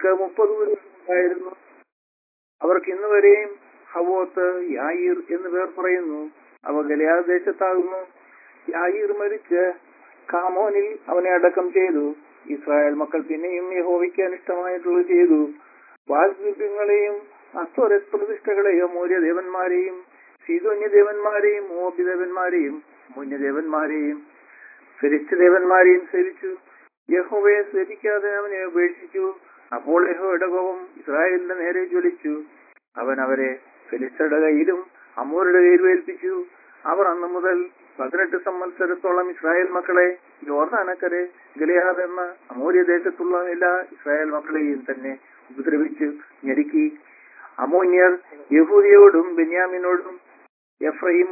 അവർക്ക് മുപ്പത് ഉണ്ടായിരുന്നു അവർക്ക് ഇന്ന് വരെയും ഹവോത്ത് യായിർ എന്ന് പേർ പറയുന്നു അവ ഗലയാദ് ദേശത്താകുന്നു യായിർ മരിച്ച് കാമോനിൽ അവനെ അടക്കം ചെയ്തു ഇസ്രായേൽ മക്കൾ പിന്നെയും യഹോവയ്ക്ക് അനിഷ്ടമായിട്ടുള്ളത് ചെയ്തു വാഗ്ദൂപ്യങ്ങളെയും അസ്വര പ്രതിഷ്ഠകളെയും മൂര്യദേവന്മാരെയും സീതോന്യദേവന്മാരെയും മോബിദേവന്മാരെയും മുന്യദേവന്മാരെയും ഫിരിസ്തദേവന്മാരെയും സേവിച്ചു യഹോവയെ സേവിക്കാതെ അവനെ ഉപേക്ഷിച്ചു അപ്പോൾ യഹോയുടെ കോപം ഇസ്രായേലിന്റെ നേരെ ജ്വലിച്ചു അവൻ അവരെ ഫിലിസ്തരുടെ കയ്യിലും അമ്മൂരുടെ കയ്യിലും ഏൽപ്പിച്ചു അവർ അന്നു മുതൽ പതിനെട്ട് സംവത്സരത്തോളം ഇസ്രായേൽ മക്കളെ യോർദാനക്കരെ ഗലിയാദ് എന്ന അമൂര്യ ദേശത്തുള്ള എല്ലാ ഇസ്രായേൽ മക്കളെയും തന്നെ ഉപദ്രവിച്ചു ഞെരുക്കി അമോന്യർ യഹൂദിയോടും ബെന്യാമിനോടും എഫ്രൈം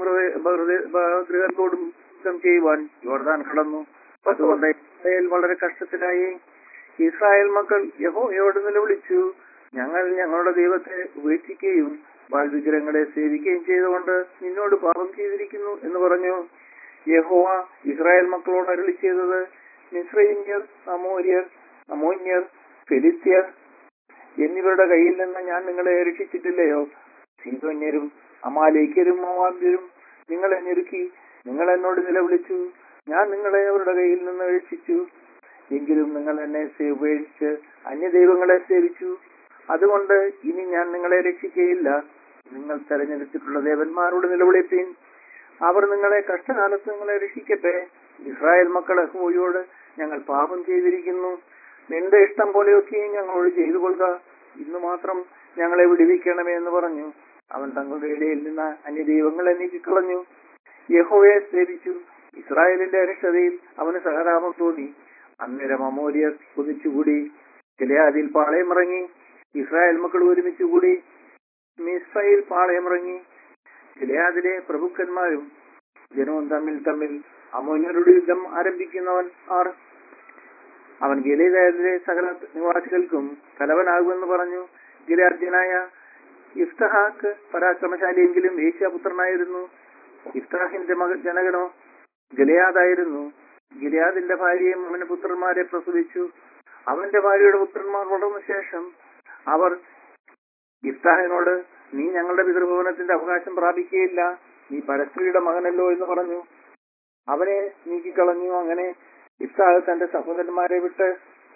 ഗൃഹത്തോടും യുദ്ധം ചെയ്യുവാൻ യോർദാൻ കടന്നു അതുകൊണ്ട് ഇസ്രായേൽ വളരെ കഷ്ടത്തിലായി ഇസ്രായേൽ മക്കൾ യഹോയോട് നിലവിളിച്ചു ഞങ്ങൾ ഞങ്ങളുടെ ദൈവത്തെ ഉപേക്ഷിക്കുകയും വാൽവിഗ്രഹങ്ങളെ സേവിക്കുകയും ചെയ്തുകൊണ്ട് നിന്നോട് പാപം ചെയ്തിരിക്കുന്നു എന്ന് പറഞ്ഞു യഹോവ ഇസ്രായേൽ മക്കളോട് അരുളി ചെയ്തത് മിശ്രൈന്യർ അമോര്യർ അമോന്യർ ഫെലിസ്ത്യർ എന്നിവരുടെ കയ്യിൽ നിന്ന് ഞാൻ നിങ്ങളെ രക്ഷിച്ചിട്ടില്ലയോ സീതോന്യരും അമാലേക്കരും മോവാബ്യരും നിങ്ങളെ ഞെരുക്കി നിങ്ങൾ എന്നോട് നിലവിളിച്ചു ഞാൻ നിങ്ങളെ അവരുടെ കയ്യിൽ നിന്ന് രക്ഷിച്ചു എങ്കിലും നിങ്ങൾ എന്നെ സേ- ഉപേക്ഷിച്ച് അന്യദൈവങ്ങളെ സേവിച്ചു അതുകൊണ്ട് ഇനി ഞാൻ നിങ്ങളെ രക്ഷിക്കുകയില്ല നിങ്ങൾ തെരഞ്ഞെടുത്തിട്ടുള്ള ദേവന്മാരോട് നിലവിളിപ്പീൻ അവർ നിങ്ങളെ കഷ്ടകാലത്ത് നിങ്ങളെ രക്ഷിക്കട്ടെ ഇസ്രായേൽ മക്കൾ അഹോയോട് ഞങ്ങൾ പാപം ചെയ്തിരിക്കുന്നു നിന്റെ ഇഷ്ടം പോലെയൊക്കെയും ഞങ്ങളോട് ചെയ്തു കൊള്ളുക ഇന്ന് മാത്രം ഞങ്ങളെ വിടുവിക്കണമേ എന്ന് പറഞ്ഞു അവൻ തങ്ങളുടെ ഇടയിൽ നിന്ന് അന്യദൈവങ്ങളെ നീക്കിക്കളഞ്ഞു യഹോവയെ സേവിച്ചു ഇസ്രായേലിന്റെ അരക്ഷതയിൽ അവന് സഹതാപം തോന്നി അന്നേരം അമോര്യർ കുതിച്ചുകൂടി ഗിലയാദിൽ പാളയമിറങ്ങി ഇസ്രായേൽ മക്കൾ ഒരുമിച്ച് കൂടി മിസ്രയിൽ പാളയമിറങ്ങി ഗിലയാദിലെ പ്രഭുക്കന്മാരും ജനവും തമ്മിൽ തമ്മിൽ അമോന്യരുടെ യുദ്ധം ആരംഭിക്കുന്നവൻ ആർ അവൻ ഗിലയാദിലെ സകല നിവാസികൾക്കും തലവനാകുമെന്ന് പറഞ്ഞു ഗിലാദ്യനായ ഇഫ്തഹാക്ക് പരാക്രമശാലിയെങ്കിലും വേശ്യാപുത്രനായിരുന്നു ഇഫ്താഹിന്റെ മക ജനഗണോ ഗിലയാദായിരുന്നു ഗിലയാദിന്റെ ഭാര്യയും അവന്റെ പുത്രന്മാരെ പ്രസവിച്ചു അവന്റെ ഭാര്യയുടെ പുത്രന്മാർ വളർന്ന ശേഷം അവർ ഇഫ്താഹിനോട് നീ ഞങ്ങളുടെ പിതൃഭവനത്തിന്റെ അവകാശം പ്രാപിക്കുകയില്ല നീ പരസ്ത്രീയുടെ മകനല്ലോ എന്ന് പറഞ്ഞു അവനെ നീക്കിക്കളഞ്ഞു അങ്ങനെ ഇഫ്താഹ് തന്റെ സഹോദരന്മാരെ വിട്ട്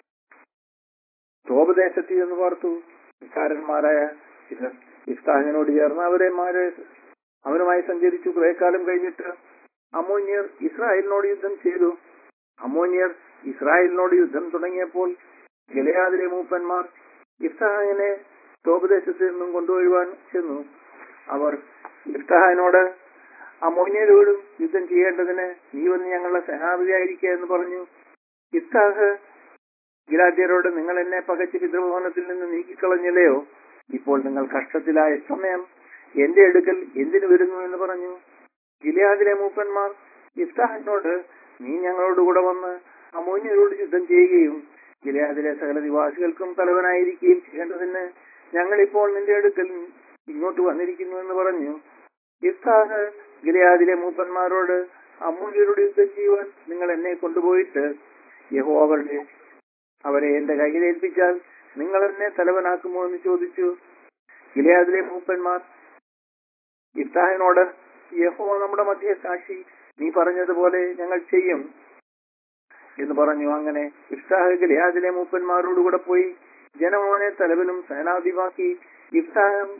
തോപദേശത്തിൽ എന്ന് പാർത്തു ഇക്കാരന്മാരായ ചിലർ ഇഫ്താഹിനോട് ചേർന്ന് അവരെ മാരെ അവനുമായി സഞ്ചരിച്ചു കുറെ കാലം കഴിഞ്ഞിട്ട് അമോന്യർ ഇസ്രായേലിനോട് യുദ്ധം ചെയ്തു അമോന്യർ ഇസ്രായേലിനോട് യുദ്ധം തുടങ്ങിയപ്പോൾ ഗലയാദിലെ മൂപ്പന്മാർ ഇഫ്താഹിനെ തോപദേശത്തിൽ നിന്നും കൊണ്ടുവരുവാൻ ചെന്നു അവർ ഇഫ്താഹിനോട് അമോന്യരോടും യുദ്ധം ചെയ്യേണ്ടതിന് നീ വന്ന് ഞങ്ങളുടെ സഹാബിയായിരിക്കുക എന്ന് പറഞ്ഞു ഇഫ്താഹ് ഗിലാദ്യരോട് നിങ്ങൾ എന്നെ പകച്ച് പിതൃഭവനത്തിൽ നിന്ന് നീക്കിക്കളഞ്ഞില്ലയോ ഇപ്പോൾ നിങ്ങൾ കഷ്ടത്തിലായ സമയം എന്റെ അടുക്കൽ എന്തിനു വരുന്നു എന്ന് പറഞ്ഞു ഗിലിയാദിലെ മൂപ്പന്മാർ ഇഫ്താഹിനോട് നീ ഞങ്ങളോട് കൂടെ വന്ന് അമോന്യരോട് യുദ്ധം ചെയ്യുകയും ഗിലിയാദിലെ സകല നിവാസികൾക്കും തലവനായിരിക്കുകയും ചെയ്യേണ്ടതിന് ഞങ്ങളിപ്പോൾ നിന്റെ അടുക്കൽ ഇങ്ങോട്ട് വന്നിരിക്കുന്നു എന്ന് പറഞ്ഞു ഇഫ്താഹ് ഗിലിയാദിലെ മൂപ്പന്മാരോട് അമൂല്യരോട് യുദ്ധം ചെയ്യുവാൻ നിങ്ങൾ എന്നെ കൊണ്ടുപോയിട്ട് യഹോ അവരുടെ അവരെ എന്റെ കയ്യിൽ ഏൽപ്പിച്ചാൽ നിങ്ങൾ എന്നെ തലവനാക്കുമോ എന്ന് ചോദിച്ചു ഗിലിയാദിലെ മൂപ്പന്മാർ ഇഫ്താഹിനോട് യഹോ നമ്മുടെ മധ്യ സാക്ഷി നീ പറഞ്ഞതുപോലെ ഞങ്ങൾ ചെയ്യും എന്ന് പറഞ്ഞു അങ്ങനെ ഇഫ്താഹ് ഗിലിയാദിലെ മൂപ്പന്മാരോടുകൂടെ പോയി ജനമോനെ തലവനും സേനാധിപാക്കി ഇഫ്താഹം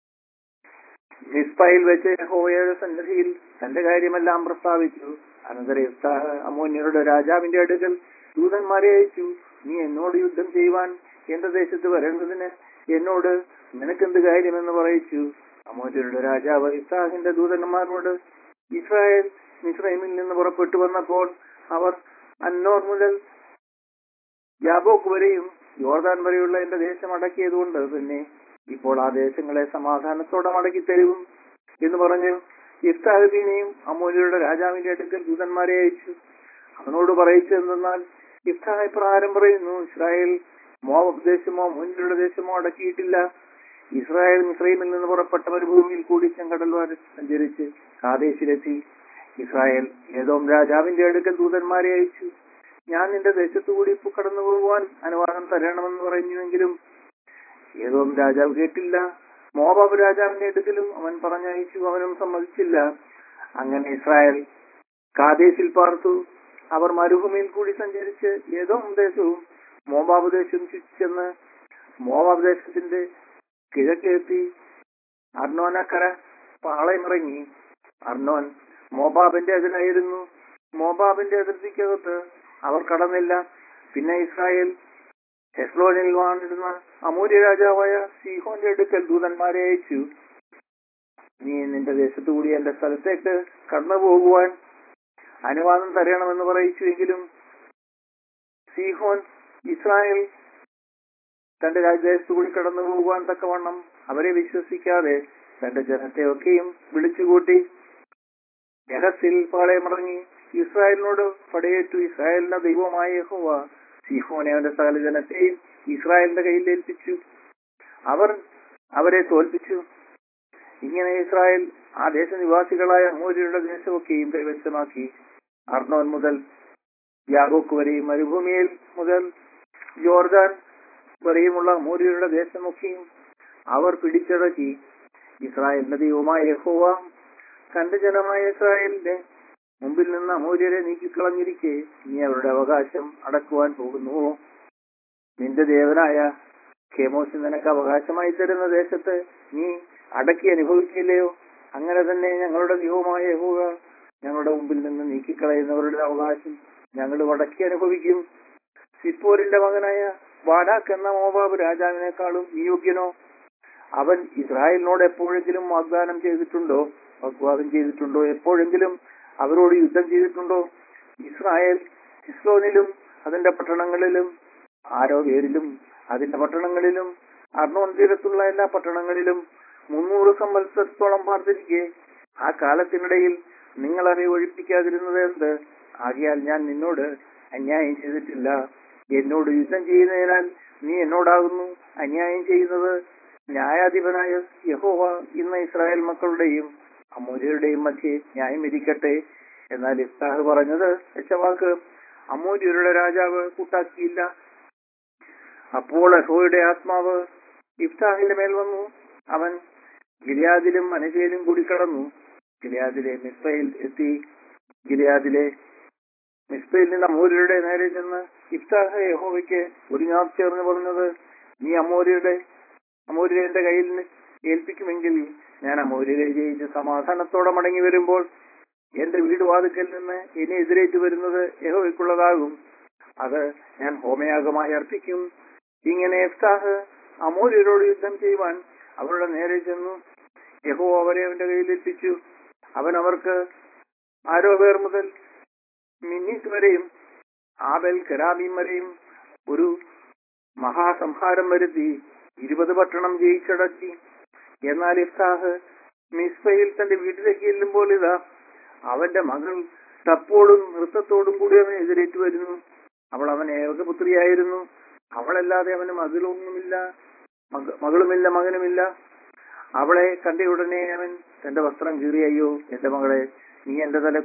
മിസ്പയിൽ വെച്ച് യഹോവയുടെ സന്നിധിയിൽ തന്റെ കാര്യമെല്ലാം പ്രസ്താവിച്ചു അനന്തരം ഇഫ്താഹ് അമോന്യരുടെ രാജാവിന്റെ അടുക്കൽ ദൂതന്മാരെ അയച്ചു നീ എന്നോട് യുദ്ധം ചെയ്യുവാൻ എന്റെ ദേശത്ത് വരേണ്ടതിന് എന്നോട് നിനക്കെന്ത് കാര്യമെന്ന് പറയിച്ചു അമോന്യരുടെ രാജാവ് ഇഫ്താഹിന്റെ ദൂതന്മാരോട് ഇസ്രായേൽ മിസ്രൈമിൽ നിന്ന് പുറപ്പെട്ടു വന്നപ്പോൾ അവർ അന്നോർ മുതൽ യാബോക്ക് വരെയും യോർദാൻ വരെയുള്ള എന്റെ ദേശം അടക്കിയതുകൊണ്ട് പിന്നെ ഇപ്പോൾ ആ ദേശങ്ങളെ സമാധാനത്തോടെ മടക്കി തരും എന്ന് പറഞ്ഞു ഇഫ്താഹിനെയും അമൂല്യരുടെ രാജാവിന്റെ അടുക്കൽ ദൂതന്മാരെ അയച്ചു അവനോട് പറയിച്ചു എന്തെന്നാൽ ഇഫ്താഹ് ഇപ്രകാരം പറയുന്നു ഇസ്രായേൽ മോവബ് ദേശമോ മുന്നിലുള്ള ദേശമോ അടക്കിയിട്ടില്ല ഇസ്രായേൽ മിസ്രൈമിൽ നിന്ന് പുറപ്പെട്ട മരുഭൂമിയിൽ കൂടി ചെങ്കടൽ വരെ സഞ്ചരിച്ച് കാദേശിലെത്തി ഇസ്രായേൽ ഏതോം രാജാവിന്റെ അടുക്കൽ ദൂതന്മാരെ അയച്ചു ഞാൻ നിന്റെ ദേശത്തുകൂടി ഇപ്പൊ കടന്നു പോകുവാൻ അനുവാദം തരണമെന്ന് പറഞ്ഞുവെങ്കിലും ഏതോ രാജാവ് കേട്ടില്ല മോബാബ് രാജാവിന്റെ അടുക്കലും അവൻ പറഞ്ഞയച്ചു അവനും സമ്മതിച്ചില്ല അങ്ങനെ ഇസ്രായേൽ കാദേശിൽ പാർത്തു അവർ മരുഭൂമിയിൽ കൂടി സഞ്ചരിച്ച് ഏതോ ദേശവും മോബാബ് ദേശവും ചുറ്റിച്ചെന്ന് മോബാബ് ദേശത്തിന്റെ കിഴക്കെത്തി അർണോനക്കര പാളയമിറങ്ങി അർണോൻ മോബാബിന്റെ അതിരായിരുന്നു മോബാബിന്റെ അതിർത്തിക്കകത്ത് അവർ കടന്നില്ല പിന്നെ ഇസ്രായേൽ ഹെസ്ലോനിൽ വാണിരുന്ന അമൂര്യ രാജാവായ സീഹോന്റെ അടുക്കൽ ദൂതന്മാരെ അയച്ചു നീ നിന്റെ ദേശത്തു കൂടി എന്റെ സ്ഥലത്തേക്ക് കടന്നു പോകുവാൻ അനുവാദം തരണമെന്ന് പറയിച്ചുവെങ്കിലും സീഹോൻ ഇസ്രായേൽ തന്റെ രാജ്യദേശത്തു കൂടി കടന്നു പോകുവാൻ തക്കവണ്ണം അവരെ വിശ്വസിക്കാതെ തന്റെ ജനത്തെ ഒക്കെയും വിളിച്ചുകൂട്ടി യഹസിൽ പാളയമിറങ്ങി ഇസ്രായേലിനോട് പടയേറ്റു ഇസ്രായേലിന്റെ ദൈവമായ യഹോവ സീഹോനെ അവന്റെ സകല ജനത്തെയും ഇസ്രായേലിന്റെ കയ്യിൽ ഏൽപ്പിച്ചു അവർ അവരെ തോൽപ്പിച്ചു ഇങ്ങനെ ഇസ്രായേൽ ആ ദേശനിവാസികളായ അമൂര്യരുടെ ദേശമൊക്കെയും കൈവശമാക്കി അർണോൻ മുതൽ യാഗോക്ക് വരെയും മരുഭൂമിയിൽ മുതൽ ജോർദാൻ വരെയുമുള്ള അമൂര്യരുടെ ദേശമൊക്കെയും അവർ പിടിച്ചടക്കി ഇസ്രായേലിന്റെ ദൈവമായ യഹോവ തന്റെ ജനമായ ഇസ്രായേലിന്റെ മുമ്പിൽ നിന്ന് അമൂര്യരെ നീക്കിക്കളഞ്ഞിരിക്കെ നീ അവരുടെ അവകാശം അടക്കുവാൻ പോകുന്നുവോ നിന്റെ ദേവനായ ഖേമോസ് നിനക്ക് അവകാശമായി തരുന്ന ദേശത്ത് നീ അടക്കി അനുഭവിക്കില്ലയോ അങ്ങനെ തന്നെ ഞങ്ങളുടെ ദൈവമായ യഹോവ ഞങ്ങളുടെ മുമ്പിൽ നിന്ന് നീക്കിക്കളയുന്നവരുടെ അവകാശം ഞങ്ങൾ വടക്കി അനുഭവിക്കും സിപ്പോരിന്റെ മകനായ വാടാക്ക് എന്ന മോബാബ് രാജാവിനേക്കാളും നിയോഗ്യനോ അവൻ ഇസ്രായേലിനോട് എപ്പോഴെങ്കിലും വാഗ്ദാനം ചെയ്തിട്ടുണ്ടോ വാഗ്വാദം ചെയ്തിട്ടുണ്ടോ എപ്പോഴെങ്കിലും അവരോട് യുദ്ധം ചെയ്തിട്ടുണ്ടോ ഇസ്രായേൽ ഇസ്രോനിലും അതിന്റെ പട്ടണങ്ങളിലും ആരോവേരിലും അതിന്റെ പട്ടണങ്ങളിലും അർണോൻ തീരത്തുള്ള എല്ലാ പട്ടണങ്ങളിലും മുന്നൂറ് സംവത്സരത്തോളം പാർത്തിരിക്കെ ആ കാലത്തിനിടയിൽ നിങ്ങൾ അവയെ ഒഴിപ്പിക്കാതിരുന്നത് എന്ത് ആകിയാൽ ഞാൻ നിന്നോട് അന്യായം ചെയ്തിട്ടില്ല എന്നോട് യുദ്ധം ചെയ്യുന്നതിനാൽ നീ എന്നോടാകുന്നു അന്യായം ചെയ്യുന്നത് ന്യായാധിപനായ യഹോവ ഇന്ന് ഇസ്രായേൽ മക്കളുടെയും അമൂര്യരുടെയും മധ്യേ ന്യായം വിധിക്കട്ടെ എന്നാൽ ഇഫ്താഹ് പറഞ്ഞത് വെച്ചവാക്ക് അമൂര്യരുടെ രാജാവ് കൂട്ടാക്കിയില്ല അപ്പോൾ അഹോയുടെ ആത്മാവ് ഇഫ്താഹിന്റെ മേൽ വന്നു അവൻ ഗിലിയാദിലും മനജയിലും കൂടി കടന്നു ഗിലിയാദിലെ മിസ്ബയിൽ എത്തി ഗിലിയാദിലെ മിസ്ബയിൽ നിന്ന് അമൂര്യരുടെ നേരെ ചെന്ന് ഇഫ്താഹ് യഹോവയ്ക്ക് ഒരു ഞാൻ ചേർന്ന് പറഞ്ഞത് നീ അമൂര്യയുടെ അമൂര്യരെ എന്റെ കയ്യിൽ ഏൽപ്പിക്കുമെങ്കിൽ ഞാൻ അമൂര്യരെ ജയിച്ച് സമാധാനത്തോടെ മടങ്ങി വരുമ്പോൾ എന്റെ വീട് വാതുക്കൽ നിന്ന് എന്നെ എതിരേറ്റ് വരുന്നത് യഹോവയ്ക്കുള്ളതാകും അത് ഞാൻ ഹോമയാഗമായി അർപ്പിക്കും ഇങ്ങനെ എഫ്താഹ് അമൂര്യരോട് യുദ്ധം ചെയ്യുവാൻ അവരുടെ നേരെ ചെന്നു യഹോ അവരെ അവന്റെ കയ്യിൽ എത്തിച്ചു അവൻ അവർക്ക് ആരോ പേർ മുതൽ മിന്നീസ് വരെയും ആബൽ കരാമീം വരെയും ഒരു മഹാസംഹാരം വരുത്തി ഇരുപത് പട്ടണം ജയിച്ചടക്കി എന്നാൽ ഇഫ്താഹ് മിസ്ബയിൽ തന്റെ വീട്ടിലേക്ക് ചെല്ലുമ്പോൾ ഇതാ അവന്റെ മകൾ തപ്പോടും നൃത്തത്തോടും കൂടി അവനെ എതിരേറ്റു വരുന്നു അവൾ അവൻ ഏകപുത്രിയായിരുന്നു അവളല്ലാതെ അവന് മകളൊന്നുമില്ല മക- മകളുമില്ല മകനുമില്ല അവളെ കണ്ട ഉടനെ അവൻ തന്റെ വസ്ത്രം കീറി അയ്യോ എന്റെ മകളെ നീ എന്റെ തല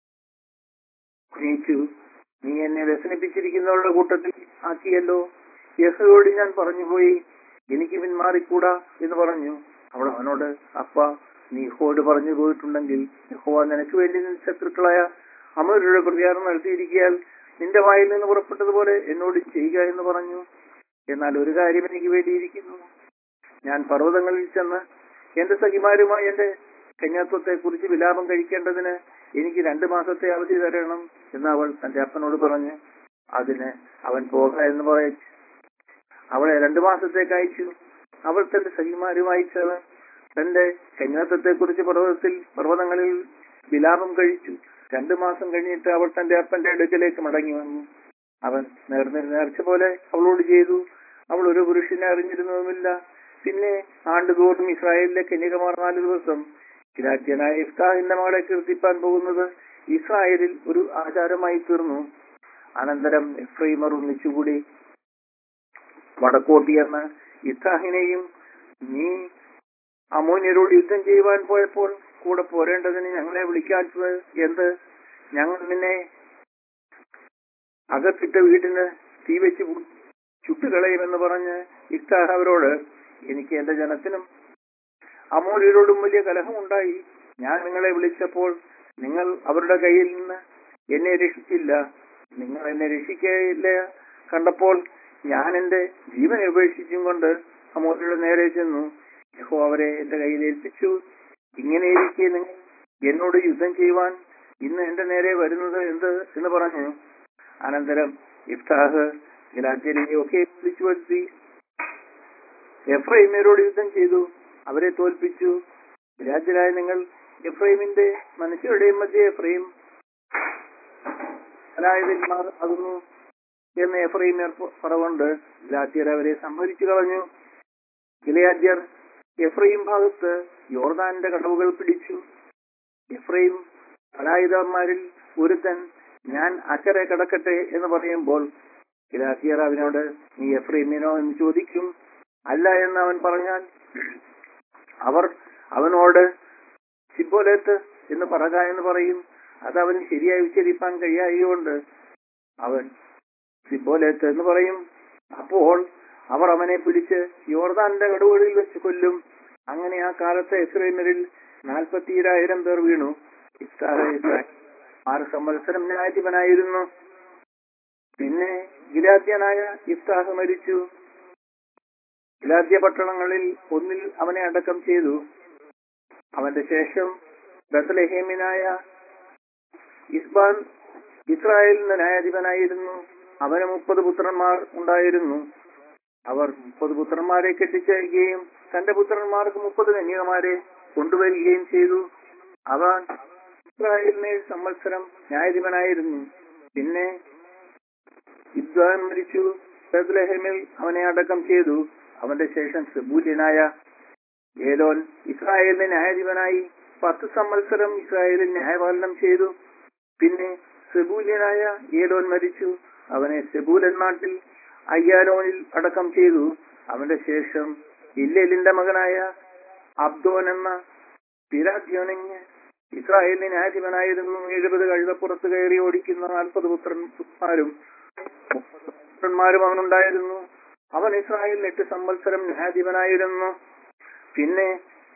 കുനിയിച്ചു നീ എന്നെ വ്യസനിപ്പിച്ചിരിക്കുന്നവരുടെ കൂട്ടത്തിൽ ആക്കിയല്ലോ യഹോയോട് ഞാൻ പറഞ്ഞുപോയി എനിക്ക് പിന്മാറിക്കൂടാ എന്ന് പറഞ്ഞു അവൾ അവനോട് അപ്പ നീ യഹോയോട് പറഞ്ഞു പോയിട്ടുണ്ടെങ്കിൽ യഹോവ നിനക്ക് വേണ്ടി നിന്റെ ശത്രുക്കളായ അമരരുടെ പ്രതികാരം നടത്തിയിരിക്കാൻ നിന്റെ വായിൽ നിന്ന് പുറപ്പെട്ടതുപോലെ എന്നോട് ചെയ്യുക എന്ന് പറഞ്ഞു എന്നാൽ ഒരു കാര്യം എനിക്ക് വേണ്ടിയിരിക്കുന്നു ഞാൻ പർവ്വതങ്ങളിൽ ചെന്ന് എന്റെ സഖിമാരുമായി എന്റെ കന്യാത്വത്തെ കുറിച്ച് വിലാപം കഴിക്കേണ്ടതിന് എനിക്ക് രണ്ടു മാസത്തെ അവധി തരണം എന്ന് അവൾ തന്റെ അപ്പനോട് പറഞ്ഞു അതിന് അവൻ പോക എന്ന് പറയും അവളെ രണ്ടു മാസത്തേക്ക് അയച്ചു അവൾ തന്റെ സഖിമാരുമായി ചേർന്ന് തന്റെ കന്യാത്വത്തെ കുറിച്ച് പർവ്വതത്തിൽ പർവ്വതങ്ങളിൽ വിലാപം കഴിച്ചു രണ്ടു മാസം കഴിഞ്ഞിട്ട് അവൾ തന്റെ അപ്പന്റെ അടുക്കലേക്ക് മടങ്ങി വന്നു അവൻ നേർന്ന നേർച്ച പോലെ അവളോട് ചെയ്തു അവൾ ഒരു പുരുഷനെ അറിഞ്ഞിരുന്നതുമില്ല പിന്നെ ആണ്ടുതോറും ഇസ്രായേലിലെ കന്യകമാർ നാല് ദിവസം കിരാറ്റ്യനായ ഇഫ്താഹിന്റെ മകളെ കീർത്തിപ്പാൻ പോകുന്നത് ഇസ്രായേലിൽ ഒരു ആചാരമായി തീർന്നു അനന്തരം എഫ്രൈമർ ഒന്നിച്ചുകൂടി വടക്കോട്ടിയെന്ന് ഇഫ്താഹിനെയും നീ അമോന്യരോട് യുദ്ധം ചെയ്യുവാൻ പോയപ്പോൾ കൂടെ പോരേണ്ടതിന് ഞങ്ങളെ വിളിക്കാത്തത് എന്ത് ഞങ്ങൾ നിന്നെ അകത്തിട്ട വീടിന് തീ വെച്ച് പു- ചുട്ടുകളയുമെന്ന് പറഞ്ഞ് ഇഫ്താഹ് അവരോട് എനിക്ക് എന്റെ ജനത്തിനും അമോര്യരോടും വലിയ കലഹമുണ്ടായി ഞാൻ നിങ്ങളെ വിളിച്ചപ്പോൾ നിങ്ങൾ അവരുടെ കയ്യിൽ നിന്ന് എന്നെ രക്ഷിച്ചില്ല നിങ്ങൾ എന്നെ രക്ഷിക്കയില്ല കണ്ടപ്പോൾ ഞാൻ എന്റെ ജീവനെ ഉപേക്ഷിച്ചും കൊണ്ട് അമോര്യരുടെ നേരെ ചെന്നു യഹോ അവരെ എന്റെ കയ്യിൽ ഏൽപ്പിച്ചു ഇങ്ങനെയിരിക്കെ നിങ്ങൾ എന്നോട് യുദ്ധം ചെയ്യുവാൻ ഇന്ന് എന്റെ നേരെ വരുന്നത് എന്ത് എന്ന് പറഞ്ഞു അനന്തരം ഇഫ്താഹ് ഗലാത്യരെയൊക്കെ വിളിച്ചു വരുത്തി എഫ്രൈമിയരോട് യുദ്ധം ചെയ്തു അവരെ തോൽപ്പിച്ചു രാജ്യരായ നിങ്ങൾ എഫ്രൈമിന്റെ മനുഷ്യരുടെയും മധ്യ എഫ്രൈം കലായുധന്മാർ ആകുന്നു എന്ന് എഫ്രൈമിയർ പറവുണ്ട് ഗലാത്യർ അവരെ സംഹരിച്ചു കളഞ്ഞു ഗിലയാദ്യർ എഫ്രൈം ഭാഗത്ത് യോർദാന്റെ കടവുകൾ പിടിച്ചു എഫ്രൈം കലായുധന്മാരിൽ ഒരുത്തൻ ഞാൻ അക്കരെ കടക്കട്ടെ എന്ന് പറയുമ്പോൾ ഗിലാത്തിയർ അവനോട് നീ എഫ്രൈമിനോ എന്ന് ചോദിക്കും അല്ല എന്ന് അവൻ പറഞ്ഞാൽ അവർ അവനോട് സിബോലേത്ത് എന്ന് പറക എന്ന് പറയും അത് അവന് ശരിയായി ഉച്ചരിപ്പാൻ കഴിയായതുകൊണ്ട് അവൻ സിബോലേത്ത് എന്ന് പറയും അപ്പോൾ അവർ അവനെ പിടിച്ച് യോർദാന്റെ കടുവകളിൽ വെച്ച് കൊല്ലും അങ്ങനെ ആ കാലത്തെ എസ്രൈമരിൽ നാൽപ്പത്തിയേഴായിരം പേർ വീണു ഇഫ്താഹ് ആറ് സംവത്സരം ന്യായാധിപനായിരുന്നു പിന്നെ ഗിലാദ്യനായ ഇഫ്താഹ് മരിച്ചു ഗിലാദ്യ പട്ടണങ്ങളിൽ ഒന്നിൽ അവനെ അടക്കം ചെയ്തു അവന്റെ ശേഷം ബത്ലഹേമിനായ ഇസ്ബാൻ ഇസ്രായേലിന് ന്യായാധിപനായിരുന്നു അവന് മുപ്പത് പുത്രന്മാർ ഉണ്ടായിരുന്നു അവർ മുപ്പത് പുത്രന്മാരെ കെട്ടിച്ചയക്കുകയും തന്റെ പുത്രന്മാർക്ക് മുപ്പത് കന്യകമാരെ കൊണ്ടുവരികയും ചെയ്തു അവൻ ഇസ്രായേലിനെ സംവത്സരം ന്യായാധിപനായിരുന്നു പിന്നെ ഇബ്ദാൻ മരിച്ചു ബത്ലഹേമിൽ അവനെ അടക്കം ചെയ്തു അവന്റെ ശേഷം സെബൂല്യനായ ഏലോൻ ഇസ്രായേലിന് ന്യായാധിപനായി പത്ത് സംവത്സരം ഇസ്രായേലിൽ ന്യായപാലനം ചെയ്തു പിന്നെ സെബൂല്യനായ ഏലോൻ മരിച്ചു അവനെ സെബൂലൻ നാട്ടിൽ അയ്യാലോനിൽ അടക്കം ചെയ്തു അവന്റെ ശേഷം ഇല്ലേലിന്റെ മകനായ അബ്ദോൻ എന്ന പിരാദ്യോനിങ് ഇസ്രായേലിന് ന്യായാധിപനായിരുന്നു എഴുപത് കഴുതപ്പുറത്ത് കയറി ഓടിക്കുന്ന നാൽപ്പത് പുത്രന്മാരും പുത്രന്മാരും അവനുണ്ടായിരുന്നു അവൻ ഇസ്രായേലിൽ എട്ട് സംവത്സരം ന്യായാധിപനായിരുന്നു പിന്നെ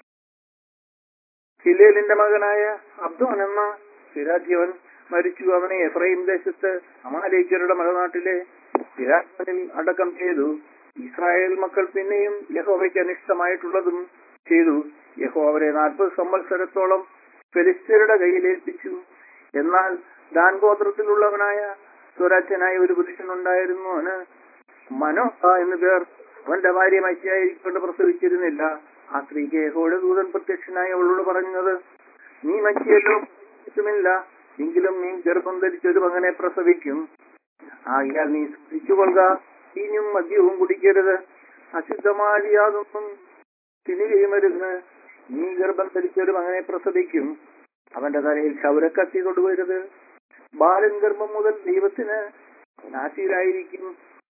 ഹിലേലിന്റെ മകനായ അബ്ദോൻ എന്ന സിരാജ്യവൻ മരിച്ചു അവനെ എഫ്രൈം ദേശത്ത് അമാലേക്കരുടെ മലനാട്ടിലെ സിരാജനിൽ അടക്കം ചെയ്തു ഇസ്രായേൽ മക്കൾ പിന്നെയും യഹോവയ്ക്ക് അനിഷ്ടമായിട്ടുള്ളതും ചെയ്തു യഹോ അവരെ നാൽപ്പത് സംവത്സരത്തോളം ഫെലിസ്തീനയുടെ കയ്യിലേൽപ്പിച്ചു എന്നാൽ ദാൻ ഗോത്രത്തിലുള്ളവനായ സ്വരാജ്യനായ ഒരു പുരുഷനുണ്ടായിരുന്നു അവന് മനോഹ എന്നു പേർ അവന്റെ ഭാര്യ മത്സ്യായിരിക്കൊണ്ട് പ്രസവിച്ചിരുന്നില്ല ആ സ്ത്രീക്ക് യഹോയുടെ ദൂതൻ പ്രത്യക്ഷനായി അവളോട് പറഞ്ഞത് നീ മച്ചിയല്ലോ ില്ല എങ്കിലും നീ ഗർഭം ധരിച്ചൊരു മകനെ പ്രസവിക്കും ആകിയാൽ നീ സൂക്ഷിച്ചുകൊള്ളുക ഇനിയും മദ്യവും കുടിക്കരുത് അശുദ്ധമായ യാതൊന്നും തിന്നുകയുമരുന്ന് നീ ഗർഭം ധരിച്ചൊരു മകനെ പ്രസവിക്കും അവന്റെ തലയിൽ ക്ഷൗരക്കത്തി തൊടുവരുത് ബാലൻ ഗർഭം മുതൽ ദൈവത്തിന് നാശീലായിരിക്കും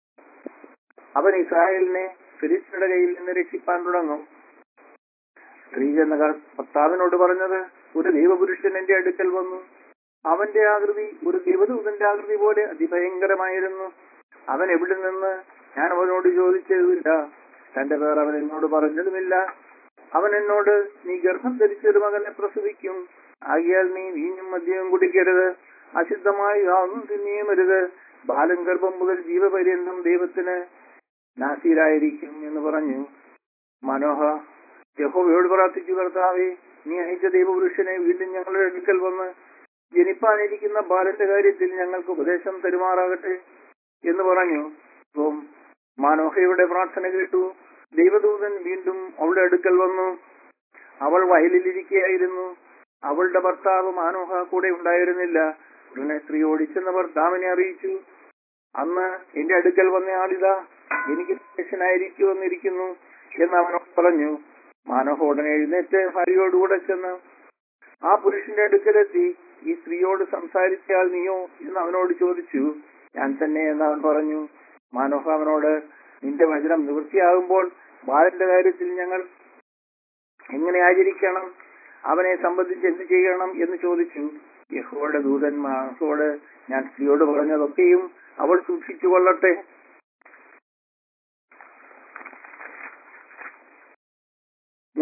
അവൻ ഇസ്രായേലിനെ ഫിലിസ്തയുടെ കയ്യിൽ നിന്ന് രക്ഷിപ്പാൻ തുടങ്ങും സ്ത്രീ എന്ന ഭർത്താവിനോട് പറഞ്ഞത് ഒരു ദൈവപുരുഷൻ എന്റെ അടുക്കൽ വന്നു അവന്റെ ആകൃതി ഒരു ദൈവദൂതന്റെ ആകൃതി പോലെ അതിഭയങ്കരമായിരുന്നു അവൻ എവിടെ നിന്ന് ഞാൻ അവനോട് ചോദിച്ചതുമില്ല തന്റെ പേർ അവൻ എന്നോട് പറഞ്ഞതുമില്ല അവൻ എന്നോട് നീ ഗർഭം ധരിച്ചൊരു മകനെ പ്രസവിക്കും ആകിയാൽ നീ വീഞ്ഞും മദ്യവും കുടിക്കരുത് അശുദ്ധമായി ഒന്നും തിന്നിയുമരുത് ബാലൻ ഗർഭം മുതൽ ജീവപര്യന്തം ദൈവത്തിന് നാസീരായിരിക്കും എന്ന് പറഞ്ഞു മനോഹ യഹോവയോട് പ്രാർത്ഥിച്ചു കർത്താവേ നീ അയച്ച ദൈവപുരുഷനെ വീണ്ടും ഞങ്ങളുടെ അടുക്കൽ വന്ന് ജനിപ്പാനിരിക്കുന്ന ബാലന്റെ കാര്യത്തിൽ ഞങ്ങൾക്ക് ഉപദേശം തരുമാറാകട്ടെ എന്ന് പറഞ്ഞു അപ്പം മാനോഹയുടെ പ്രാർത്ഥന കേട്ടു ദൈവദൂതൻ വീണ്ടും അവളുടെ അടുക്കൽ വന്നു അവൾ വയലിലിരിക്കുകയായിരുന്നു അവളുടെ ഭർത്താവ് മാനോഹ കൂടെ ഉണ്ടായിരുന്നില്ല ഉടനെ സ്ത്രീ ഓടിച്ചെന്ന ഭർത്താവിനെ അറിയിച്ചു അന്ന് എന്റെ അടുക്കൽ വന്ന ആളിതാ എനിക്ക് ശേഷനായിരിക്കു വന്നിരിക്കുന്നു എന്ന് അവനോട് പറഞ്ഞു മാനോഹ ഉടനെ എഴുന്നേറ്റ് ഭാര്യയോടുകൂടെ ചെന്ന് ആ പുരുഷന്റെ അടുക്കലെത്തി ഈ സ്ത്രീയോട് സംസാരിച്ചയാൾ നീയോ എന്ന് അവനോട് ചോദിച്ചു ഞാൻ തന്നെ എന്ന് അവൻ പറഞ്ഞു മാനോഹ അവനോട് നിന്റെ വചനം നിവൃത്തിയാകുമ്പോൾ ബാലന്റെ കാര്യത്തിൽ ഞങ്ങൾ എങ്ങനെ ആചരിക്കണം അവനെ സംബന്ധിച്ച് എന്ത് ചെയ്യണം എന്ന് ചോദിച്ചു യഹോയുടെ ദൂതൻ മാനോഹോട് ഞാൻ സ്ത്രീയോട് പറഞ്ഞതൊക്കെയും അവൾ സൂക്ഷിച്ചു കൊള്ളട്ടെ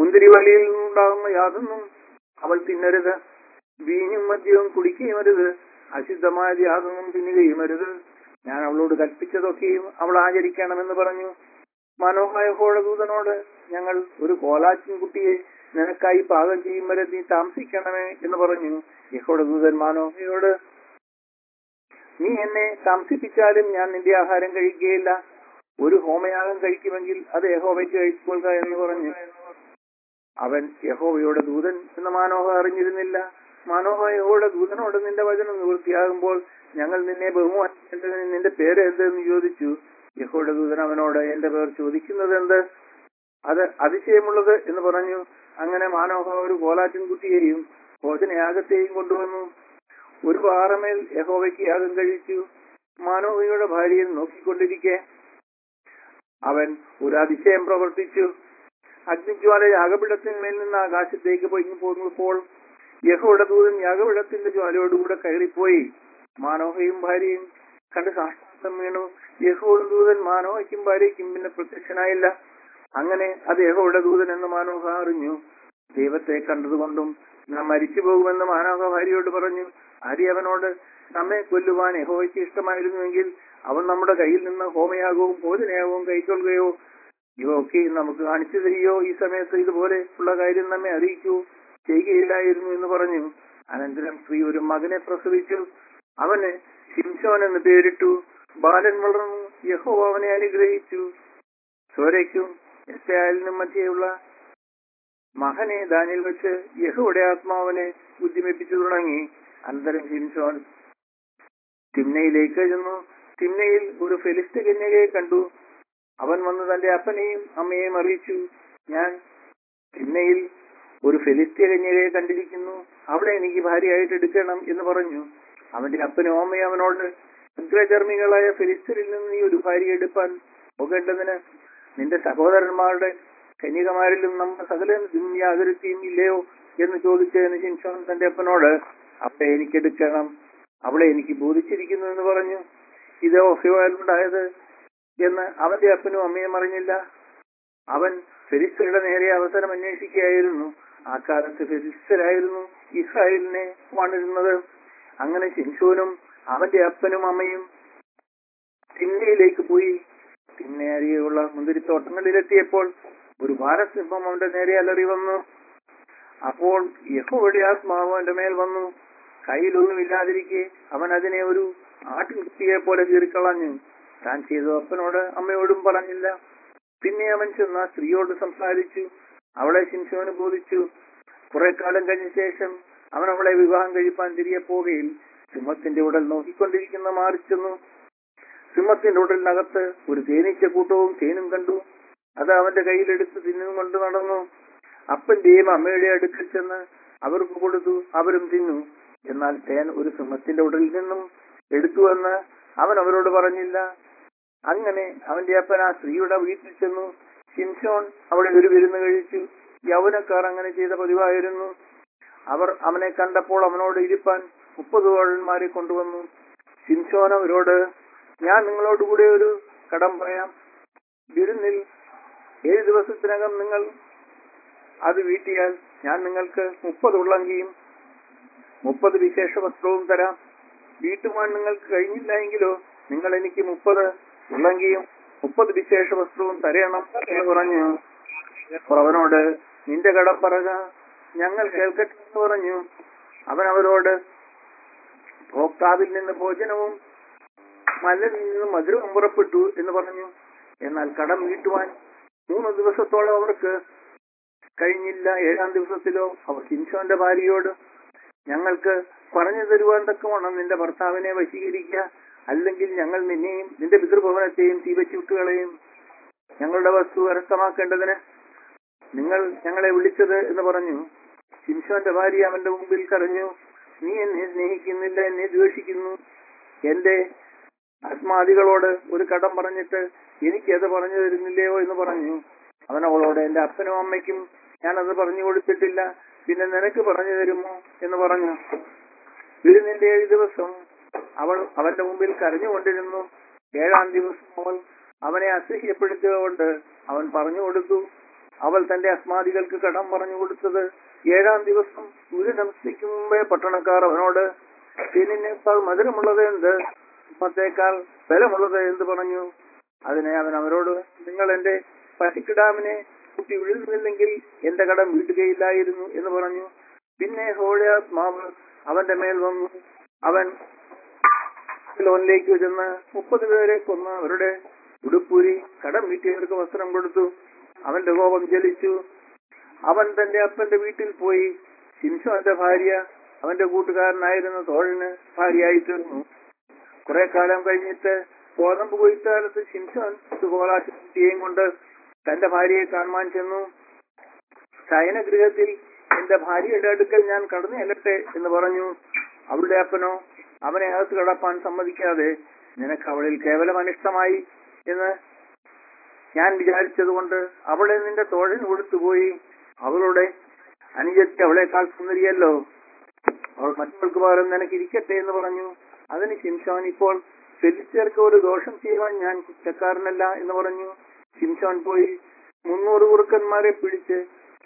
മുന്തിരിവള്ളിയിൽ നിന്നുണ്ടാകുന്ന യാതൊന്നും അവൾ തിന്നരുത് വീഞ്ഞും മദ്യവും കുടിക്കുകയും അരുത് അശുദ്ധമായ യാതൊന്നും തിന്നുകയും അരുത് ഞാൻ അവളോട് കൽപ്പിച്ചതൊക്കെയും അവൾ ആചരിക്കണമെന്ന് പറഞ്ഞു മനോഹയഹോടെ ദൂതനോട് ഞങ്ങൾ ഒരു കോലാച്ചിൻ കുട്ടിയെ നിനക്കായി പാകം ചെയ്യും വരെ നീ താമസിക്കണമേ എന്ന് പറഞ്ഞു യഹോടെ ദൂതൻ മാനോഹയോട് നീ എന്നെ താമസിപ്പിച്ചാലും ഞാൻ നിന്റെ ആഹാരം കഴിക്കുകയില്ല ഒരു ഹോമയാഗം കഴിക്കുമെങ്കിൽ അത് യഹോവയ്ക്ക് കഴിച്ചുകൊള്ളുക എന്ന് പറഞ്ഞു അവൻ യഹോവയുടെ ദൂതൻ എന്ന മാനോഹ അറിഞ്ഞിരുന്നില്ല മാനോഹ യഹോയുടെ ദൂതനോട് നിന്റെ വചനം നിവൃത്തിയാകുമ്പോൾ ഞങ്ങൾ നിന്നെ ബഹുമാനിക്കേണ്ടതിന് നിന്റെ പേര് എന്തെന്ന് ചോദിച്ചു യഹോയുടെ ദൂതൻ അവനോട് എന്റെ പേർ ചോദിക്കുന്നത് എന്ത് അത് അതിശയമുള്ളത് എന്ന് പറഞ്ഞു അങ്ങനെ മാനോഹ ഒരു കോലാറ്റിൻ കുട്ടിയെയും ഭോജനയാഗത്തെയും കൊണ്ടുവന്നു ഒരു പാറമേൽ യഹോവയ്ക്ക് യാഗം കഴിച്ചു മാനോഹയുടെ ഭാര്യയെ നോക്കിക്കൊണ്ടിരിക്കെ അവൻ ഒരു അതിശയം പ്രവർത്തിച്ചു അഗ്നിജ്വാല യാഗപിടത്തിന്മേൽ നിന്ന് ആകാശത്തേക്ക് പൊയ്ഞ്ഞു പോന്നപ്പോൾ യഹോയുടെ ദൂതൻ യാഗപിടത്തിന്റെ ജ്വാലയോടുകൂടെ കയറിപ്പോയി മാനോഹയും ഭാര്യയും കണ്ട് സാഷ്ടാന്തം വീണു യഹോയുടെ ദൂതൻ മാനോഹയ്ക്കും ഭാര്യയ്ക്കും പിന്നെ പ്രത്യക്ഷനായില്ല അങ്ങനെ അത് യഹോയുടെ ദൂതൻ എന്ന് മാനോഹ അറിഞ്ഞു ദൈവത്തെ കണ്ടതുകൊണ്ടും നാം മരിച്ചു പോകുമെന്ന് മാനോഹ ഭാര്യയോട് പറഞ്ഞു ഭാര്യ അവനോട് നമ്മെ കൊല്ലുവാൻ യഹോവയ്ക്ക് ഇഷ്ടമായിരുന്നുവെങ്കിൽ അവൻ നമ്മുടെ കയ്യിൽ നിന്ന് ഹോമയാകവും ഭോജനയാകവും കൈക്കൊള്ളുകയോ ഇവയൊക്കെ നമുക്ക് കാണിച്ചു തരികയോ ഈ സമയത്ത് ഇതുപോലെ ഉള്ള കാര്യം നമ്മെ അറിയിക്കൂ ചെയ്യുകയില്ലായിരുന്നു എന്ന് പറഞ്ഞു അനന്തരം സ്ത്രീ ഒരു മകനെ പ്രസവിച്ചു അവന് ശിംശോൻ എന്ന് പേരിട്ടു ബാലൻ വളർന്നു യഹോവ അവനെ അനുഗ്രഹിച്ചു സോരയ്ക്കും എസ്റ്റാലിനും മധ്യയുള്ള മകനെ ദാനിൽ വെച്ച് യഹോയുടെ ആത്മാവനെ ബുദ്ധിമിപ്പിച്ചു തുടങ്ങി അനന്തരം ശിംശോൻ തിമ്നയിലേക്ക് ചെന്നു തിമ്നയിൽ ഒരു ഫെലിസ്ത കന്യകയെ കണ്ടു അവൻ വന്ന് തന്റെ അപ്പനെയും അമ്മയെയും അറിയിച്ചു ഞാൻ തിമ്നയിൽ ഒരു ഫെലിസ്ത്യ കന്യകയെ കണ്ടിരിക്കുന്നു അവളെ എനിക്ക് ഭാര്യയായിട്ട് എടുക്കണം എന്ന് പറഞ്ഞു അവന്റെ അപ്പനും അമ്മയും അവനോട് അഗ്രചർമ്മികളായ ഫെലിസ്തരിൽ നിന്ന് നീ ഒരു ഭാര്യ എടുപ്പാൻ പോകേണ്ടതിന് നിന്റെ സഹോദരന്മാരുടെ കന്യകമാരിലും നമ്മുടെ സകല യാതൊരുത്തിയും ഇല്ലയോ എന്ന് ചോദിച്ചതിന് ശിംഷോൻ തന്റെ അപ്പനോട് അവളെ എനിക്ക് എടുക്കണം അവളെ എനിക്ക് ബോധിച്ചിരിക്കുന്നു എന്ന് പറഞ്ഞു ഇത് ഒഫിവാലുണ്ടായത് എന്ന് അവന്റെ അപ്പനും അമ്മയും അറിഞ്ഞില്ല അവൻ ഫെരിസ്തരുടെ നേരെ അവസരം അന്വേഷിക്കുകയായിരുന്നു ആ കാലത്ത് ഫെരിസ്തരായിരുന്നു ഇസ്രായേലിനെ വാണിരുന്നത് അങ്ങനെ ശിംഷോനും അവന്റെ അപ്പനും അമ്മയും തിന്നയിലേക്ക് പോയി തിന്നെ അരികെയുള്ള മുന്തിരിത്തോട്ടങ്ങളിലെത്തിയപ്പോൾ ഒരു ഭാരസിംഹം അവന്റെ നേരെ അലറി വന്നു അപ്പോൾ യഹോയുടെ ആത്മാവ് അവന്റെ മേൽ വന്നു കയ്യിലൊന്നുമില്ലാതിരിക്കെ അവൻ അതിനെ ഒരു ആട്ടിൻകുട്ടിയെ പോലെ കീറിക്കളഞ്ഞു താൻ ചെയ്തു അപ്പനോട് അമ്മയോടും പറഞ്ഞില്ല പിന്നെ അവൻ ചെന്ന സ്ത്രീയോട് സംസാരിച്ചു അവളെ ശിംശോന് ബോധിച്ചു കുറെ കാലം കഴിഞ്ഞ ശേഷം അവൻ അവളെ വിവാഹം കഴിപ്പാൻ തിരികെ പോവുകയിൽ സിംഹത്തിന്റെ ഉടൽ നോക്കിക്കൊണ്ടിരിക്കുന്ന മാറിച്ചെന്നു സിംഹത്തിന്റെ ഉടലിനകത്ത് ഒരു തേനീച്ച കൂട്ടവും തേനും കണ്ടു അത് അവന്റെ കയ്യിലെടുത്ത് തിന്നും കൊണ്ട് നടന്നു അപ്പന്റെയും അമ്മയുടെ അടുക്കൽ ചെന്ന് അവർക്ക് കൊടുത്തു അവരും തിന്നു എന്നാൽ തേൻ ഒരു സിംഹത്തിന്റെ ഉടലിൽ നിന്നും എടുത്തുവെന്ന് അവൻ അവരോട് പറഞ്ഞില്ല അങ്ങനെ അവന്റെ അപ്പൻ ആ സ്ത്രീയുടെ വീട്ടിൽ ചെന്നു ശിംഷോൻ അവിടെ ഒരു വിരുന്ന് കഴിച്ചു യൗവനക്കാർ അങ്ങനെ ചെയ്ത പതിവായിരുന്നു അവർ അവനെ കണ്ടപ്പോൾ അവനോട് ഇരിപ്പാൻ മുപ്പത് തോഴന്മാരെ കൊണ്ടുവന്നു ശിംഷോൻ അവരോട് ഞാൻ നിങ്ങളോടുകൂടെ ഒരു കടം പറയാം വിരുന്നിൽ ഏഴ് ദിവസത്തിനകം നിങ്ങൾ അത് വീട്ടിയാൽ ഞാൻ നിങ്ങൾക്ക് മുപ്പത് ഉള്ളങ്കിയും മുപ്പത് വിശേഷ വസ്ത്രവും തരാം വീട്ടുവാൻ നിങ്ങൾക്ക് കഴിഞ്ഞില്ല എങ്കിലോ നിങ്ങൾ എനിക്ക് മുപ്പത് ഉള്ളങ്കിയും മുപ്പത് വിശേഷ വസ്ത്രവും തരയണം എന്ന് പറഞ്ഞു അപ്പോൾ അവനോട് നിന്റെ കടം പറക ഞങ്ങൾ കേൾക്കട്ടെ എന്ന് പറഞ്ഞു അവൻ അവരോട് ഭോക്താവിൽ നിന്ന് ഭോജനവും മല്ലിൽ നിന്ന് മധുരവും പുറപ്പെട്ടു എന്ന് പറഞ്ഞു എന്നാൽ കടം വീട്ടുവാൻ മൂന്ന് ദിവസത്തോളം അവർക്ക് കഴിഞ്ഞില്ല ഏഴാം ദിവസത്തിലോ അവർ ശിംഷോന്റെ ഭാര്യയോട് ഞങ്ങൾക്ക് പറഞ്ഞു തരുവാൻ തക്കവണ്ണം നിന്റെ ഭർത്താവിനെ വശീകരിക്കുക അല്ലെങ്കിൽ ഞങ്ങൾ നിന്നെയും നിന്റെ പിതൃഭവനത്തെയും തീവച്ചു വിട്ടുകളയും ഞങ്ങളുടെ വസ്തു അരസ്ഥമാക്കേണ്ടതിന് നിങ്ങൾ ഞങ്ങളെ വിളിച്ചത് എന്ന് പറഞ്ഞു ശിംഷോന്റെ ഭാര്യ അവന്റെ മുമ്പിൽ കരഞ്ഞു നീ എന്നെ സ്നേഹിക്കുന്നില്ല എന്നെ ദ്വേഷിക്കുന്നു എന്റെ ആത്മാദികളോട് ഒരു കടം പറഞ്ഞിട്ട് എനിക്ക് അത് പറഞ്ഞു തരുന്നില്ലയോ എന്ന് പറഞ്ഞു അവൻ അവളോട് എന്റെ അപ്പനും അമ്മയ്ക്കും ഞാനത് പറഞ്ഞു കൊടുത്തിട്ടില്ല പിന്നെ നിനക്ക് പറഞ്ഞു തരുമോ എന്ന് പറഞ്ഞു വിരുന്നിന്റെ ഏഴ് ദിവസം അവൾ അവന്റെ മുമ്പിൽ കരഞ്ഞുകൊണ്ടിരുന്നു ഏഴാം ദിവസം അവൾ അവനെ അസഹ്യപ്പെടുത്തിയതുകൊണ്ട് അവൻ പറഞ്ഞു കൊടുത്തു അവൾ തന്റെ അസ്മാദികൾക്ക് കടം പറഞ്ഞു കൊടുത്തത് ഏഴാം ദിവസം സൂര്യനമസ്തയ്ക്ക് മുമ്പേ പട്ടണക്കാർ അവനോട് തേനിനേക്കാൾ മധുരമുള്ളത് എന്ത് ഉമ്മത്തേക്കാൾ ബലമുള്ളത് എന്ത് പറഞ്ഞു അതിനെ അവൻ അവരോട് നിങ്ങൾ എന്റെ പശുക്കിടാമിനെ കുട്ടി വിഴുന്നില്ലെങ്കിൽ എന്റെ കടം വീട്ടുകയില്ലായിരുന്നു എന്ന് പറഞ്ഞു പിന്നെ ഹോളിയാത്മാവ് അവന്റെ മേൽ വന്നു അവൻ ലോനിലേക്ക് ചെന്ന് മുപ്പത് പേരെ കൊന്ന് അവരുടെ ഉടുപ്പൂരി കടം വീട്ടിയവർക്ക് വസ്ത്രം കൊടുത്തു അവന്റെ കോപം ജലിച്ചു അവൻ തന്റെ അപ്പന്റെ വീട്ടിൽ പോയി ശിംശോന്റെ ഭാര്യ അവന്റെ കൂട്ടുകാരനായിരുന്ന തോഴന് ഭാര്യയായി തീർന്നു കുറെ കാലം കഴിഞ്ഞിട്ട് ഗോതമ്പ് കൊയ്ത്താലത്ത് ശിംശോൻ കുട്ടിയെയും കൊണ്ട് തന്റെ ഭാര്യയെ കാണുവാൻ ചെന്നു ശയനഗൃഹത്തിൽ എന്റെ ഭാര്യയുടെ അടുക്കൽ ഞാൻ കടന്നു ചെല്ലട്ടെ എന്ന് പറഞ്ഞു അവളുടെ അപ്പനോ അവനെ അകത്ത് കടപ്പാൻ സമ്മതിക്കാതെ നിനക്ക് അവളിൽ കേവലം അനിഷ്ടമായി എന്ന് ഞാൻ വിചാരിച്ചതുകൊണ്ട് അവളെ നിന്റെ തോഴൻ കൊടുത്തുപോയി അവളുടെ അനുജത്തി അവളെക്കാൾ സുന്ദരിയല്ലോ അവൾ മറ്റവൾക്ക് പകരം നിനക്ക് ഇരിക്കട്ടെ എന്ന് പറഞ്ഞു അതിന് ശിംഷോൻ ഇപ്പോൾ ഫെലിസ്തീർക്ക് ഒരു ദോഷം ചെയ്യുവാൻ ഞാൻ കുറ്റക്കാരനല്ല എന്ന് പറഞ്ഞു ശിംഷോൻ പോയി മുന്നൂറ് കുറുക്കന്മാരെ പിടിച്ച്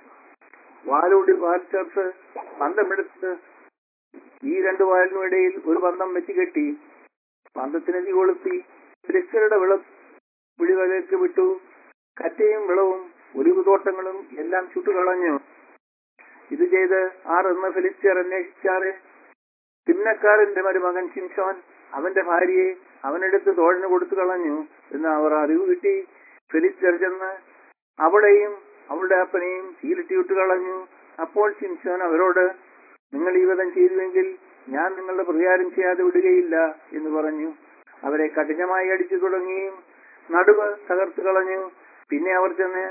വാലോടി വാൽ ചേർത്ത് പന്തമെടുത്ത് ഈ രണ്ട് വാലിനും ഇടയിൽ ഒരു പന്തം വെച്ച് കെട്ടി പന്തത്തിന് തീ കൊളുത്തി ഫിലിസ്തീരുടെ വിള വിളിവകയ്ക്ക് വിട്ടു കറ്റയും വിളവും ഒലിവുതോട്ടങ്ങളും എല്ലാം ചുട്ടുകളഞ്ഞു ഇത് ചെയ്ത് ആർ എന്ന ഫിലിസ്തീർ അന്വേഷിച്ചാറ് തിന്നക്കാരന്റെ മരുമകൻ ശിംഷോൻ അവന്റെ ഭാര്യയെ അവനെടുത്ത് തോഴന് കൊടുത്തു കളഞ്ഞു എന്ന് അവർ അറിവ് കിട്ടി ഫിലിസ്തീർ ചെന്ന് അവളെയും അവളുടെ അപ്പനെയും തീലിട്ടി വിട്ടു കളഞ്ഞു അപ്പോൾ ശിംഷോൻ അവരോട് നിങ്ങൾ ഈ വിധം ചെയ്തുവെങ്കിൽ ഞാൻ നിങ്ങളുടെ പ്രതികാരം ചെയ്യാതെ വിടുകയില്ല എന്ന് പറഞ്ഞു അവരെ കഠിനമായി അടിച്ചു തുടങ്ങിയും നടുവ് തകർത്തു കളഞ്ഞു പിന്നെ അവർ ചെന്ന്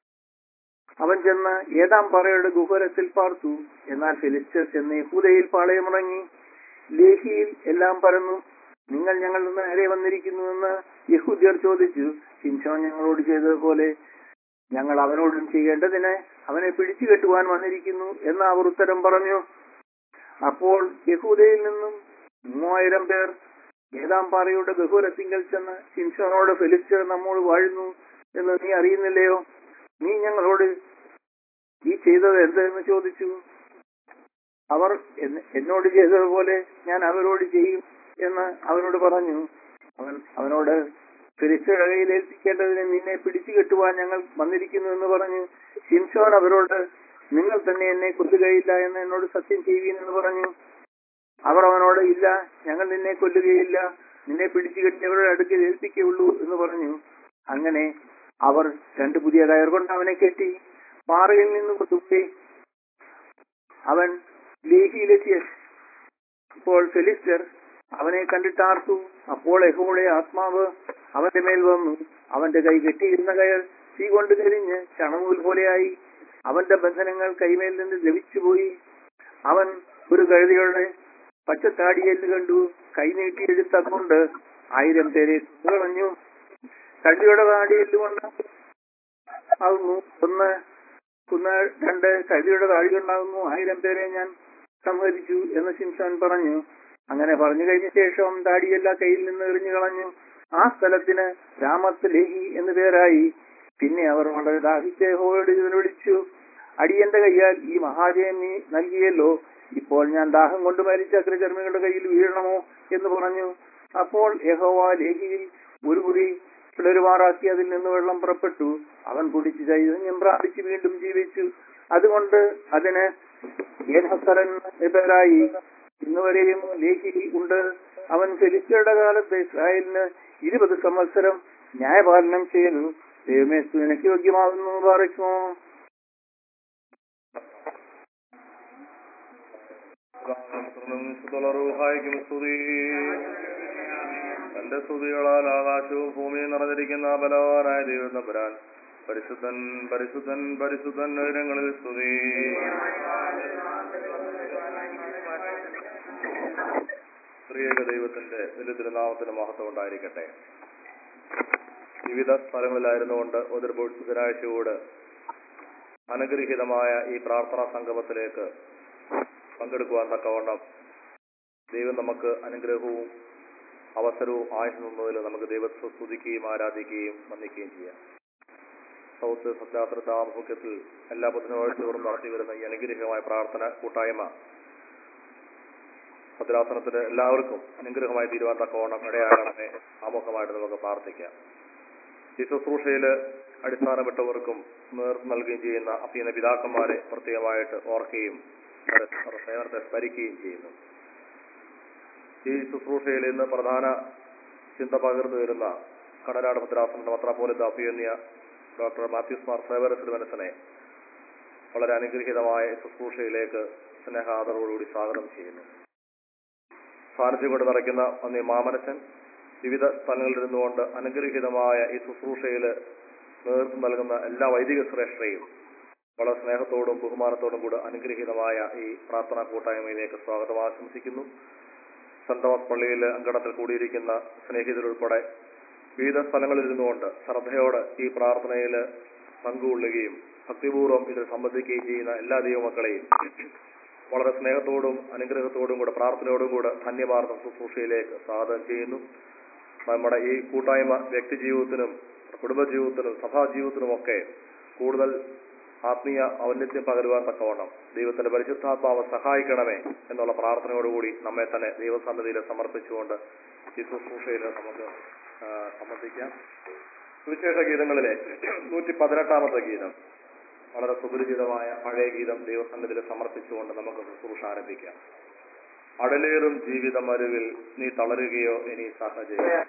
അവൻ ചെന്ന് ഏതാം പാറയുടെ ഗുഹരത്തിൽ പാർത്തു എന്നാൽ ഫിലിസ്റ്റർ ചെന്ന് യഹൂദയിൽ പാളയമിറങ്ങി ലേഹിയിൽ എല്ലാം പരന്നു നിങ്ങൾ ഞങ്ങളുടെ നേരെ വന്നിരിക്കുന്നുവെന്ന് യഹൂദ്യർ ചോദിച്ചു ശിംഷോൻ ഞങ്ങളോട് ചെയ്തതുപോലെ ഞങ്ങൾ അവനോടും ചെയ്യേണ്ടതിന് അവനെ പിടിച്ചു കെട്ടുവാൻ വന്നിരിക്കുന്നു എന്ന് അവർ ഉത്തരം പറഞ്ഞു അപ്പോൾ യഹൂദയിൽ നിന്നും മൂവായിരം പേർ ഏതാം പാറയുടെ ബഹുരത്തിങ്കൽ ചെന്ന് ശിംഷോനോട് ഫെലിസ്റ്റർ നമ്മോട് വാഴുന്നു എന്ന് നീ അറിയുന്നില്ലയോ നീ ഞങ്ങളോട് ഈ ചെയ്തത് എന്തെന്ന് ചോദിച്ചു അവർ എന്ന- എന്നോട് ചെയ്തതുപോലെ ഞാൻ അവരോട് ചെയ്യും എന്ന് അവനോട് പറഞ്ഞു അവൻ അവനോട് ഫിലിസ്റ്റയുടെ കയ്യിൽ ഏൽപ്പിക്കേണ്ടതിന് നിന്നെ പിടിച്ചു കെട്ടുവാൻ ഞങ്ങൾ വന്നിരിക്കുന്നു എന്ന് പറഞ്ഞു ശിംഷോൻ അവരോട് നിങ്ങൾ തന്നെ എന്നെ കൊല്ലുകയില്ല എന്ന് എന്നോട് സത്യം ചെയ്യുവീൻ എന്ന് പറഞ്ഞു അവർ അവനോട് ഇല്ല ഞങ്ങൾ നിന്നെ കൊല്ലുകയില്ല നിന്നെ പിടിച്ചു കെട്ടിയവരുടെ അടുക്കൽ ഏൽപ്പിക്കുകയുള്ളൂ എന്ന് പറഞ്ഞു അങ്ങനെ അവർ രണ്ട് പുതിയ കയർ കൊണ്ട് അവനെ കെട്ടി പാറയിൽ നിന്ന് കൊണ്ടുപോയി അവൻ ലേഹിയിലെത്തിയ ഇപ്പോൾ ഫെലിസ്റ്റർ അവനെ കണ്ടിട്ടാർത്തു അപ്പോൾ യഹോയുടെ ആത്മാവ് അവന്റെ മേൽ വന്നു അവന്റെ കൈ കെട്ടിയിരുന്ന കയർ തീ കൊണ്ട് കരിഞ്ഞ് ചണനൂൽ പോലെയായി അവന്റെ ബന്ധനങ്ങൾ കൈമേൽ നിന്ന് ലഭിച്ചുപോയി അവൻ ഒരു കഴുതിയുടെ പച്ചത്താടിയെല്ല് കണ്ടു കൈ നീട്ടി എടുത്തതുകൊണ്ട് ആയിരം പേരെ കളഞ്ഞു കഴുതിയുടെ താടിയെല്ല് കൊണ്ട് ആകുന്നു ഒന്ന് കുന്ന രണ്ട് കഴുതിയുടെ താടി കൊണ്ടാകുന്നു ആയിരം പേരെ ഞാൻ സംഹരിച്ചു എന്ന് ശിംഷാൻ പറഞ്ഞു അങ്ങനെ പറഞ്ഞു കഴിഞ്ഞ ശേഷം താടിയെല്ലാം കയ്യിൽ നിന്ന് എറിഞ്ഞു കളഞ്ഞു ആ സ്ഥലത്തിന് രാമത്ത് ലേഹി എന്ന് പേരായി പിന്നെ അവർ വളരെ ദാഹിച്ച് ഹോയോട് ഇതിനെ വിളിച്ചു അടിയന്റെ കയ്യാൽ ഈ മഹാജയം നീ നൽകിയല്ലോ ഇപ്പോൾ ഞാൻ ദാഹം കൊണ്ട് മരിച്ച അഗ്രചർമ്മികളുടെ കയ്യിൽ വീഴണമോ എന്ന് പറഞ്ഞു അപ്പോൾ യഹോവ ലേഹിയിൽ ഒരു കുടി പിളരുമാറാക്കി അതിൽ നിന്ന് വെള്ളം പുറപ്പെട്ടു അവൻ കുടിച്ച് ചൈതന്യം പ്രാപിച്ച് വീണ്ടും ജീവിച്ചു അതുകൊണ്ട് അതിന് ഏനഹസരൻ എന്ന് പേരായി ഇന്നുവരെയും ലേഖി ഉണ്ട് അവൻ ഫെലിസ്തയുടെ കാലത്ത് ഇസ്രായേലിന് ഇരുപത് സംവത്സരം ന്യായപാലനം ചെയ്തു ദൈവമേ നിനക്ക് യോഗ്യമാകുന്നു പാറിക്കുമോ റൂഹായിക്കും സ്തുതി തന്റെ സ്തുതികളാൽ ആകാശവും ഭൂമിയും നിറഞ്ഞിരിക്കുന്ന ബലവാനായ ദൈവം തമ്പുരാൻ പരിശുദ്ധൻ പരിശുദ്ധൻ പരിശുദ്ധൻ ഉയരങ്ങളിൽ സ്തുതി സ്ത്രീക ദൈവത്തിന്റെ വലിയ തിരുനാമത്തിന് മഹത്വം ഉണ്ടായിരിക്കട്ടെ വിവിധ സ്ഥലങ്ങളിലായിരുന്നുകൊണ്ട് ഒരു ബുധനാഴ്ചയോട് അനുഗ്രഹീതമായ ഈ പ്രാർത്ഥനാ സംഗമത്തിലേക്ക് പങ്കെടുക്കുവാൻ തക്കവണ്ണം ദൈവം നമുക്ക് അനുഗ്രഹവും അവസരവും ആയുസ് നിന്നതിൽ നമുക്ക് ദൈവത്തെ സ്തുതിക്കുകയും ആരാധിക്കുകയും വന്ദിക്കുകയും ചെയ്യാം സൗത്ത് സത്യാത്രത്തെ ആഭിമുഖ്യത്തിൽ എല്ലാ ബുധനാഴ്ചകളും നടത്തി വരുന്ന ഈ അനുഗ്രഹമായ പ്രാർത്ഥന കൂട്ടായ്മ ഭദ്രാസനത്തിന് എല്ലാവർക്കും അനുഗ്രഹമായി തീരുവാൻ തക്കവണ്ണം ഇടയാകണമേ ആമുഖമായിട്ട് നമുക്ക് പ്രാർത്ഥിക്കാം ഈ ശുശ്രൂഷയിൽ അടിസ്ഥാനപ്പെട്ടവർക്കും നേതൃത്വം നൽകുകയും ചെയ്യുന്ന അഭ്യന പിതാക്കന്മാരെ പ്രത്യേകമായിട്ട് ഓർക്കുകയും അവരുടെ അവരുടെ സേവനത്തെ സ്മരിക്കുകയും ചെയ്യുന്നു ഈ ശുശ്രൂഷയിൽ ഇന്ന് പ്രധാന ചിന്ത പകർന്നു വരുന്ന കടനാട് ഭദ്രാസനത്തിന്റെ മത്രാപോലിത്ത അഭിയന്യ ഡോക്ടർ മാത്യൂസ് മാർ സേവരത്തിൽ മനസ്സിനെ വളരെ അനുഗ്രഹീതമായ ഈ ശുശ്രൂഷയിലേക്ക് സ്നേഹാദരവോടുകൂടി സ്വാഗതം ചെയ്യുന്നു സാന്നിധ്യം കൊണ്ട് നിറയ്ക്കുന്ന അന്നീ മാമനച്ചൻ വിവിധ സ്ഥലങ്ങളിൽ ഇരുന്നുകൊണ്ട് അനുഗ്രഹീതമായ ഈ ശുശ്രൂഷയിൽ നേതൃത്വം നൽകുന്ന എല്ലാ വൈദിക ശ്രേഷ്ഠരെയും വളരെ സ്നേഹത്തോടും ബഹുമാനത്തോടും കൂടെ അനുഗ്രഹീതമായ ഈ പ്രാർത്ഥനാ കൂട്ടായ്മയിലേക്ക് സ്വാഗതം ആശംസിക്കുന്നു സെന്റ് തോമസ് പള്ളിയിൽ അങ്കണത്തിൽ കൂടിയിരിക്കുന്ന സ്നേഹിതരുൾപ്പെടെ വിവിധ സ്ഥലങ്ങളിൽ ഇരുന്നുകൊണ്ട് ശ്രദ്ധയോടെ ഈ പ്രാർത്ഥനയിൽ പങ്കുകൊള്ളുകയും ഭക്തിപൂർവ്വം ഇതിൽ സംബന്ധിക്കുകയും ചെയ്യുന്ന എല്ലാ ദൈവമക്കളെയും വളരെ സ്നേഹത്തോടും അനുഗ്രഹത്തോടും കൂടെ പ്രാർത്ഥനയോടും കൂടെ ധന്യവാർത്ത ശുശ്രൂഷയിലേക്ക് സ്വാഗതം ചെയ്യുന്നു നമ്മുടെ ഈ കൂട്ടായ്മ വ്യക്തി ജീവിതത്തിനും കുടുംബജീവിതത്തിനും സഭാജീവിതത്തിനും ഒക്കെ കൂടുതൽ ആത്മീയ ഔന്നത്യം പകരുവാൻ തക്കവണ്ണം ദൈവത്തിന്റെ പരിശുദ്ധാത്മാവ് സഹായിക്കണമേ എന്നുള്ള പ്രാർത്ഥനയോടുകൂടി നമ്മെ തന്നെ ദൈവസന്നിധിയിൽ സമർപ്പിച്ചുകൊണ്ട് ഈ ശുശ്രൂഷയിൽ നമുക്ക് ആ, സംബന്ധിക്കാം സുവിശേഷ ഗീതങ്ങളിലെ നൂറ്റി പതിനെട്ടാമത്തെ ഗീതം വളരെ സുപരിചിതമായ പഴയ ഗീതം ദൈവസന്നിധിയിൽ സമർപ്പിച്ചുകൊണ്ട് നമുക്ക് ശുശ്രൂഷ ആരംഭിക്കാം അടലേറും ജീവിതം അരുവിൽ നീ തളരുകയോ ഇനി സാഹചര്യം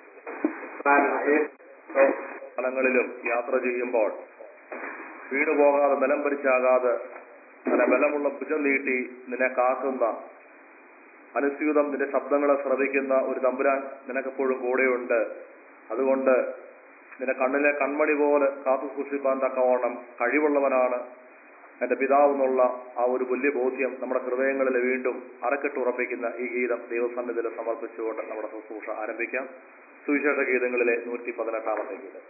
സ്ഥലങ്ങളിലും യാത്ര ചെയ്യുമ്പോൾ വീണുപോകാതെ ബലം പരിച്ചാകാതെ നല്ല ബലമുള്ള ഭുജം നീട്ടി നിന്നെ കാക്കുന്ന അനുസ്യൂതം നിന്റെ ശബ്ദങ്ങളെ ശ്രവിക്കുന്ന ഒരു തമ്പുരാൻ നിനക്കെപ്പോഴും കൂടെയുണ്ട് അതുകൊണ്ട് നിന്റെ കണ്ണിലെ കൺമണി പോലെ കാത്തു സൂക്ഷിപ്പാൻ തക്കവണ്ണം കഴിവുള്ളവനാണ് എന്റെ പിതാവ് എന്നുള്ള ആ ഒരു വലിയ ബോധ്യം നമ്മുടെ ഹൃദയങ്ങളിൽ വീണ്ടും അറക്കെട്ടുറപ്പിക്കുന്ന ഈ ഗീതം ദൈവസന്നിധിയിൽ സമർപ്പിച്ചുകൊണ്ട് നമ്മുടെ ശുശ്രൂഷ ആരംഭിക്കാം സുവിശേഷ ഗീതങ്ങളിലെ നൂറ്റി പതിനെട്ടാമത്തെ ഗീതം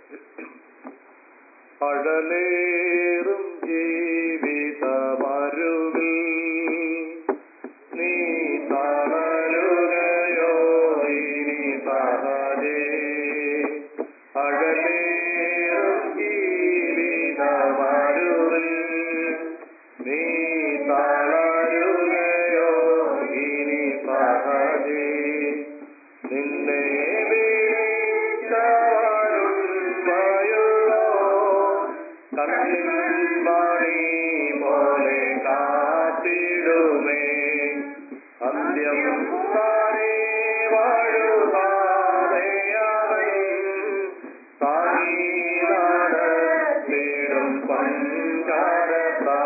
അഴലേറും ജീവിതമരുവിൽ നീ തളരുകയോ ഇനി സഹജേ അഴലേറും ജീവിതമരുവിൽ നീ തളരുകയോ ഇനി സഹജേ നിന്നെ വിളിച്ചവരുള്ളയോ കണ്ണിൻ മണി പോലെ കാത്തിടുമേ അന്ത്യം വരെ വാഴുവാതെയവൻ താങ്ങി നടത്തിടും പഞ്ചാരത്താ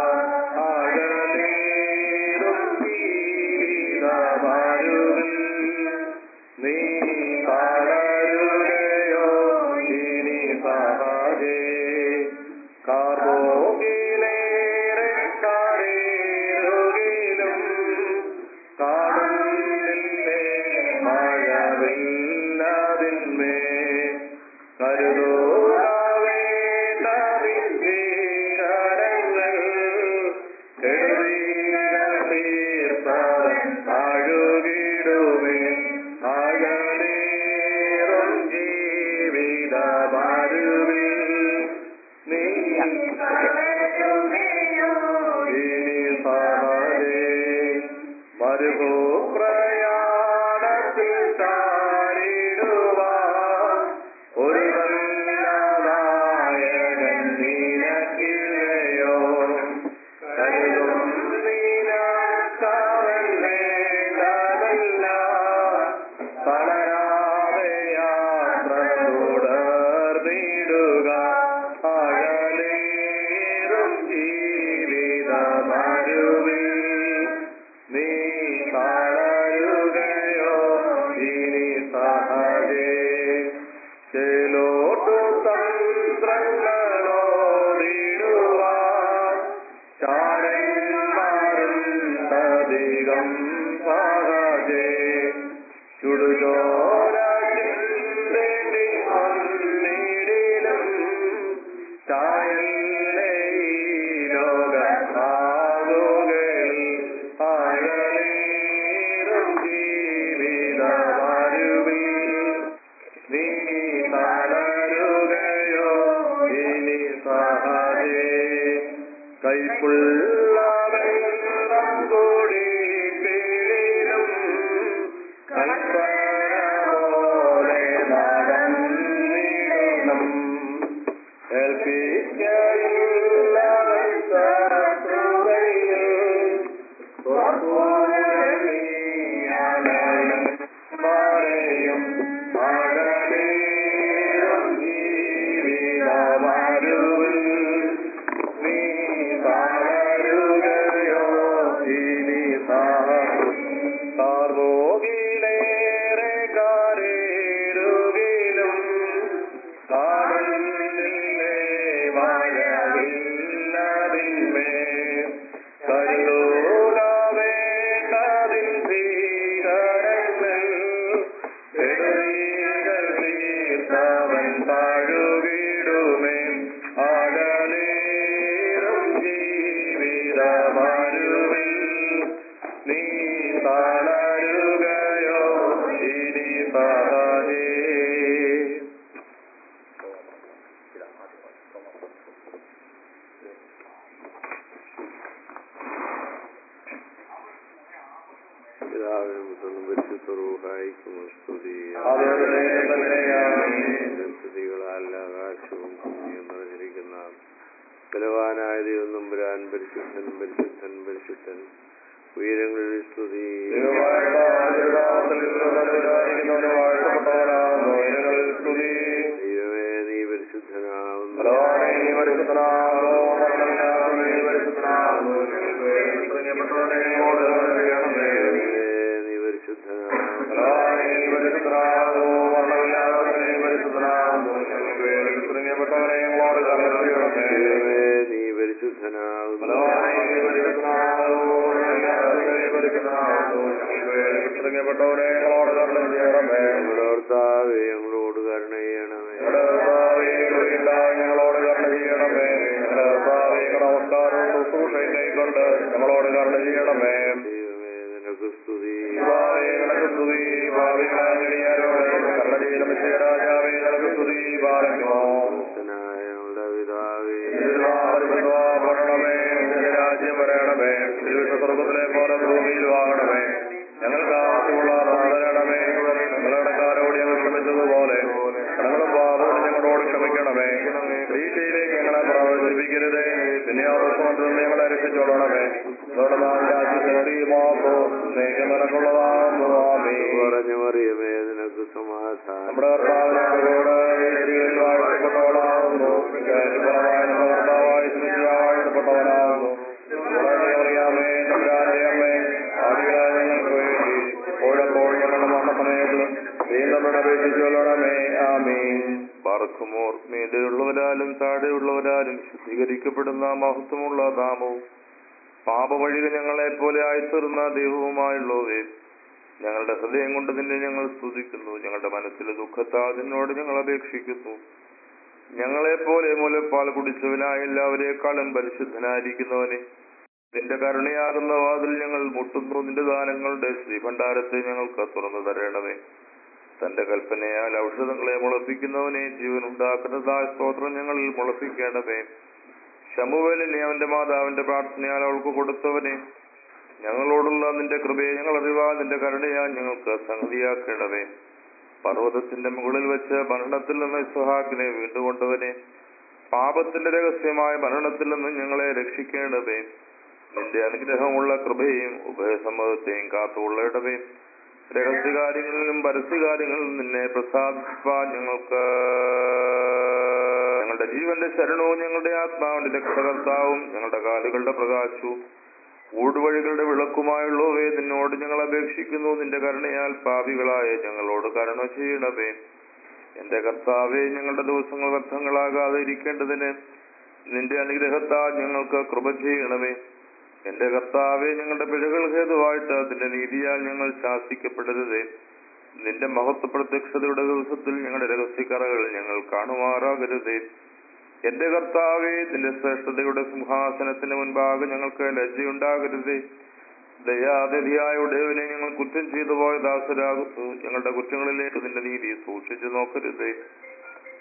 അഴലേറും ജീവിതമാരുവിൽ നീ തളരുകയോ ഇനി സഹജേ കാർമോകിലേറെ കരേറുകിലും കാണുന്നില്ലേ മഴവില്ലതിന്മേ കരുതോളവേണ്ടവിദ്യകരങ്ങൾ കെടുതികൾ തീർത്തവൻ അഴുകിടുമേ അകലേറും ജീവിതമരുവിൽ നീ ഇനി സഹജേ മരുഭൂ പ്രയാണത്തിൽ ചാരിടുവാൻ ഒരു നല്ല നായകൻ നിനക്കില്ലയോ കരുതും നിനക്കവൻ വേണ്ടതല്ല തളരാതെ യാത്ര തുടർന്നിടുക അഴലേറും ജീവിതമരുവിൽ നീ താ കൈപ്പുള്ള വെള്ളം കൂടി വീഴും കൽപ്പന പോലെ നടന്നിടണം ഏൽപ്പിക്കയില്ലവൻ ശത്രുതയിൽ മാരെയും മഴനീരും ജീവിതമരുവിൽ നീ തളരുകയോ ഇനി സാർവോകിലേറെ കാരേരുകിലും കാണുന്നില്ലേ മഴവില്ലതിന്മേ കരുതൂകാവേണ്ടതിൻ ഭീകരങ്ങൾ എഴുതികൾ തീർത്തവൻ താഴുകിടുമേ ആടലേറും ജീവിതമരുവിൽ നീ തളരുകയോ ഇനി സഹജേ പിതാവിനും പുത്രനും പരിശുദ്ധ റൂഹായിക്കും സ്തുതി സ്തുതികളാൽ ആകാശവും ഭൂമിയും നിറഞ്ഞിരിക്കുന്ന ബലവാനായ ദൈവം നമ്പുരാൻ പരിശുദ്ധൻ പരിശുദ്ധൻ പരിശുദ്ധൻ ഉയരങ്ങളിൽ സ്തുതി ദൈവമേ നീ പരിശുദ്ധനാവുന്നു ദൈവമേ നീ പരിശുദ്ധനാവുന്നു ദൈവമേ നീ പരിശുദ്ധനാവുന്നു ഞങ്ങളുടെ ഭർത്താവേ ഞങ്ങളോട് കരുണ ചെയ്യണമേ ഞങ്ങളോട് കരുണ ചെയ്യണമേ നമസ്കാരവും ശുശ്രൂഷയും കൈക്കൊണ്ട് ഞങ്ങളോട് കരുണ ചെയ്യണമേ ദൈവമേ നിനക്ക് സ്തുതി ഭാവികളെ സ്തുതി ഭാവികളായ കരുണ ചെയ്യണം രാജാവേ നിനക്ക് സ്തുതി പാലിക്കുമോ ക്രിസ്തനായ ഞങ്ങളുടെ പിതാവേ ഭരണമേ രാജ്യം വരണമേ സ്വർഗത്തിലെ പോലെ ഭൂമിയിൽ വാങ്ങണമേ ഞങ്ങൾക്ക് ആവശ്യമുള്ള തരണമേ ഞങ്ങളുടെ കാരോട് ഞങ്ങൾ ക്ഷമിച്ചതുപോലെ ഞങ്ങളും പാപോട് ഞങ്ങളോട് ക്ഷമിക്കണമേ പരീക്ഷയിലേക്ക് ഞങ്ങളെ പ്രവേശിപ്പിക്കരുതേ പിന്നെ ആ ദിവസം നിന്ന് ഞങ്ങളെ രക്ഷിച്ചോളണമേ അതോടെ നാം രാജ്യത്തിനറിയുമാകോ സ്നേഹം നിനക്കുള്ളതാകുന്നു ആമേ പറഞ്ഞു മറിയമേ നിനക്ക് സമാധാനം നമ്മുടെ കർത്താവിനോട് വാഴ്ത്തപ്പെട്ടവളാകുന്നു ഫലമായ നമ്മുടെ കർത്താവായ വാഴ്ത്തപ്പെട്ടവനാകുന്നു അറിയാമേ തമ്പുരാന്റെ അമ്മേ ആദികളായ ഞങ്ങൾക്ക് വേണ്ടി ഓഴപ്പോൾ ഞങ്ങളുടെ മരണസമയത്ത് വീണ്ടും അപേക്ഷിച്ചോളണമേ ആമീൻ പറക്കുമോർ മീതെയുള്ളവരാലും താഴെയുള്ളവരാലും ശുദ്ധീകരിക്കപ്പെടുന്ന മഹത്വമുള്ള നാമവും പാപവഴികൾ ഞങ്ങളെ പോലെ ആയിത്തീർന്ന ദൈവവുമായുള്ളവേ ഞങ്ങളുടെ ഹൃദയം കൊണ്ട് നിന്നെ ഞങ്ങൾ സ്തുതിക്കുന്നു ഞങ്ങളുടെ മനസ്സിലെ ദുഃഖത്താൽ നിന്നോട് ഞങ്ങൾ അപേക്ഷിക്കുന്നു ഞങ്ങളെ പോലെ മുലപ്പാൽ കുടിച്ചവനായ എല്ലാവരെക്കാളും പരിശുദ്ധനായിരിക്കുന്നവനെ നിന്റെ കരുണയാകുന്ന വാതിൽ ഞങ്ങൾ മുട്ടുന്നു നിന്റെ ദാനങ്ങളുടെ ശ്രീഭണ്ഡാരത്തെ ഞങ്ങൾക്ക് തുറന്നു തരണമേ തന്റെ കൽപ്പനയാൽ ഔഷധങ്ങളെ മുളപ്പിക്കുന്നവനെ ജീവൻ ഉണ്ടാക്കുന്നതായ സ്തോത്രം ഞങ്ങളിൽ മുളപ്പിക്കേണ്ടമേ ശമുവേലിനെ അവന്റെ മാതാവിന്റെ പ്രാർത്ഥനയാൽ അവൾക്ക് കൊടുത്തവനെ ഞങ്ങളോടുള്ള നിന്റെ കൃപയെ ഞങ്ങൾ അറിവാൻ നിന്റെ കരുണയാൽ ഞങ്ങൾക്ക് സംഗതിയാക്കണമേ പർവ്വതത്തിന്റെ മുകളിൽ വെച്ച് മരണത്തിൽ നിന്ന് ഇസ്ഹാക്കിനെ വീണ്ടുകൊണ്ടവനെ പാപത്തിന്റെ രഹസ്യമായ മരണത്തിൽ നിന്ന് ഞങ്ങളെ രക്ഷിക്കേണ്ടവേ നിന്റെ അനുഗ്രഹമുള്ള കൃപയും ഉഭയസമ്മതത്തെയും കാത്തുകൊള്ളേണ്ടവേ രഹസ്യകാര്യങ്ങളിലും പരസ്യകാര്യങ്ങളിലും നിന്നെ പ്രസാദിപ്പാൻ ഞങ്ങൾക്ക് ഞങ്ങളുടെ ജീവന്റെ ശരണവും ഞങ്ങളുടെ ആത്മാവിന്റെ രക്ഷകർത്താവും ഞങ്ങളുടെ കാലുകളുടെ പ്രകാശവും ഊടുവഴികളുടെ വിളക്കുമായുള്ളവേ നിന്നോട് ഞങ്ങൾ അപേക്ഷിക്കുന്നു നിന്റെ കരുണയാൽ പാപികളായ ഞങ്ങളോട് കരുണ ചെയ്യണമേ എന്റെ കർത്താവെ ഞങ്ങളുടെ ദിവസങ്ങൾ വ്യർത്ഥങ്ങളാകാതെ ഇരിക്കേണ്ടതിന് നിന്റെ അനുഗ്രഹത്താൽ ഞങ്ങൾക്ക് കൃപ ചെയ്യണമേ എന്റെ കർത്താവെ ഞങ്ങളുടെ പിഴകൾ ഹേതുവായിട്ട് നിന്റെ നീതിയാൽ ഞങ്ങൾ ശാസിക്കപ്പെടരുതേ നിന്റെ മഹത്വ പ്രത്യക്ഷതയുടെ ദിവസത്തിൽ ഞങ്ങളുടെ രഹസ്യക്കറകൾ ഞങ്ങൾ കാണുമാറാകരുതേ എന്റെ കർത്താവെ നിന്റെ ശ്രേഷ്ഠതയുടെ സിംഹാസനത്തിന് മുൻപാകെ ഞങ്ങൾക്ക് ലജ്ജയുണ്ടാകരുതേ ദയാതിഥിയായ ഉടയവനെ ഞങ്ങൾ കുറ്റം ചെയ്തു പോയ ദാസരാകുന്നു ഞങ്ങളുടെ കുറ്റങ്ങളിലേക്ക് നിന്റെ നീതി സൂക്ഷിച്ചു നോക്കരുതേ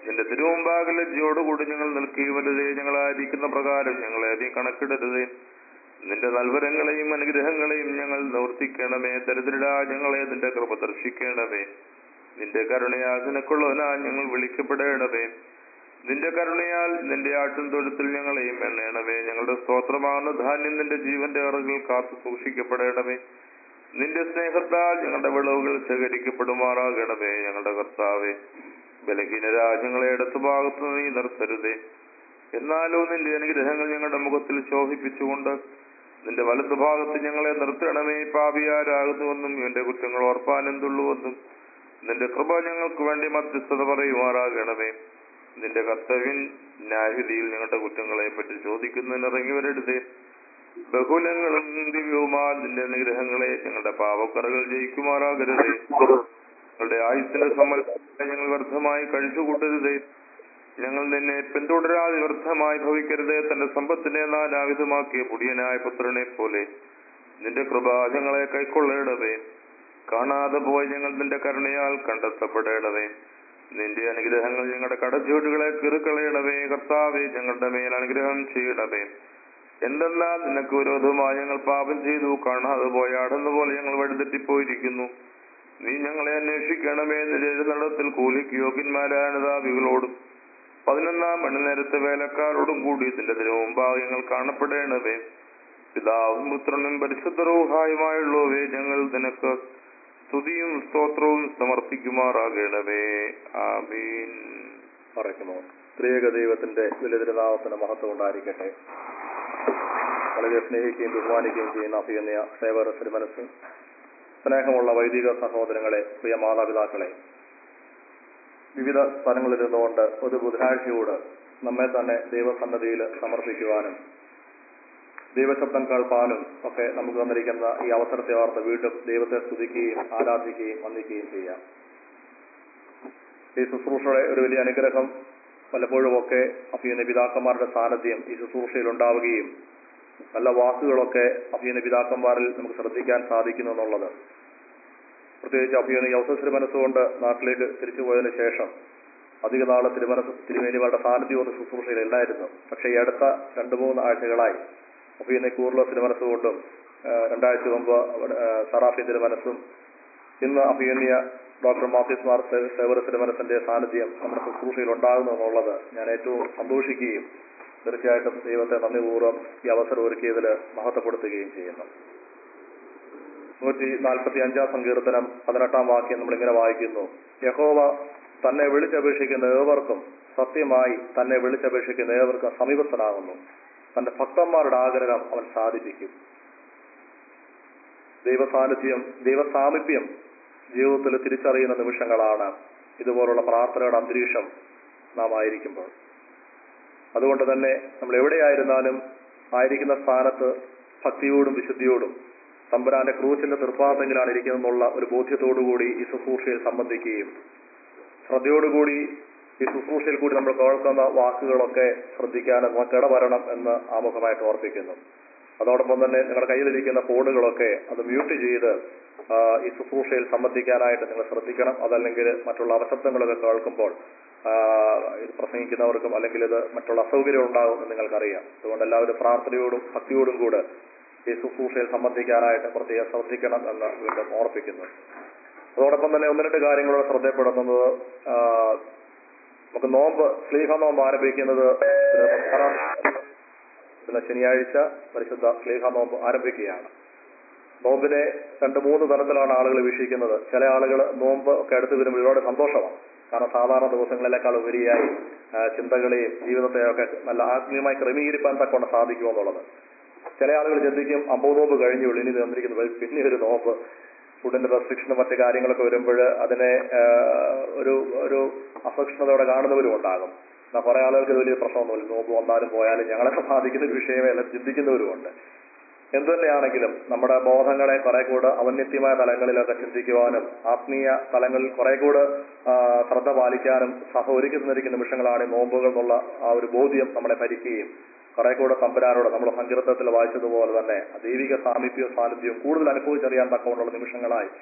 നിന്റെ തിരുമുമ്പാകെ ലജ്ജയോടുകൂടി ഞങ്ങൾ നിൽക്കുകയുമരുതേ ഞങ്ങളായിരിക്കുന്ന പ്രകാരം ഞങ്ങളെ നീ കണക്കിടരുതേ നിന്റെ നൽവരങ്ങളെയും അനുഗ്രഹങ്ങളെയും ഞങ്ങൾ നിവർത്തിക്കണമേ ദരിദ്രരാ ഞങ്ങളെ നിന്റെ കൃപ ദർശിക്കണമേ നിന്റെ കരുണയാൽ നിനക്കുള്ളവനാ ഞങ്ങൾ വിളിക്കപ്പെടണമേ നിന്റെ കരുണയാൽ നിന്റെ ആട്ടും തൊഴുത്തിൽ ഞങ്ങളെയും എണ്ണയണമേ ഞങ്ങളുടെ സ്തോത്രമാകുന്ന ധാന്യം നിന്റെ ജീവന്റെ അറകൾ കാത്തു സൂക്ഷിക്കപ്പെടണമേ നിന്റെ സ്നേഹത്താൽ ഞങ്ങളുടെ വിളവുകൾ ശേഖരിക്കപ്പെടുമാറാകണമേ ഞങ്ങളുടെ കർത്താവേ ബലഹീന രാജ്യങ്ങളെ ഇടത്തു ഭാഗത്തു നീ നിർത്തരുതേ എന്നാലോ നിന്റെ അനുഗ്രഹങ്ങൾ ഞങ്ങളുടെ മുഖത്തിൽ ശോഭിപ്പിച്ചുകൊണ്ട് നിന്റെ വലതു ഭാഗത്ത് ഞങ്ങളെ നിർത്തണമേ പാപിയാരാകുന്നുവെന്നും എന്റെ കുറ്റങ്ങൾ ഓർപ്പാനെന്തുള്ളുവെന്നും നിന്റെ കൃപ ഞങ്ങൾക്ക് വേണ്ടി മധ്യസ്ഥത പറയുമാറാകണമേ നിന്റെ കർത്തവ്യൻ ന്യായവിധിയിൽ ഞങ്ങളുടെ കുറ്റങ്ങളെ പറ്റി ചോദിക്കുന്നതിന് ഇറങ്ങി വരരുതേ ബഹുലങ്ങളും ദിവ്യവുമാ നിന്റെ അനുഗ്രഹങ്ങളെ ഞങ്ങളുടെ പാവക്കറകൾ ജയിക്കുമാറാകരുതേ ഞങ്ങളുടെ ആയുസിന്റെ സമ്മതം ഞങ്ങൾ വ്യർത്ഥമായി കഴിച്ചുകൂട്ടരുതേ ഞങ്ങൾ നിന്നെ പിന്തുടരാതെ വ്യർത്ഥമായി ഭവിക്കരുതേ തന്റെ സമ്പത്തിനെ നാനാവിധമാക്കിയ പുടിയനായ പുത്രനെ പോലെ നിന്റെ കൃപ ഞങ്ങളെ കൈക്കൊള്ളേണമേ കാണാതെ പോയി ഞങ്ങൾ നിന്റെ കരുണയാൽ കണ്ടെത്തപ്പെടേണമേ നിന്റെ അനുഗ്രഹങ്ങൾ ഞങ്ങളുടെ കടച്ചൂടുകളെ കിറുക്കളയണമേ കർത്താവെ ഞങ്ങളുടെ മേൽ അനുഗ്രഹം ചെയ്യണമേ എന്തെന്നാൽ നിനക്ക് വിരോധമായി ഞങ്ങൾ പാപം ചെയ്തു കാണാതെ പോയ അടന്നുപോലെ ഞങ്ങൾ വഴിതെറ്റിപ്പോയിരിക്കുന്നു നീ ഞങ്ങളെ അന്വേഷിക്കണമേ നിന്റെ എഴുന്നള്ളത്തിൽ കൂലിക്ക് യോഗ്യന്മാരായ അനുതാപികളോടും പതിനൊന്നാം മണിനേരത്തെ വേലക്കാരോടും കൂടി ഇതിന്റെ ദിനു മുമ്പാകെ ഞങ്ങൾ കാണപ്പെടേണമേ പിതാവും പുത്രനും പരിശുദ്ധരൂഹായുമായുള്ളവേ ഞങ്ങൾ നിനക്ക് സ്തുതിയും സ്തോത്രവും സമർപ്പിക്കുമാറാകണമേ ആമീൻ പറയുന്നു ത്രിയേക ദൈവത്തിന്റെ വലിയ തിരുനാമത്തിന് മഹത്വം ഉണ്ടായിരിക്കട്ടെ വളരെ സ്നേഹിക്കുകയും ബഹുമാനിക്കുകയും ചെയ്യുന്ന അഭിയന്യ സേവര മനസ്സ് സ്നേഹമുള്ള വൈദിക സഹോദരങ്ങളെ പ്രിയ മാതാപിതാക്കളെ വിവിധ സ്ഥലങ്ങളിൽ നിന്നുകൊണ്ട് ഒരു ബുധനാഴ്ചയോട് നമ്മെ തന്നെ ദൈവസന്നദ്ധിയിൽ സമർപ്പിക്കുവാനും ദൈവശബ്ദം കേൾപ്പാനും ഒക്കെ നമുക്ക് തന്നിരിക്കുന്ന ഈ അവസരത്തെ ഓർത്ത് വീണ്ടും ദൈവത്തെ സ്തുതിക്കുകയും ആരാധിക്കുകയും വന്ദിക്കുകയും ചെയ്യാം ഈ ശുശ്രൂഷയുടെ ഒരു വലിയ അനുഗ്രഹം പലപ്പോഴും ഒക്കെ അഭിയുന്ന പിതാക്കന്മാരുടെ സാന്നിധ്യം ഈ ശുശ്രൂഷയിൽ ഉണ്ടാവുകയും നല്ല വാക്കുകളൊക്കെ അഭിയുന്ന പിതാക്കന്മാരിൽ നമുക്ക് ശ്രദ്ധിക്കാൻ സാധിക്കുന്നു എന്നുള്ളത് പ്രത്യേകിച്ച് അഭിയുന്ന യൗസശ്രീ മനസ്സുകൊണ്ട് നാട്ടിലേക്ക് തിരിച്ചു പോയതിനു ശേഷം അധിക നാള് തിരുമനസ് തിരുമേനിമാരുടെ സാന്നിധ്യമൊന്നും ശുശ്രൂഷയിൽ ഇല്ലായിരുന്നു പക്ഷേ ഈ അടുത്ത രണ്ട് മൂന്ന് ആഴ്ചകളായി അഭിയുന്ന കൂറിലോ തിരുമനസ്സുകൊണ്ടും രണ്ടാഴ്ച മുമ്പ് സറാഫി തിരുമനസ്സും ഇന്ന് അഭിയുന്നിയ ഡോക്ടർ മാത്യൂസ് മാർ സേവർ തിരുമനസിന്റെ സാന്നിധ്യം നമ്മുടെ ശുശ്രൂഷയിൽ ഉണ്ടാകുന്നു എന്നുള്ളത് ഞാൻ ഏറ്റവും സന്തോഷിക്കുകയും തീർച്ചയായിട്ടും ദൈവത്തെ നന്ദിപൂർവ്വം ഈ അവസരം ഒരുക്കിയതിൽ മഹത്വപ്പെടുത്തുകയും ചെയ്യുന്നു നൂറ്റി നാൽപ്പത്തി അഞ്ചാം സങ്കീർത്തനം പതിനെട്ടാം വാക്യം നമ്മൾ ഇങ്ങനെ വായിക്കുന്നു യഹോവ തന്നെ വിളിച്ചപേക്ഷിക്കുന്ന ഏവർക്കും സത്യമായി തന്നെ വിളിച്ചപേക്ഷിക്കുന്ന ഏവർക്കും സമീപസ്ഥനാകുന്നു തന്റെ ഭക്തന്മാരുടെ ആഗ്രഹം അവൻ സാധിപ്പിക്കും ദൈവസാന്നിധ്യം ദൈവസാമീപ്യം ജീവിതത്തിൽ തിരിച്ചറിയുന്ന നിമിഷങ്ങളാണ് ഇതുപോലുള്ള പ്രാർത്ഥനയുടെ അന്തരീക്ഷം നാം ആയിരിക്കുമ്പോൾ അതുകൊണ്ട് തന്നെ നമ്മൾ എവിടെയായിരുന്നാലും ആയിരിക്കുന്ന സ്ഥാനത്ത് ഭക്തിയോടും വിശുദ്ധിയോടും തമ്പുരാന്റെ ക്രൂശിന്റെ തൃപ്പാത്തെങ്കിലാണ് ഇരിക്കുന്നതെന്നുള്ള ഒരു ബോധ്യത്തോടുകൂടി ഈ ശുശ്രൂഷയിൽ സംബന്ധിക്കുകയും ശ്രദ്ധയോടുകൂടി ഈ ശുശ്രൂഷയിൽ കൂടി നമ്മൾ കേൾക്കുന്ന വാക്കുകളൊക്കെ ശ്രദ്ധിക്കാൻ നമുക്ക് ഇടവരണം എന്ന് ആമുഖമായിട്ട് ഓർപ്പിക്കുന്നു അതോടൊപ്പം തന്നെ നിങ്ങളുടെ കയ്യിലിരിക്കുന്ന ഫോണുകളൊക്കെ അത് മ്യൂട്ട് ചെയ്ത് ആ, ഈ ശുശ്രൂഷയിൽ സംബന്ധിക്കാനായിട്ട് നിങ്ങൾ ശ്രദ്ധിക്കണം അതല്ലെങ്കിൽ മറ്റുള്ള അപശബ്ദങ്ങളൊക്കെ കേൾക്കുമ്പോൾ ആ, ഇത് പ്രസംഗിക്കുന്നവർക്കും അല്ലെങ്കിൽ ഇത് മറ്റുള്ള അസൗകര്യം ഉണ്ടാകും എന്ന് നിങ്ങൾക്കറിയാം അതുകൊണ്ട് എല്ലാവരും പ്രാർത്ഥനയോടും ഭക്തിയോടും കൂടെ ഈ ശുശ്രൂഷയിൽ സംബന്ധിക്കാനായിട്ട് പ്രത്യേകം ശ്രദ്ധിക്കണം എന്ന് വീണ്ടും ഓർപ്പിക്കുന്നു അതോടൊപ്പം തന്നെ ഒന്ന് രണ്ട് കാര്യങ്ങളോട് ശ്രദ്ധപ്പെടുത്തുന്നത് ആ, നമുക്ക് നോമ്പ് സ്ലീഹ നോമ്പ് ആരംഭിക്കുന്നത് ഒരു പത്താം ഇന്ന് ശനിയാഴ്ച പരിശുദ്ധ സ്ലീഹ നോമ്പ് ആരംഭിക്കുകയാണ് നോമ്പിനെ രണ്ട് മൂന്ന് തരത്തിലാണ് ആളുകൾ വീക്ഷിക്കുന്നത് ചില ആളുകൾ നോമ്പ് ഒക്കെ അടുത്ത് വരുമ്പോൾ ഒരുപാട് സന്തോഷമാണ് കാരണം സാധാരണ ദിവസങ്ങളിലേക്കാൾ ഉപരിയായി ആ, ചിന്തകളെയും ജീവിതത്തെയൊക്കെ നല്ല ആത്മീയമായി ക്രമീകരിക്കാൻ തക്കൊണ്ട് സാധിക്കുമെന്നുള്ളത് ചില ആളുകൾ ചിന്തിക്കും അമ്പത് നോമ്പ് കഴിഞ്ഞുള്ളൂ ഇനി തന്നിരിക്കുന്നത് പിന്നെ ഒരു നോമ്പ് ഫുഡിന്റെ റെസ്ട്രിക്ഷനും മറ്റു കാര്യങ്ങളൊക്കെ വരുമ്പോൾ അതിനെ ആ, ഒരു ഒരു അസഹിഷ്ണുതയോടെ കാണുന്നവരും ഉണ്ടാകും എന്നാൽ കുറെ ആളുകൾക്ക് ഇത് വലിയ പ്രശ്നമൊന്നുമില്ല നോമ്പ് വന്നാലും പോയാലും ഞങ്ങളെ ബാധിക്കുന്ന ഒരു വിഷയമേ അല്ല ചിന്തിക്കുന്നവരുമുണ്ട് എന്തു തന്നെയാണെങ്കിലും നമ്മുടെ ബോധങ്ങളെ കുറെ കൂടെ ഔന്നത്യമായ തലങ്ങളിലൊക്കെ ചിന്തിക്കുവാനും ആത്മീയ തലങ്ങളിൽ കുറെ കൂടെ ആ, ശ്രദ്ധ പാലിക്കാനും സഹ ഒരുക്കി തന്നിരിക്കുന്ന നിമിഷങ്ങളാണ് ഈ നോമ്പുകൾ എന്നുള്ള ആ ഒരു ബോധ്യം നമ്മളെ ഭരിക്കുകയും കുറെ കൂടെ തമ്പുരാനോട് നമ്മൾ സങ്കീർത്തനത്തിൽ വായിച്ചതുപോലെ തന്നെ ആ ദൈവിക സാമീപ്യവും സാന്നിധ്യവും കൂടുതൽ അനുഭവിച്ചറിയാൻ തക്കമുള്ള നിമിഷങ്ങളായി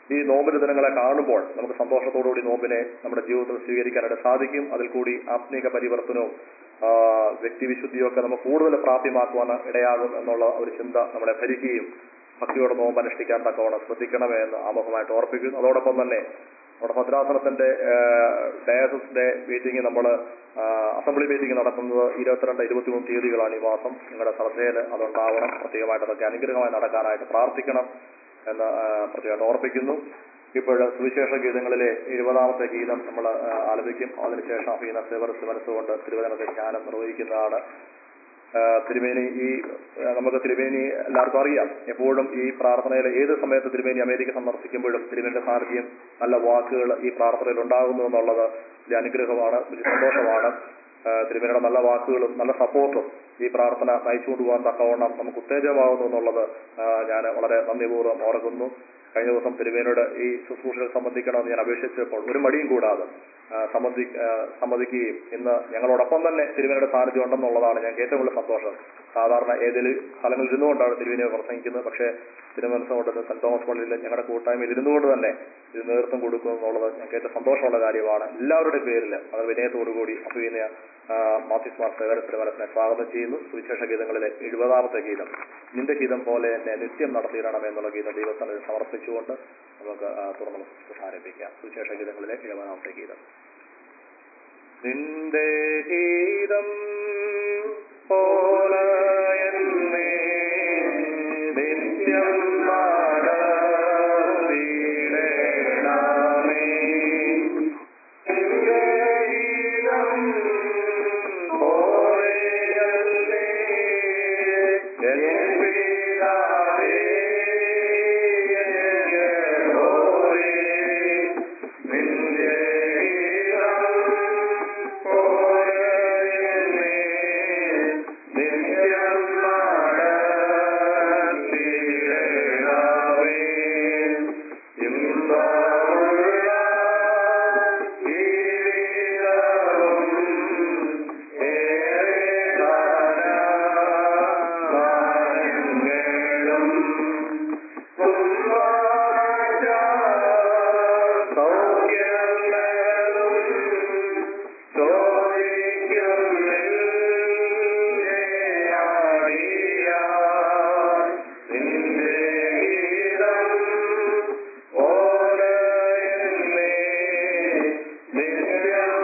ഈ നോമ്പിന്റെ ദിനങ്ങളെ കാണുമ്പോൾ നമുക്ക് സന്തോഷത്തോടുകൂടി നോമ്പിനെ നമ്മുടെ ജീവിതത്തിൽ സ്വീകരിക്കാനായിട്ട് സാധിക്കും അതിൽ കൂടി ആത്മീക പരിവർത്തനവും ആ, വ്യക്തിവിശുദ്ധിയും ഒക്കെ നമുക്ക് കൂടുതൽ പ്രാപ്യമാക്കുവാൻ ഇടയാകും എന്നുള്ള ഒരു ചിന്ത നമ്മളെ ഭരിക്കുകയും ഭക്തിയോടെ നോമ്പ് അനുഷ്ഠിക്കാൻ തക്കവണ്ണം ശ്രദ്ധിക്കണമേ എന്ന് ആമുഖമായിട്ട് ഓർപ്പിക്കുന്നു അതോടൊപ്പം തന്നെ നമ്മുടെ ഭദ്രാസനത്തിന്റെ ഡയാസിസ് ഡേ മീറ്റിംഗ് നമ്മൾ അസംബ്ലി മീറ്റിംഗ് നടത്തുന്നത് ഇരുപത്തിരണ്ട് ഇരുപത്തിമൂന്ന് തീയതികളാണ് ഈ മാസം നിങ്ങളുടെ ശ്രദ്ധയിൽ അതുണ്ടാവണം പ്രത്യേകമായിട്ട് അതൊക്കെ അനുഗ്രഹമായി നടക്കാനായിട്ട് പ്രാർത്ഥിക്കണം എന്ന് ആ, പ്രത്യേകമായിട്ട് ഓർപ്പിക്കുന്നു ഇപ്പോൾ സുവിശേഷ ഗീതങ്ങളിലെ എഴുപതാമത്തെ ഗീതം നമ്മൾ ആലപിക്കും അതിനുശേഷം അഫീന സേവർസ് മനസ്സുകൊണ്ട് തിരുവനന്തപുരത്തെ ജ്ഞാനം നിർവഹിക്കുന്നതാണ് ആ, തിരുമേനി ഈ ആ, നമുക്ക് തിരുമേനി എല്ലാവർക്കും അറിയാം എപ്പോഴും ഈ പ്രാർത്ഥനയിൽ ഏത് സമയത്ത് തിരുമേനി അമേരിക്ക സന്ദർശിക്കുമ്പോഴും തിരുമേനിയുടെ സാന്നിധ്യം നല്ല വാക്കുകൾ ഈ പ്രാർത്ഥനയിൽ ഉണ്ടാകുന്നു എന്നുള്ളത് വലിയ അനുഗ്രഹമാണ് വലിയ സന്തോഷമാണ് ആ, തിരുമേനിയുടെ നല്ല വാക്കുകളും നല്ല സപ്പോർട്ടും ഈ പ്രാർത്ഥന നയിച്ചുകൊണ്ട് പോകാൻ തക്കവണ്ണം നമുക്ക് ഉത്തേജമാകുന്നു എന്നുള്ളത് ഞാൻ വളരെ നന്ദിപൂർവ്വം ഓർക്കുന്നു കഴിഞ്ഞ ദിവസം തിരുമേനോട് ഈ ശുശ്രൂഷകൾ സംബന്ധിക്കണമെന്ന് ഞാൻ അപേക്ഷിച്ചപ്പോൾ ഒരു മടിയും കൂടാതെ ആ, സമ്മതി ആ, സമ്മതിക്കുകയും ഇന്ന് ഞങ്ങളോടൊപ്പം തന്നെ തിരുമേനയുടെ സാന്നിധ്യം ഉണ്ടെന്നുള്ളതാണ് ഞങ്ങൾക്ക് ഏറ്റവും വലിയ സന്തോഷം സാധാരണ ഏതെങ്കിലും സ്ഥലങ്ങളിൽ ഇരുന്നുകൊണ്ടാണ് തിരുമേനിയെ പ്രസംഗിക്കുന്നത് പക്ഷേ തിരുമനസ്സുകൊണ്ട് സെന്റ് തോമസ് പള്ളിയിൽ ഞങ്ങളുടെ കൂട്ടായ്മയിൽ ഇരുന്നുകൊണ്ട് തന്നെ ഇത് നേതൃത്വം കൊടുക്കുന്നു എന്നുള്ളത് ഞങ്ങൾക്ക് ഏറ്റവും സന്തോഷമുള്ള കാര്യമാണ് എല്ലാവരുടെയും പേരിൽ അത് വിനയത്തോടുകൂടി അഭിനയ മാത്യുസ് മാർ സേവന തിരുമനസിനെ സ്വാഗതം ചെയ്യുന്നു സുവിശേഷ ഗീതങ്ങളിലെ എഴുപതാമത്തെ ഗീതം നിന്റെ ഗീതം പോലെ എന്നെ നിത്യം നടത്തിയിടണം എന്നുള്ള ഗീതം ദൈവത്തിന് സമർപ്പിച്ചുകൊണ്ട് നമുക്ക് ആ, തുറന്ന് ശുശ്രൂഷ ആരംഭിക്കാം സുവിശേഷ ഗീതങ്ങളിലെ എഴുപതാമത്തെ ഗീതം നിന്റെ ഗീതം പോലെ എന്നെ നിത്യം നടത്തിയിടണമേ. നിന്റെ ഗീതം പോലെ എന്നെ എൻ പിതാവേ, എൻ യഹോവേ, നിന്റെ ഗീതം പോലെ എന്നെ നിത്യം നടത്തിയിടണമേ. ഇമ്പമുള്ള ജീവിതവും ഏറെ കാലമാനങ്ങളും തുമ്പാറ്റ സൗഖ്യങ്ങളും ചോദിക്കുന്നില്ല നിന്റെ ഗീതം പോലെ എന്നെ നിത്യം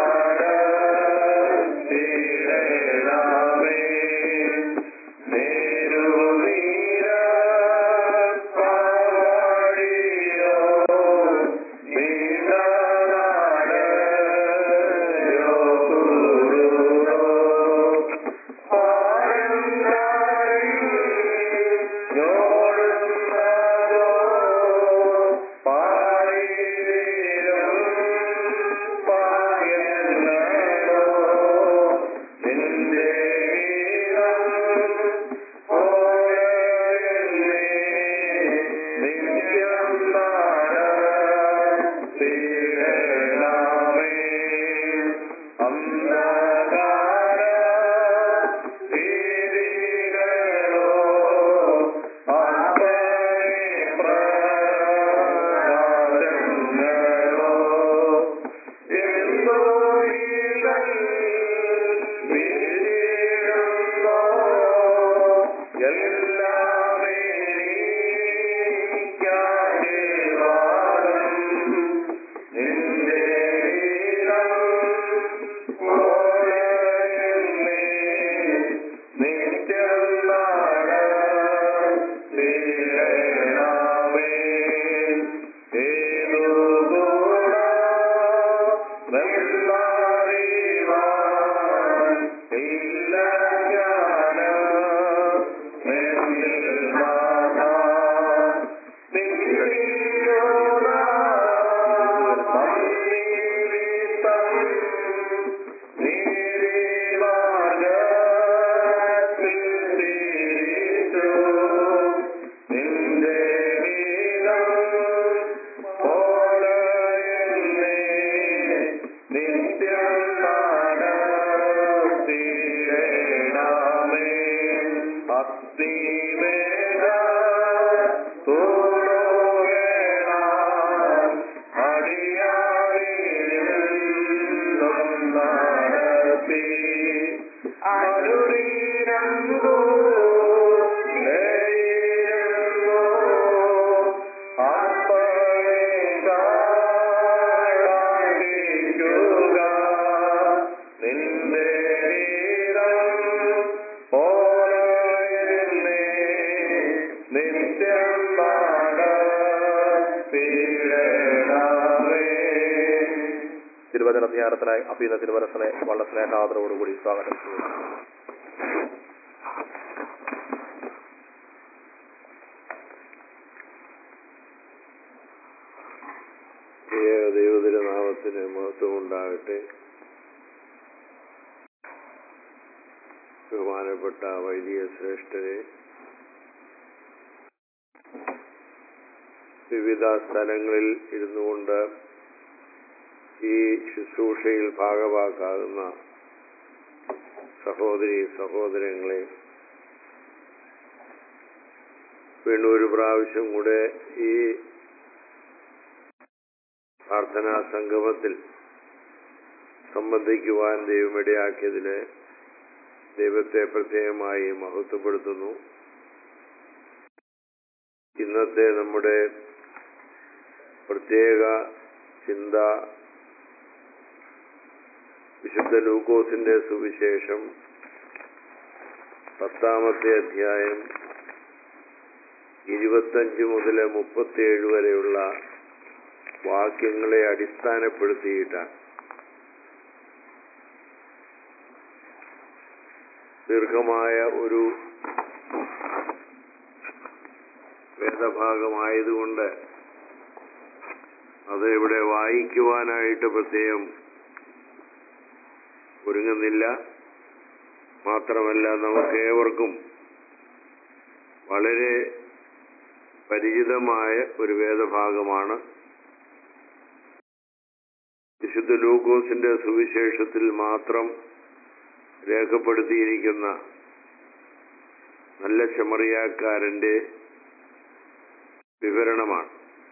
നടത്തിയിടണമേ. നേരുനീര പാടിയോ നീണ്ടനാടയോ കുറുതോ അന്ധകാര തിരുവരസനായി അഭിന്ന തിരുവരസനെ വളരെ സ്നേഹാദരവോടുകൂടി സ്വാഗതം ചെയ്യുന്നു ഏക ദൈവത്തിന്റെ നാമത്തിന് മഹത്വം ഉണ്ടാകട്ടെ ബഹുമാനപ്പെട്ട വൈദിക ശ്രേഷ്ഠരെ വിവിധ സ്ഥലങ്ങളിൽ ഇരുന്നു കൊണ്ട് ഈ ശുശ്രൂഷയിൽ ഭാഗവാക്കാകുന്ന സഹോദരി സഹോദരങ്ങളെ വീണ്ടും ഒരു പ്രാവശ്യം കൂടെ ഈ പ്രാർത്ഥനാ സംഗമത്തിൽ സംബന്ധിക്കുവാൻ ദൈവമിടയാക്കിയതിന് ദൈവത്തെ പ്രത്യേകമായി മഹത്വപ്പെടുത്തുന്നു ഇന്നത്തെ നമ്മുടെ പ്രത്യേക ചിന്ത വിശുദ്ധ ലൂക്കോസിന്റെ സുവിശേഷം പത്താമത്തെ അധ്യായം ഇരുപത്തഞ്ച് മുതൽ മുപ്പത്തിയേഴ് വരെയുള്ള വാക്യങ്ങളെ അടിസ്ഥാനപ്പെടുത്തിയിട്ടാണ് ദീർഘമായ ഒരു വേദഭാഗമായതുകൊണ്ട് അത് ഇവിടെ വായിക്കുവാനായിട്ട് പ്രത്യേകം ഒരുങ്ങുന്നില്ല മാത്രമല്ല നമുക്ക് ഏവർക്കും വളരെ പരിചിതമായ ഒരു വേദഭാഗമാണ് വിശുദ്ധ ലൂക്കോസിന്റെ സുവിശേഷത്തിൽ മാത്രം രേഖപ്പെടുത്തിയിരിക്കുന്ന നല്ല ചെമറിയാക്കാരന്റെ വിവരണമാണ്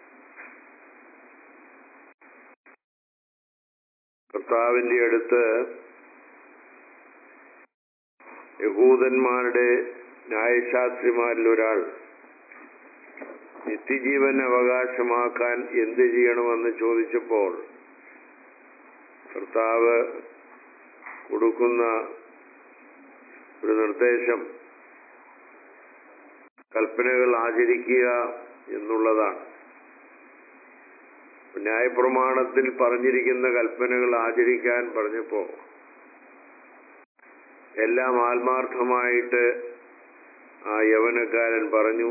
കർത്താവിന്റെ അടുത്ത് യഹൂദന്മാരുടെ ന്യായശാസ്ത്രിമാരിൽ ഒരാൾ നിത്യജീവൻ അവകാശമാക്കാൻ എന്ത് ചെയ്യണമെന്ന് ചോദിച്ചപ്പോൾ കർത്താവ് കൊടുക്കുന്ന ഒരു നിർദ്ദേശം കൽപ്പനകൾ ആചരിക്കുക എന്നുള്ളതാണ് ന്യായപ്രമാണത്തിൽ പറഞ്ഞിരിക്കുന്ന കൽപ്പനകൾ ആചരിക്കാൻ പറഞ്ഞപ്പോ എല്ലാം ആത്മാർത്ഥമായിട്ട് ആ യവനക്കാരൻ പറഞ്ഞു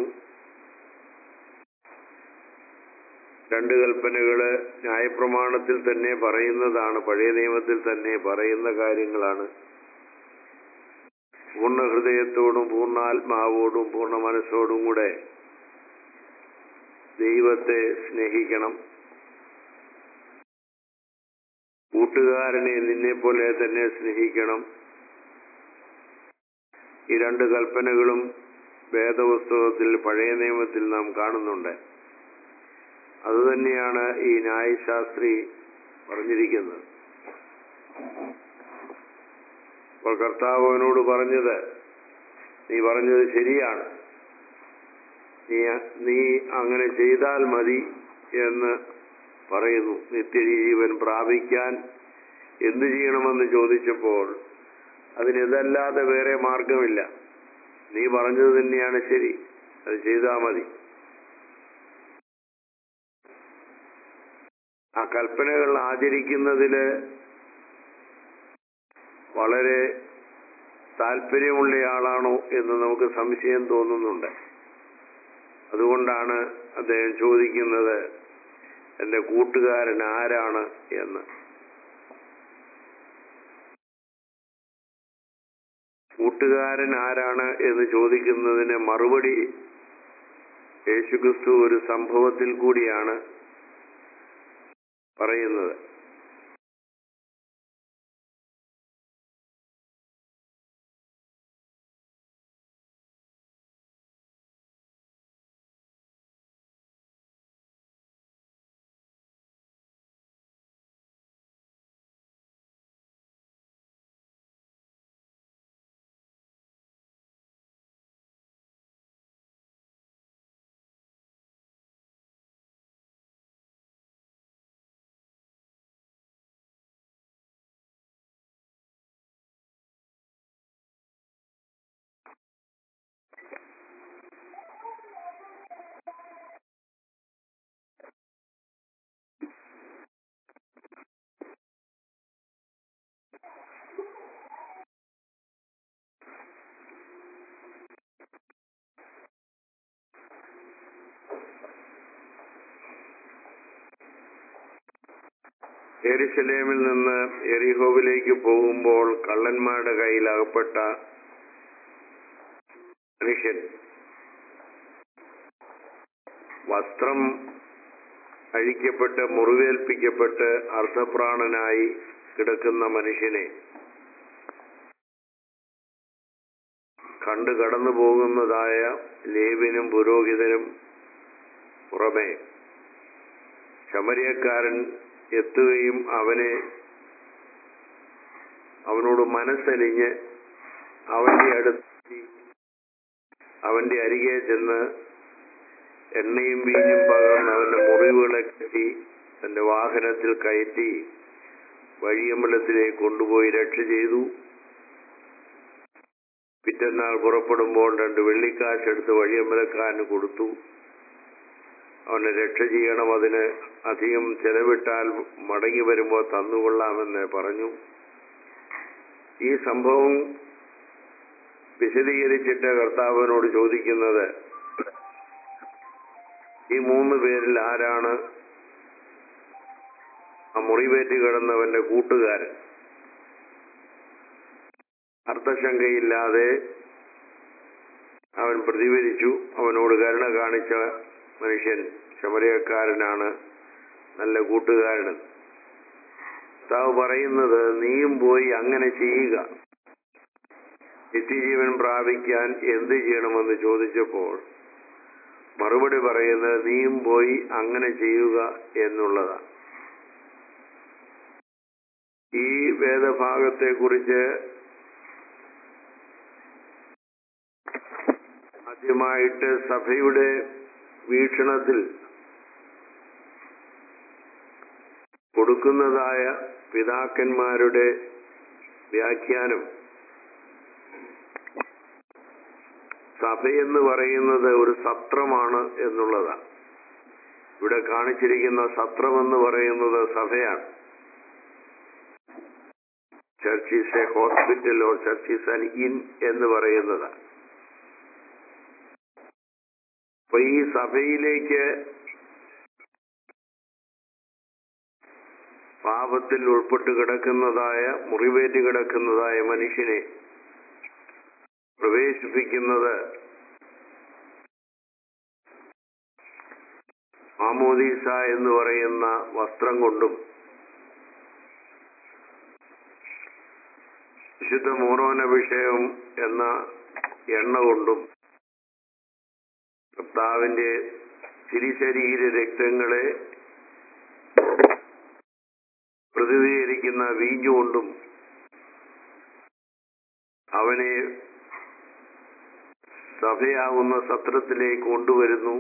രണ്ട് കൽപ്പനകള് ന്യായപ്രമാണത്തിൽ തന്നെ പറയുന്നതാണ് പഴയ നിയമത്തിൽ തന്നെ പറയുന്ന കാര്യങ്ങളാണ് പൂർണ്ണ ഹൃദയത്തോടും പൂർണ്ണാത്മാവോടും പൂർണ്ണ മനസ്സോടും കൂടെ ദൈവത്തെ സ്നേഹിക്കണം കൂട്ടുകാരനെ നിന്നെ പോലെ തന്നെ സ്നേഹിക്കണം ഈ രണ്ട് കൽപ്പനകളും വേദപുസ്തകത്തിൽ പഴയ നിയമത്തിൽ നാം കാണുന്നുണ്ട് അതുതന്നെയാണ് ഈ ന്യായശാസ്ത്രി പറഞ്ഞിരിക്കുന്നത് അപ്പോൾ കർത്താവ് അവനോട് പറഞ്ഞത് നീ പറഞ്ഞത് ശരിയാണ് നീ നീ അങ്ങനെ ചെയ്താൽ മതി എന്ന് പറയുന്നു നിത്യജീവൻ പ്രാപിക്കാൻ എന്തു ചെയ്യണമെന്ന് ചോദിച്ചപ്പോൾ അതിനിതല്ലാതെ വേറെ മാർഗമില്ല നീ പറഞ്ഞത് തന്നെയാണ് ശരി അത് ചെയ്താൽ മതി ആ കൽപ്പനകൾ ആചരിക്കുന്നതില് വളരെ താല്പര്യമുള്ളയാളാണോ എന്ന് നമുക്ക് സംശയം തോന്നുന്നുണ്ട് അതുകൊണ്ടാണ് അദ്ദേഹം ചോദിക്കുന്നത് എന്റെ കൂട്ടുകാരൻ ആരാണ് എന്ന് കൂട്ടുകാരൻ ആരാണ് എന്ന് ചോദിക്കുന്നതിന് മറുപടി യേശുക്രിസ്തു ഒരു സംഭവത്തിൽ കൂടിയാണ് പറയുന്നത് എരിശലേമിൽ നിന്ന് എറിഹോവിലേക്ക് പോകുമ്പോൾ കള്ളന്മാരുടെ കയ്യിൽ അകപ്പെട്ട മനുഷ്യൻ വസ്ത്രം അഴിക്കപ്പെട്ട് മുറിവേൽപ്പിക്കപ്പെട്ട് അർദ്ധപ്രാണനായി കിടക്കുന്ന മനുഷ്യനെ കണ്ടു കടന്നു പോകുന്നതായ ലേവിനും പുരോഹിതനും പുറമെ ശമരിയക്കാരൻ എത്തുകയും അവനെ അവനോട് മനസ്സലിഞ്ഞ് അവന്റെ അടുത്ത് അവന്റെ അരികെ ചെന്ന് എണ്ണയും വീഞ്ഞും പകർന്ന് അവന്റെ മുറിവുകളെ കെട്ടി തന്റെ വാഹനത്തിൽ കയറ്റി വഴിയമ്പലത്തിലേക്ക് കൊണ്ടുപോയി രക്ഷ ചെയ്തു പിറ്റന്നാൾ പുറപ്പെടുമ്പോൾ രണ്ട് വെള്ളിക്കാശ് എടുത്ത് വഴിയമ്പലക്കാരന് കൊടുത്തു അവനെ രക്ഷ ചെയ്യണം അതിന് അധികം ചെലവിട്ടാൽ മടങ്ങി വരുമ്പോൾ തന്നുകൊള്ളാമെന്ന് പറഞ്ഞു ഈ സംഭവം വിശദീകരിച്ചിട്ട് കർത്താവിനോട് ചോദിക്കുന്നത് ഈ മൂന്ന് പേരിൽ ആരാണ് ആ മുറിവേറ്റ് കിടന്നവന്റെ കൂട്ടുകാരൻ അർത്ഥശങ്കയില്ലാതെ അവൻ പ്രതികരിച്ചു അവനോട് കരുണ കാണിച്ച മനുഷ്യൻ ശമരക്കാരനാണ് നല്ല കൂട്ടുകാരൻ താവ് പറയുന്നത് നീയും പോയി അങ്ങനെ ചെയ്യുക നിത്യജീവൻ പ്രാപിക്കാൻ എന്ത് ചെയ്യണമെന്ന് ചോദിച്ചപ്പോൾ മറുപടി പറയുന്നത് നീയും പോയി അങ്ങനെ ചെയ്യുക എന്നുള്ളതാണ് ഈ വേദഭാഗത്തെ കുറിച്ച് ആദ്യമായിട്ട് സഭയുടെ വീക്ഷണത്തിൽ കൊടുക്കുന്നതായ പിതാക്കന്മാരുടെ വ്യാഖ്യാനം സഭയെന്ന് പറയുന്നത് ഒരു സത്രമാണ് എന്നുള്ളതാണ് ഇവിടെ കാണിച്ചിരിക്കുന്ന സത്രം എന്ന് പറയുന്നത് സഭയാണ് church is a hospital or church is an inn എന്ന് പറയുന്നതാണ് അപ്പൊ ഈ സഭയിലേക്ക് പാപത്തിൽ ഉൾപ്പെട്ട് കിടക്കുന്നതായ മുറിവേറ്റ് കിടക്കുന്നതായ മനുഷ്യനെ പ്രവേശിപ്പിക്കുന്നത് മാമോദീസ എന്ന് പറയുന്ന വസ്ത്രം കൊണ്ടും വിശുദ്ധ മൂറോനഭിഷേകം എന്ന എണ്ണ കൊണ്ടും കർത്താവിന്റെ തിരിശരീര രക്തങ്ങളെ പ്രതിനിധീകരിക്കുന്ന വീഞ്ഞുകൊണ്ടും അവനെ സഭയാവുന്ന സത്രത്തിലേക്ക് കൊണ്ടുവരുന്നു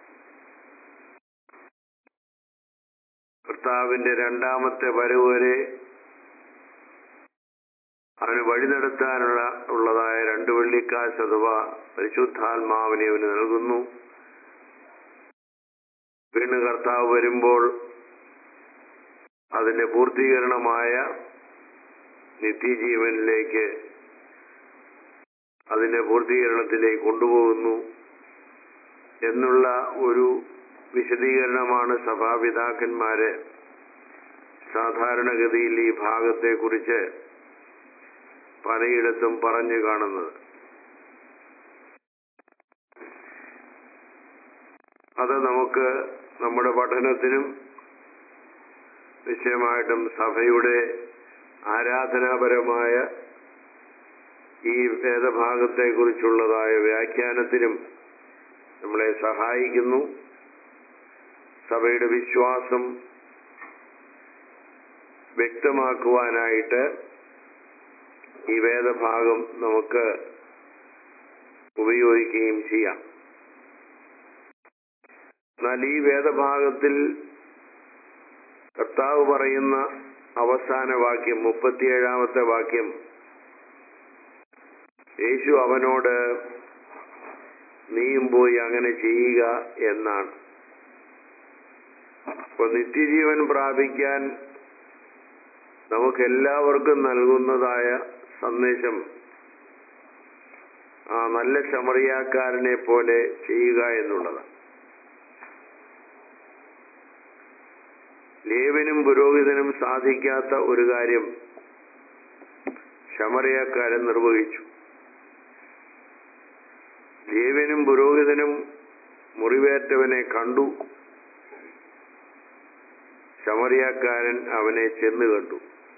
കർത്താവിന്റെ രണ്ടാമത്തെ വരവ് വരെ അവന് വഴി നടത്താനുള്ള ഉള്ളതായ രണ്ട് വെള്ളിക്കാശ് അഥവാ പരിശുദ്ധാത്മാവിനെ അവന് നൽകുന്നു വീണ് കർത്താവ് വരുമ്പോൾ അതിന്റെ പൂർത്തീകരണമായ നിത്യജീവനിലേക്ക് അതിന്റെ പൂർത്തീകരണത്തിലേക്ക് കൊണ്ടുപോകുന്നു എന്നുള്ള ഒരു വിശദീകരണമാണ് സഭാപിതാക്കന്മാര് സാധാരണഗതിയിൽ ഈ ഭാഗത്തെക്കുറിച്ച് പലയിടത്തും പറഞ്ഞു കാണുന്നത് അത് നമുക്ക് നമ്മുടെ പഠനത്തിനും നിശ്ചയമായിട്ടും സഭയുടെ ആരാധനാപരമായ ഈ വേദഭാഗത്തെ കുറിച്ചുള്ളതായ വ്യാഖ്യാനത്തിനും നമ്മളെ സഹായിക്കുന്നു സഭയുടെ വിശ്വാസം വ്യക്തമാക്കുവാനായിട്ട് ഈ വേദഭാഗം നമുക്ക് ഉപയോഗിക്കുകയും ചെയ്യാം എന്നാൽ ഈ വേദഭാഗത്തിൽ കർത്താവ് പറയുന്ന അവസാന വാക്യം മുപ്പത്തിയേഴാമത്തെ വാക്യം യേശു അവനോട് നീയും പോയി അങ്ങനെ ചെയ്യുക എന്നാണ് അപ്പൊ നിത്യജീവൻ പ്രാപിക്കാൻ നമുക്ക് എല്ലാവർക്കും നൽകുന്നതായ സന്ദേശം ആ നല്ല ശമറിയാക്കാരനെ പോലെ ചെയ്യുക എന്നുള്ളതാണ് ലേവനും പുരോഹിതനും സാധിക്കാത്ത ഒരു കാര്യം ശമറിയക്കാരൻ നിർവഹിച്ചു ലേവനും പുരോഹിതനും മുറിവേറ്റവനെ കണ്ടു ശമറിയാക്കാരൻ അവനെ ചെന്ന് കണ്ടു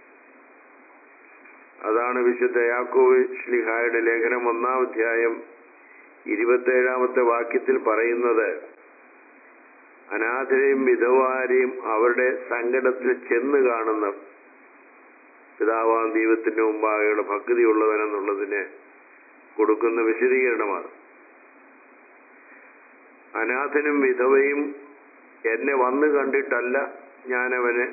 അതാണ് വിശുദ്ധ യാക്കോവ് ശ്ലിഹായുടെ ലേഖനം ഒന്നാം അധ്യായം ഇരുപത്തേഴാമത്തെ വാക്യത്തിൽ പറയുന്നത് അനാഥരെയും വിധവാരെയും അവരുടെ സങ്കടത്തിൽ ചെന്ന് കാണുന്ന പിതാവാം ദൈവത്തിന്റെ മുമ്പാകെയുള്ള ഭക്തിയുള്ളവനെന്നുള്ളതിന് കൊടുക്കുന്ന വിശദീകരണമാണ് അനാഥനും വിധവയും എന്നെ വന്നു കണ്ടിട്ടല്ല ഞാനവന്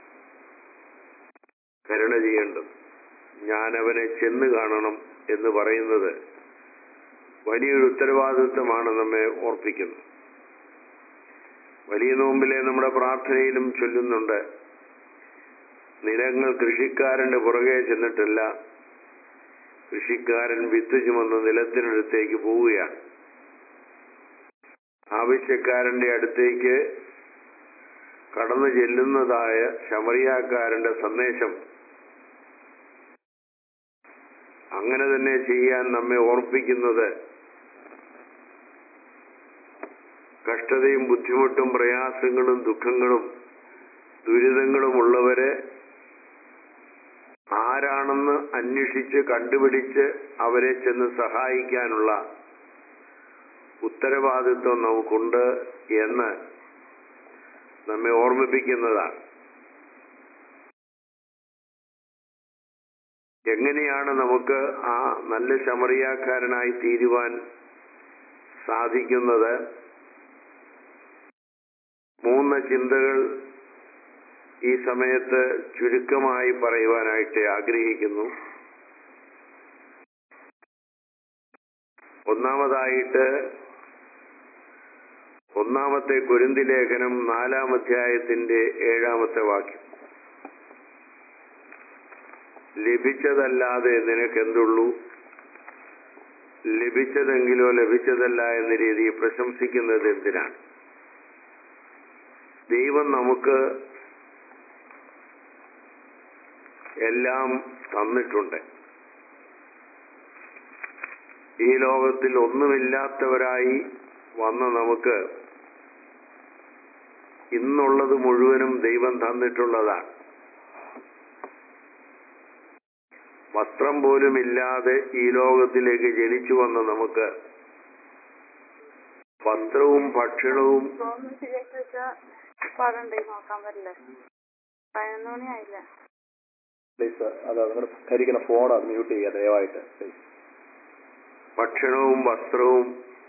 കരുണ ചെയ്യേണ്ടത് ഞാനവനെ ചെന്ന് കാണണം എന്ന് പറയുന്നത് വലിയൊരു ഉത്തരവാദിത്വമാണ് നമ്മെ ഓർപ്പിക്കുന്നത് വലിയ നോമ്പിലെ നമ്മുടെ പ്രാർത്ഥനയിലും ചൊല്ലുന്നുണ്ട് നിലങ്ങൾ കൃഷിക്കാരന്റെ പുറകെ ചെന്നിട്ടല്ല കൃഷിക്കാരൻ വിത്ത് ചുമന്ന് നിലത്തിനടുത്തേക്ക് പോവുകയാണ് ആവശ്യക്കാരന്റെ അടുത്തേക്ക് കടന്നു ചെല്ലുന്നതായ ശമറിയാക്കാരന്റെ സന്ദേശം അങ്ങനെ തന്നെ ചെയ്യാൻ നമ്മെ ഓർപ്പിക്കുന്നത് കഷ്ടതയും ബുദ്ധിമുട്ടും പ്രയാസങ്ങളും ദുഃഖങ്ങളും ദുരിതങ്ങളും ഉള്ളവരെ ആരാണെന്ന് അന്വേഷിച്ച് കണ്ടുപിടിച്ച് അവരെ ചെന്ന് സഹായിക്കാനുള്ള ഉത്തരവാദിത്വം നമുക്കുണ്ട് എന്ന് നമ്മെ ഓർമ്മിപ്പിക്കുന്നതാണ് എങ്ങനെയാണ് നമുക്ക് ആ നല്ല ശമറിയാക്കാരനായി തീരുവാൻ സാധിക്കുന്നത് മൂന്ന് ചിന്തകൾ ഈ സമയത്ത് ചുരുക്കമായി പറയുവാനായിട്ട് ആഗ്രഹിക്കുന്നു ഒന്നാമതായിട്ട് ഒന്നാമത്തെ കുരുന്തി ലേഖനം നാലാം അധ്യായത്തിന്റെ ഏഴാമത്തെ വാക്യം ലഭിച്ചതല്ലാതെ നിനക്കെന്തുള്ളൂ ലഭിച്ചതെങ്കിലോ ലഭിച്ചതല്ല എന്ന രീതിയിൽ പ്രശംസിക്കുന്നത് എന്തിനാണ് ദൈവം നമുക്ക് എല്ലാം തന്നിട്ടുണ്ട് ഈ ലോകത്തിൽ ഒന്നുമില്ലാത്തവരായി വന്ന നമുക്ക് ഇന്നുള്ളത് മുഴുവനും ദൈവം തന്നിട്ടുള്ളതാണ് വസ്ത്രം പോലും ഇല്ലാതെ ഈ ലോകത്തിലേക്ക് ജനിച്ചു വന്ന നമുക്ക് വസ്ത്രവും ഭക്ഷണവും ഒന്ന് ശരിയാക്കി വെച്ചാ പാടുണ്ടേ നോക്കാൻ പറ്റില്ല പതിനൊന്ന് മണി ആയില്ല പ്ലീസ് അത് നിങ്ങളുടെ കരിക്കുന്ന ഫോൺ അത് മ്യൂട്ട് ചെയ്യുക ദയവായിട്ട് പ്ലീസ് ഭക്ഷണവും വസ്ത്രവും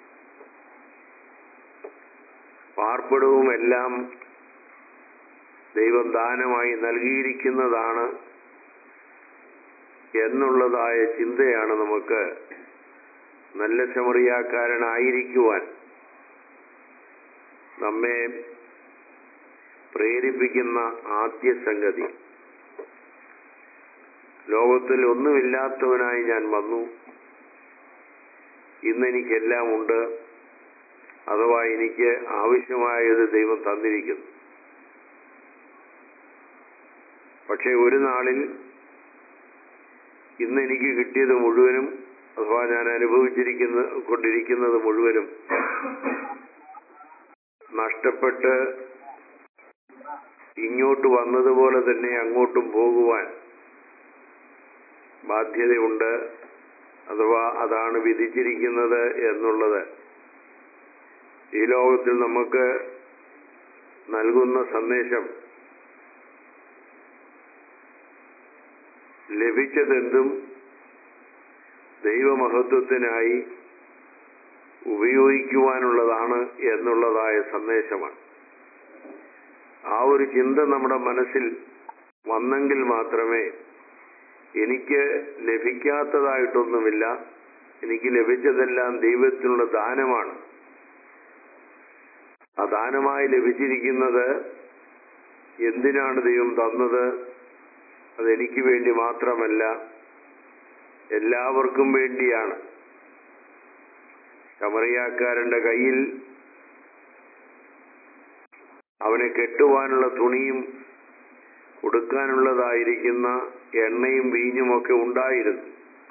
പാർപ്പിടവും എല്ലാം ദൈവം ദാനമായി നൽകിയിരിക്കുന്നതാണ് എന്നുള്ളതായ ചിന്തയാണ് നമുക്ക് നല്ല ചമറിയാക്കാരനായിരിക്കുവാൻ നമ്മെ പ്രേരിപ്പിക്കുന്ന ആദ്യ സംഗതി ലോകത്തിൽ ഒന്നുമില്ലാത്തവനായി ഞാൻ വന്നു ഇന്ന് എനിക്കെല്ലാം ഉണ്ട് അഥവാ എനിക്ക് ആവശ്യമായത് ദൈവം തന്നിരിക്കുന്നു പക്ഷെ ഒരു നാളിൽ ഇന്ന് എനിക്ക് കിട്ടിയത് മുഴുവനും അഥവാ ഞാൻ അനുഭവിച്ചിരിക്കുന്ന കൊണ്ടിരിക്കുന്നത് മുഴുവനും നഷ്ടപ്പെട്ട് ഇങ്ങോട്ട് വന്നതുപോലെ തന്നെ അങ്ങോട്ടും പോകുവാൻ ബാധ്യതയുണ്ട് അഥവാ അതാണ് വിധിച്ചിരിക്കുന്നത് എന്നുള്ളത് ഈ ലോകത്തിൽ നമുക്ക് നൽകുന്ന സന്ദേശം ലഭിച്ചതെന്തും ദൈവമഹത്വത്തിനായി ഉപയോഗിക്കുവാനുള്ളതാണ് എന്നുള്ളതായ സന്ദേശമാണ് ആ ഒരു ചിന്ത നമ്മുടെ മനസ്സിൽ വന്നെങ്കിൽ മാത്രമേ എനിക്ക് ലഭിക്കാത്തതായിട്ടൊന്നുമില്ല എനിക്ക് ലഭിച്ചതെല്ലാം ദൈവത്തിനുള്ള ദാനമാണ് ആ ദാനമായി ലഭിച്ചിരിക്കുന്നത് എന്തിനാണ് ദൈവം തന്നത് അതെനിക്ക് വേണ്ടി മാത്രമല്ല എല്ലാവർക്കും വേണ്ടിയാണ് ശമറിയാക്കാരന്റെ കയ്യിൽ അവനെ കെട്ടുവാനുള്ള തുണിയും കൊടുക്കാനുള്ളതായിരിക്കുന്ന എണ്ണയും വീഞ്ഞുമൊക്കെ ഉണ്ടായിരുന്നു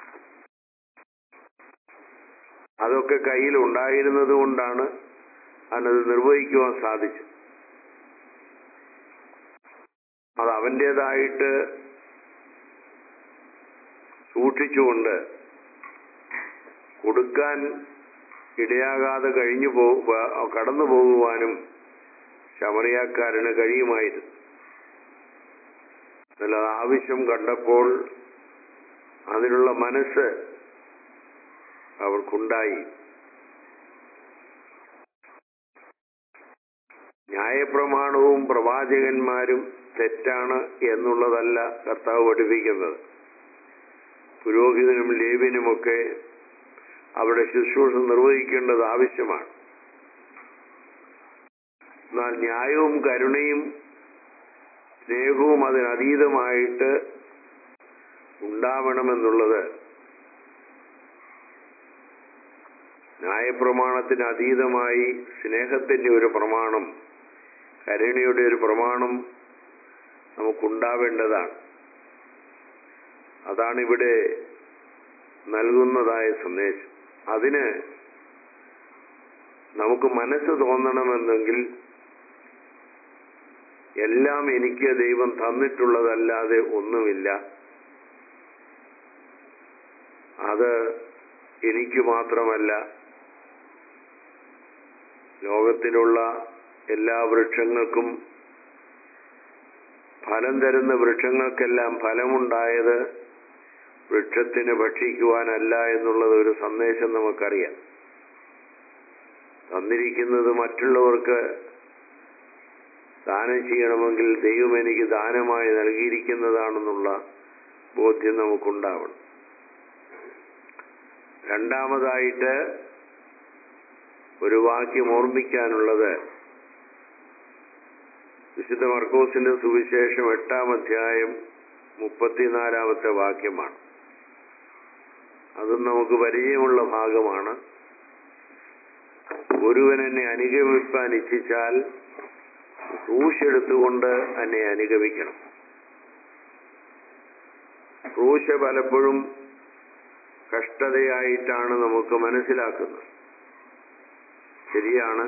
അതൊക്കെ കയ്യിൽ ഉണ്ടായിരുന്നത് കൊണ്ടാണ് അവനത് നിർവഹിക്കുവാൻ സാധിച്ചത് അത് അവൻ്റെതായിട്ട് സൂക്ഷിച്ചുകൊണ്ട് കൊടുക്കാൻ ഇടയാകാതെ കഴിഞ്ഞു പോ കടന്നു പോകുവാനും ശമറിയാക്കാരന് കഴിയുമായിരുന്നു എന്നാൽ അത് ആവശ്യം കണ്ടപ്പോൾ അതിനുള്ള മനസ്സ് അവർക്കുണ്ടായി ന്യായപ്രമാണവും പ്രവാചകന്മാരും തെറ്റാണ് എന്നുള്ളതല്ല കർത്താവ് പഠിപ്പിക്കുന്നത് പുരോഹിതനും ലേവിനുമൊക്കെ അവരുടെ ശുശ്രൂഷ നിർവഹിക്കേണ്ടത് ആവശ്യമാണ് എന്നാൽ ന്യായവും കരുണയും സ്നേഹവും അതിനതീതമായിട്ട് ഉണ്ടാവണമെന്നുള്ളത് ന്യായപ്രമാണത്തിന് അതീതമായി സ്നേഹത്തിന്റെ ഒരു പ്രമാണം കരുണയുടെ ഒരു പ്രമാണം നമുക്കുണ്ടാവേണ്ടതാണ് അതാണ് ഇവിടെ നൽകുന്നതായ സന്ദേശം അതിന് നമുക്ക് മനസ്സ് തോന്നണമെന്നെങ്കിൽ എല്ലാം എനിക്ക് ദൈവം തന്നിട്ടുള്ളതല്ലാതെ ഒന്നുമില്ല അത് എനിക്ക് മാത്രമല്ല ലോകത്തിലുള്ള എല്ലാ വൃക്ഷങ്ങൾക്കും ഫലം തരുന്ന വൃക്ഷങ്ങൾക്കെല്ലാം ഫലമുണ്ടായത് വൃക്ഷത്തിന് ഭക്ഷിക്കുവാനല്ല എന്നുള്ളത് ഒരു സന്ദേശം നമുക്കറിയാം തന്നിരിക്കുന്നത് മറ്റുള്ളവർക്ക് ദാനം ചെയ്യണമെങ്കിൽ ദൈവം എനിക്ക് ദാനമായി നൽകിയിരിക്കുന്നതാണെന്നുള്ള ബോധ്യം നമുക്കുണ്ടാവണം രണ്ടാമതായിട്ട് ഒരു വാക്യം ഓർമ്മിക്കാനുള്ളത് വിശുദ്ധ മർക്കോസിന്റെ സുവിശേഷം എട്ടാം അധ്യായം മുപ്പത്തിനാലാമത്തെ വാക്യമാണ് അതും നമുക്ക് പരിചയമുള്ള ഭാഗമാണ് ഒരുവൻ എന്നെ അനുഗമിപ്പാൻ ഇച്ഛിച്ചാൽ ക്രൂശെടുത്തുകൊണ്ട് എന്നെ അനുഗമിക്കണം ക്രൂശ പലപ്പോഴും കഷ്ടതയായിട്ടാണ് നമുക്ക് മനസ്സിലാക്കുന്നത് ശരിയാണ്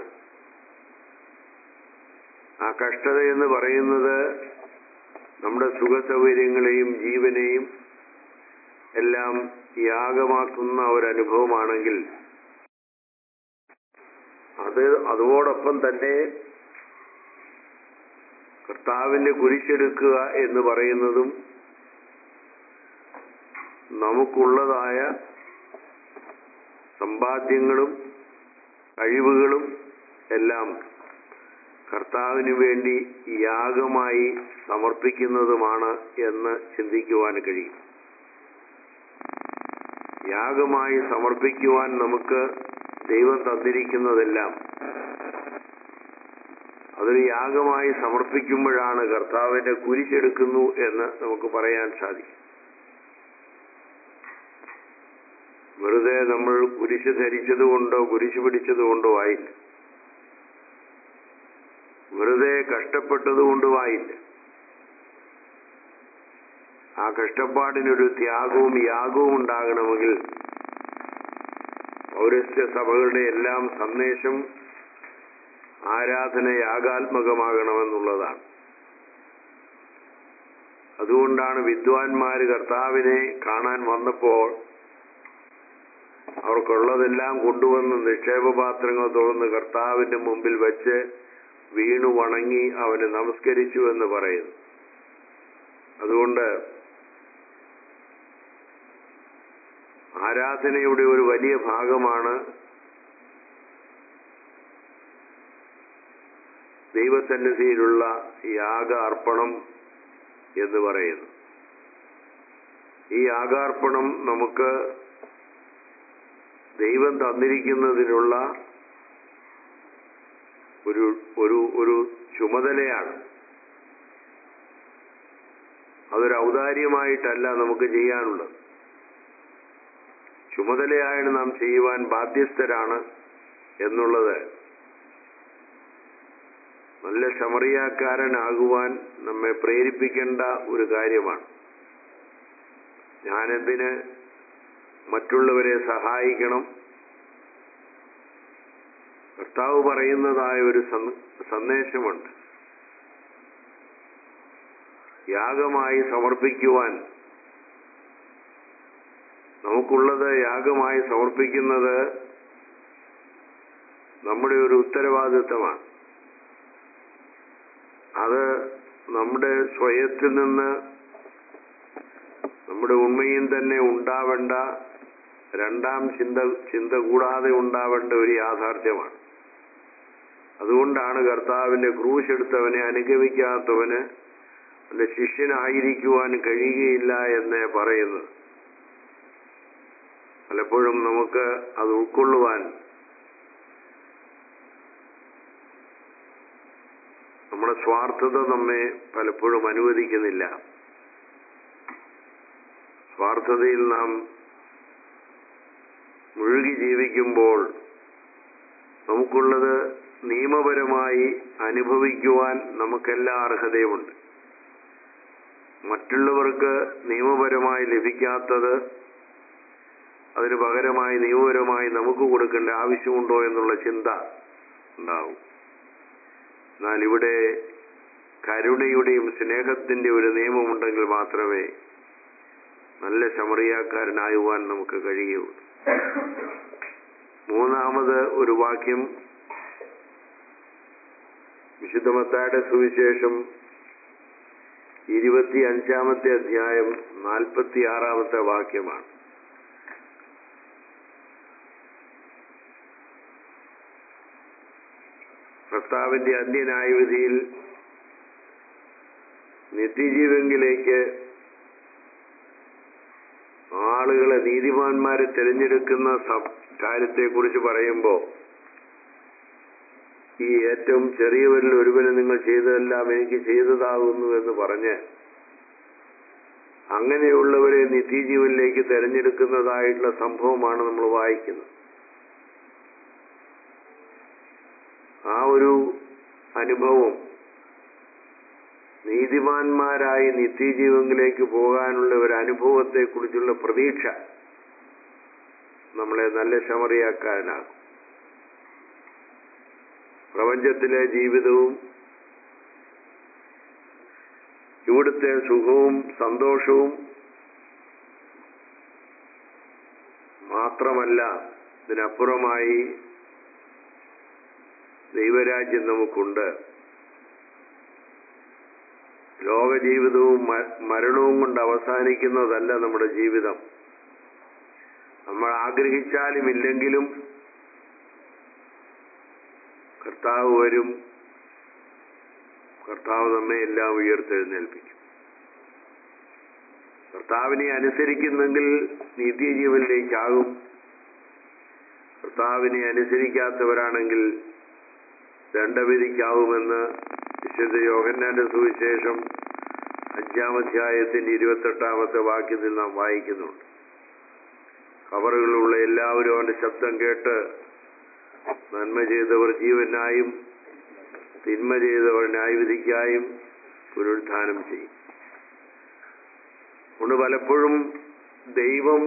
ആ കഷ്ടത എന്ന് പറയുന്നത് നമ്മുടെ സുഖ സൗകര്യങ്ങളെയും ജീവനെയും എല്ലാം യാഗമാക്കുന്ന ഒരനുഭവമാണെങ്കിൽ അത് അതോടൊപ്പം തന്നെ കർത്താവിന്റെ കുരിശെടുക്കുക എന്ന് പറയുന്നതും നമുക്കുള്ളതായ സമ്പാദ്യങ്ങളും കഴിവുകളും എല്ലാം കർത്താവിന് വേണ്ടി യാഗമായി സമർപ്പിക്കുന്നതുമാണ് എന്ന് ചിന്തിക്കുവാൻ കഴിയും യാഗമായി സമർപ്പിക്കുവാൻ നമുക്ക് ദൈവം തന്നിരിക്കുന്നതെല്ലാം അതൊരു യാഗമായി സമർപ്പിക്കുമ്പോഴാണ് കർത്താവിന്റെ കുരിശെടുക്കുന്നു എന്ന് നമുക്ക് പറയാൻ സാധിക്കും വെറുതെ നമ്മൾ കുരിശ് ധരിച്ചതുകൊണ്ടോ കുരിശ് പിടിച്ചതുകൊണ്ടോ ആയില്ല വെറുതെ കഷ്ടപ്പെട്ടതുകൊണ്ടും ആയില്ല ആ കഷ്ടപ്പാടിനൊരു ത്യാഗവും യാഗവും ഉണ്ടാകണമെങ്കിൽ പൗരസ്ത്യ സഭകളുടെ എല്ലാം സന്ദേശം ആരാധന യാഗാത്മകമാകണമെന്നുള്ളതാണ് അതുകൊണ്ടാണ് വിദ്വാൻമാര് കർത്താവിനെ കാണാൻ വന്നപ്പോൾ അവർക്കുള്ളതെല്ലാം കൊണ്ടുവന്ന് നിക്ഷേപപാത്രങ്ങൾ തുറന്ന് കർത്താവിന്റെ മുമ്പിൽ വെച്ച് വീണു വണങ്ങി അവന് നമസ്കരിച്ചു എന്ന് പറയുന്നു അതുകൊണ്ട് ആരാധനയുടെ ഒരു വലിയ ഭാഗമാണ് ദൈവസന്നിധിയിലുള്ള യാഗ അർപ്പണം എന്ന് പറയുന്നു ഈ യാഗാർപ്പണം നമുക്ക് ദൈവം തന്നിരിക്കുന്നതിനുള്ള ഒരു ഒരു ഒരു ചുമതലയാണ് അതൊരു ഔദാര്യമായിട്ടല്ല നമുക്ക് ചെയ്യാനുള്ളത് ചുമതലയായിട്ട് നാം ചെയ്യുവാൻ ബാധ്യസ്ഥരാണ് എന്നുള്ളത് നല്ല ശമറിയാക്കാരനാകുവാൻ നമ്മെ പ്രേരിപ്പിക്കേണ്ട ഒരു കാര്യമാണ് ഞാനെന്തിന് മറ്റുള്ളവരെ സഹായിക്കണം കർത്താവ് പറയുന്നതായ ഒരു സന്ദ- സന്ദേശമുണ്ട് യാഗമായി സമർപ്പിക്കുവാൻ നമുക്കുള്ളത് യാഗമായി സമർപ്പിക്കുന്നത് നമ്മുടെ ഒരു ഉത്തരവാദിത്തമാണ് അത് നമ്മുടെ സ്വയത്തിൽ നിന്ന് നമ്മുടെ ഉണ്മയും തന്നെ ഉണ്ടാവേണ്ട രണ്ടാം ചിന്ത ചിന്ത കൂടാതെ ഉണ്ടാവേണ്ട ഒരു യാഥാർത്ഥ്യമാണ് അതുകൊണ്ടാണ് കർത്താവിന്റെ ക്രൂശ് എടുത്തവനെ അനുഗമിക്കാത്തവന് അവന്റെ ശിഷ്യനായിരിക്കുവാൻ കഴിയുകയില്ല എന്ന് പറയുന്നത് പലപ്പോഴും നമുക്ക് അത് ഉൾക്കൊള്ളുവാൻ നമ്മുടെ സ്വാർത്ഥത നമ്മെ പലപ്പോഴും അനുവദിക്കുന്നില്ല സ്വാർത്ഥതയിൽ നാം മുഴുകി ജീവിക്കുമ്പോൾ നമുക്കുള്ളത് നിയമപരമായി അനുഭവിക്കുവാൻ നമുക്കെല്ലാ അർഹതയുമുണ്ട് മറ്റുള്ളവർക്ക് നിയമപരമായി ലഭിക്കാത്തത് അതിന് പകരമായി നിയമപരമായി നമുക്ക് കൊടുക്കേണ്ട ആവശ്യമുണ്ടോ എന്നുള്ള ചിന്ത ഉണ്ടാവും എന്നാൽ ഇവിടെ കരുണയുടെയും സ്നേഹത്തിന്റെ ഒരു നിയമമുണ്ടെങ്കിൽ മാത്രമേ നല്ല ശമറിയാക്കാരനായുവാൻ നമുക്ക് കഴിയുള്ളൂ മൂന്നാമത് ഒരു വാക്യം വിശുദ്ധമത്തായുടെ സുവിശേഷം ഇരുപത്തി അഞ്ചാമത്തെ അധ്യായം നാൽപ്പത്തി ആറാമത്തെ വാക്യമാണ് കർത്താവിന്റെ അന്ത്യന്യായവിധിയിൽ നിത്യജീവങ്കിലേക്ക് ആളുകളെ നീതിമാന്മാരെ തിരഞ്ഞെടുക്കുന്ന കാര്യത്തെ കുറിച്ച് പറയുമ്പോൾ ഈ ഏറ്റവും ചെറിയവരിൽ ഒരുവന് നിങ്ങൾ ചെയ്തതെല്ലാം എനിക്ക് ചെയ്തതാകുന്നു എന്ന് പറഞ്ഞ് അങ്ങനെയുള്ളവരെ നിത്യജീവനിലേക്ക് തിരഞ്ഞെടുക്കുന്നതായിട്ടുള്ള സംഭവമാണ് നമ്മൾ വായിക്കുന്നത് ആ ഒരു അനുഭവം നീതിമാന്മാരായി നിത്യജീവനിലേക്ക് പോകാനുള്ള ഒരു അനുഭവത്തെ കുറിച്ചുള്ള പ്രതീക്ഷ നമ്മളെ നല്ല ശമറിയാക്കാനാകും പ്രപഞ്ചത്തിലെ ജീവിതവും ഇവിടുത്തെ സുഖവും സന്തോഷവും മാത്രമല്ല ഇതിനപ്പുറമായി ദൈവരാജ്യം നമുക്കുണ്ട് ലോക ജീവിതവും മരണവും കൊണ്ട് അവസാനിക്കുന്നതല്ല നമ്മുടെ ജീവിതം നമ്മൾ ആഗ്രഹിച്ചാലും ഇല്ലെങ്കിലും കർത്താവ് വരും കർത്താവ് നമ്മെ എല്ലാം ഉയർത്തെഴുന്നേൽപ്പിക്കും കർത്താവിനെ അനുസരിക്കുന്നെങ്കിൽ നിത്യജീവനിലേക്കാകും കർത്താവിനെ അനുസരിക്കാത്തവരാണെങ്കിൽ ദണ്ഡവിധിക്കാവുമെന്ന് വിശുദ്ധ യോഹന്നാന്റെ സുവിശേഷം അഞ്ചാമധ്യായത്തിന്റെ ഇരുപത്തെട്ടാമത്തെ വാക്യത്തിൽ നാം വായിക്കുന്നുണ്ട് കവറുകളുള്ള എല്ലാവരും അവന്റെ ശബ്ദം കേട്ട് നന്മ ചെയ്തവർ ജീവനായും തിന്മ ചെയ്തവർ ന്യായവിധിക്കായും പുനരുത്ഥാനം ചെയ്യും അതുകൊണ്ട് പലപ്പോഴും ദൈവം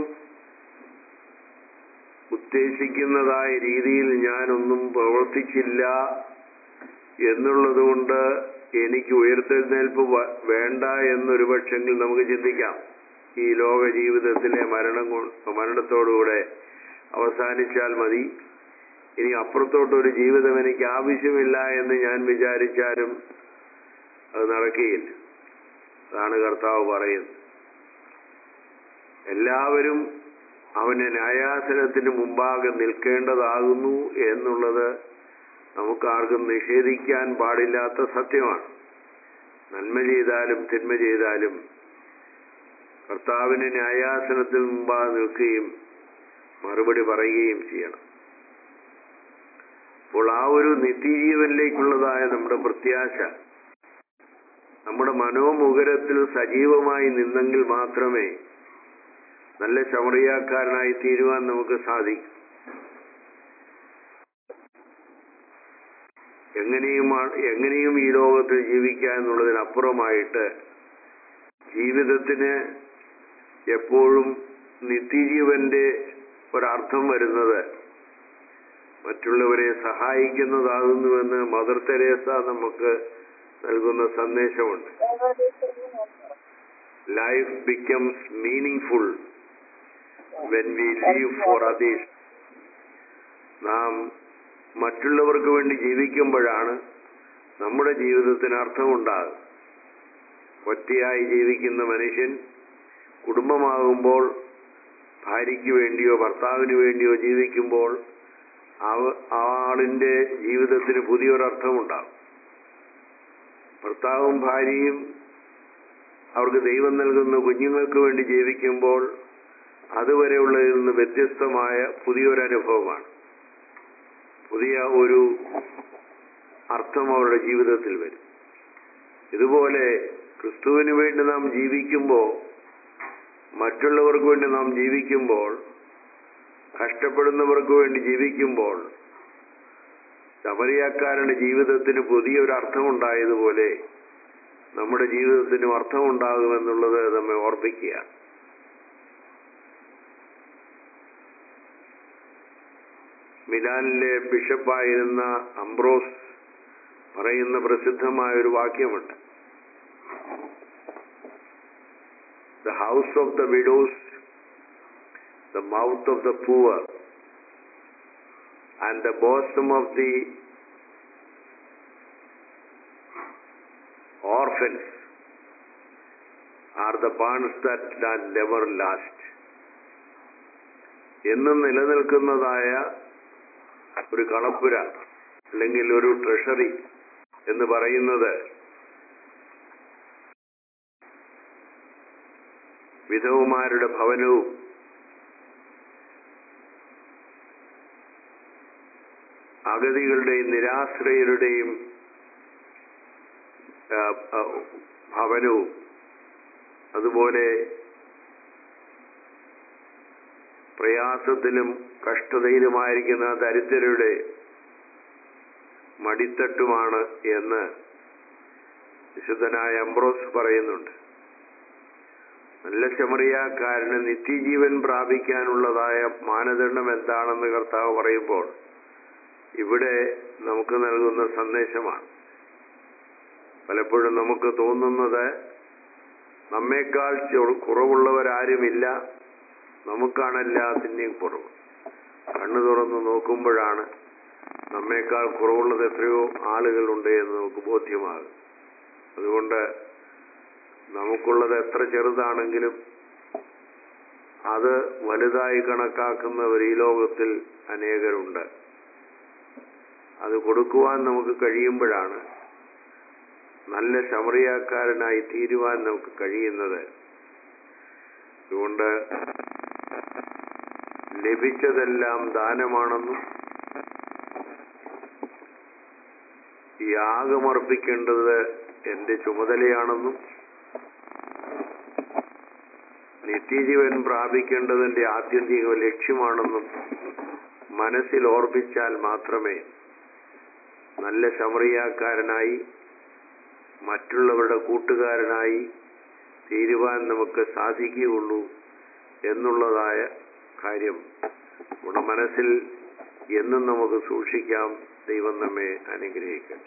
ഉദ്ദേശിക്കുന്നതായ രീതിയിൽ ഞാനൊന്നും പ്രവർത്തിച്ചില്ല എന്നുള്ളതുകൊണ്ട് എനിക്ക് ഉയർത്തെഴുന്നേൽപ്പ് വേണ്ട എന്നൊരു പക്ഷെങ്കിൽ നമുക്ക് ചിന്തിക്കാം ഈ ലോക ജീവിതത്തിലെ മരണം മരണത്തോടുകൂടെ അവസാനിച്ചാൽ മതി ഇനി അപ്പുറത്തോട്ടൊരു ജീവിതം എനിക്ക് ആവശ്യമില്ല എന്ന് ഞാൻ വിചാരിച്ചാലും അത് നടക്കുകയില്ല അതാണ് കർത്താവ് പറയുന്നത് എല്ലാവരും അവന്റെ ന്യായാസനത്തിന് മുമ്പാകെ നിൽക്കേണ്ടതാകുന്നു എന്നുള്ളത് നമുക്കാർക്കും നിഷേധിക്കാൻ പാടില്ലാത്ത സത്യമാണ് നന്മ ചെയ്താലും തിന്മ ചെയ്താലും കർത്താവിന്റെ ന്യായാസനത്തിന് മുമ്പാകെ നിൽക്കുകയും മറുപടി പറയുകയും ചെയ്യണം അപ്പോൾ ആ ഒരു നിത്യജീവനിലേക്കുള്ളതായ നമ്മുടെ പ്രത്യാശ നമ്മുടെ മനോമുഖരത്തിൽ സജീവമായി നിന്നെങ്കിൽ മാത്രമേ നല്ല ശമറിയാക്കാരനായി തീരുവാൻ നമുക്ക് സാധിക്കും എങ്ങനെയും എങ്ങനെയും ഈ ലോകത്തിൽ ജീവിക്കുക എന്നുള്ളതിനപ്പുറമായിട്ട് ജീവിതത്തിന് എപ്പോഴും നിത്യജീവന്റെ ഒരർത്ഥം വരുന്നത് മറ്റുള്ളവരെ സഹായിക്കുന്നതാകുന്നുവെന്ന് മദർ തെരേസ നമുക്ക് നൽകുന്ന സന്ദേശമുണ്ട് life becomes meaningful when we live for others നാം മറ്റുള്ളവർക്ക് വേണ്ടി ജീവിക്കുമ്പോഴാണ് നമ്മുടെ ജീവിതത്തിന് അർത്ഥമുണ്ടാകും ഒറ്റയായി ജീവിക്കുന്ന മനുഷ്യൻ കുടുംബമാകുമ്പോൾ ഭാര്യയ്ക്ക് വേണ്ടിയോ ഭർത്താവിന് വേണ്ടിയോ ജീവിക്കുമ്പോൾ അവ- ആ ആളിന്റെ ജീവിതത്തിന് പുതിയൊരർത്ഥമുണ്ടാകും ഭർത്താവും ഭാര്യയും അവർക്ക് ദൈവം നൽകുന്ന കുഞ്ഞുങ്ങൾക്ക് വേണ്ടി ജീവിക്കുമ്പോൾ അതുവരെയുള്ളതിൽ നിന്ന് വ്യത്യസ്തമായ പുതിയൊരനുഭവമാണ് പുതിയ ഒരു അർത്ഥം അവരുടെ ജീവിതത്തിൽ വരും ഇതുപോലെ ക്രിസ്തുവിന് വേണ്ടി നാം ജീവിക്കുമ്പോൾ മറ്റുള്ളവർക്ക് വേണ്ടി നാം ജീവിക്കുമ്പോൾ കഷ്ടപ്പെടുന്നവർക്ക് വേണ്ടി ജീവിക്കുമ്പോൾ ശബരിയാക്കാരന്റെ ജീവിതത്തിന് പുതിയൊരു അർത്ഥമുണ്ടായതുപോലെ നമ്മുടെ ജീവിതത്തിനും അർത്ഥമുണ്ടാകുമെന്നുള്ളത് നമ്മെ ഓർപ്പിക്കുക മിലാനിലെ ബിഷപ്പായിരുന്ന അംബ്രോസ് പറയുന്ന പ്രസിദ്ധമായ ഒരു വാക്യമുണ്ട് the house of the widows the mouth of the poor and the bosom of the orphans are the barns that never last എന്നും നിലനിൽക്കുന്നതായ ഒരു കളപ്പുര അല്ലെങ്കിൽ ഒരു ട്രഷറി എന്ന് പറയുന്നത് വിധവുമാരുടെ ഭവനവും അഗതികളുടെയും നിരാശ്രയരുടെയും ആ, ആ, ഭവനവും അതുപോലെ പ്രയാസത്തിലും കഷ്ടതയിലുമായിരിക്കുന്ന ദരിദ്രരുടെ മടിത്തട്ടുമാണ് എന്ന് വിശുദ്ധനായ അംബ്രോസ് പറയുന്നുണ്ട് നല്ല ശമറിയാക്കാരന് നിത്യജീവൻ പ്രാപിക്കാനുള്ളതായ മാനദണ്ഡം എന്താണെന്ന് കർത്താവ് പറയുമ്പോൾ ഇവിടെ നമുക്ക് നൽകുന്ന സന്ദേശമാണ് പലപ്പോഴും നമുക്ക് തോന്നുന്നത് നമ്മേക്കാൾ ചെ- കുറവുള്ളവരാരുമില്ല നമുക്കാണ് എല്ലാത്തിൻ്റെയും കുറവ് കണ്ണു തുറന്ന് നോക്കുമ്പോഴാണ് നമ്മേക്കാൾ കുറവുള്ളത് എത്രയോ ആളുകളുണ്ട് എന്ന് നമുക്ക് ബോധ്യമാകും അതുകൊണ്ട് നമുക്കുള്ളത് എത്ര ചെറുതാണെങ്കിലും അത് വലുതായി കണക്കാക്കുന്നവർ ഈ ലോകത്തിൽ അനേകരുണ്ട് അത് കൊടുക്കുവാൻ നമുക്ക് കഴിയുമ്പോഴാണ് നല്ല ശമറിയാക്കാരനായി തീരുവാൻ നമുക്ക് കഴിയുന്നത് അതുകൊണ്ട് ലഭിച്ചതെല്ലാം ദാനമാണെന്നും യാഗമർപ്പിക്കേണ്ടത് എന്റെ ചുമതലയാണെന്നും നിത്യജീവൻ പ്രാപിക്കേണ്ടതിന്റെ ആത്യന്തിക ലക്ഷ്യമാണെന്നും മനസ്സിൽ ഓർപ്പിച്ചാൽ മാത്രമേ നല്ല ശമറിയാക്കാരനായി മറ്റുള്ളവരുടെ കൂട്ടുകാരനായി തീരുവാൻ നമുക്ക് സാധിക്കുകയുള്ളൂ എന്നുള്ളതായ കാര്യം നമ്മുടെ മനസ്സിൽ എന്നും നമുക്ക് സൂക്ഷിക്കാം ദൈവം നമ്മെ അനുഗ്രഹിക്കട്ടെ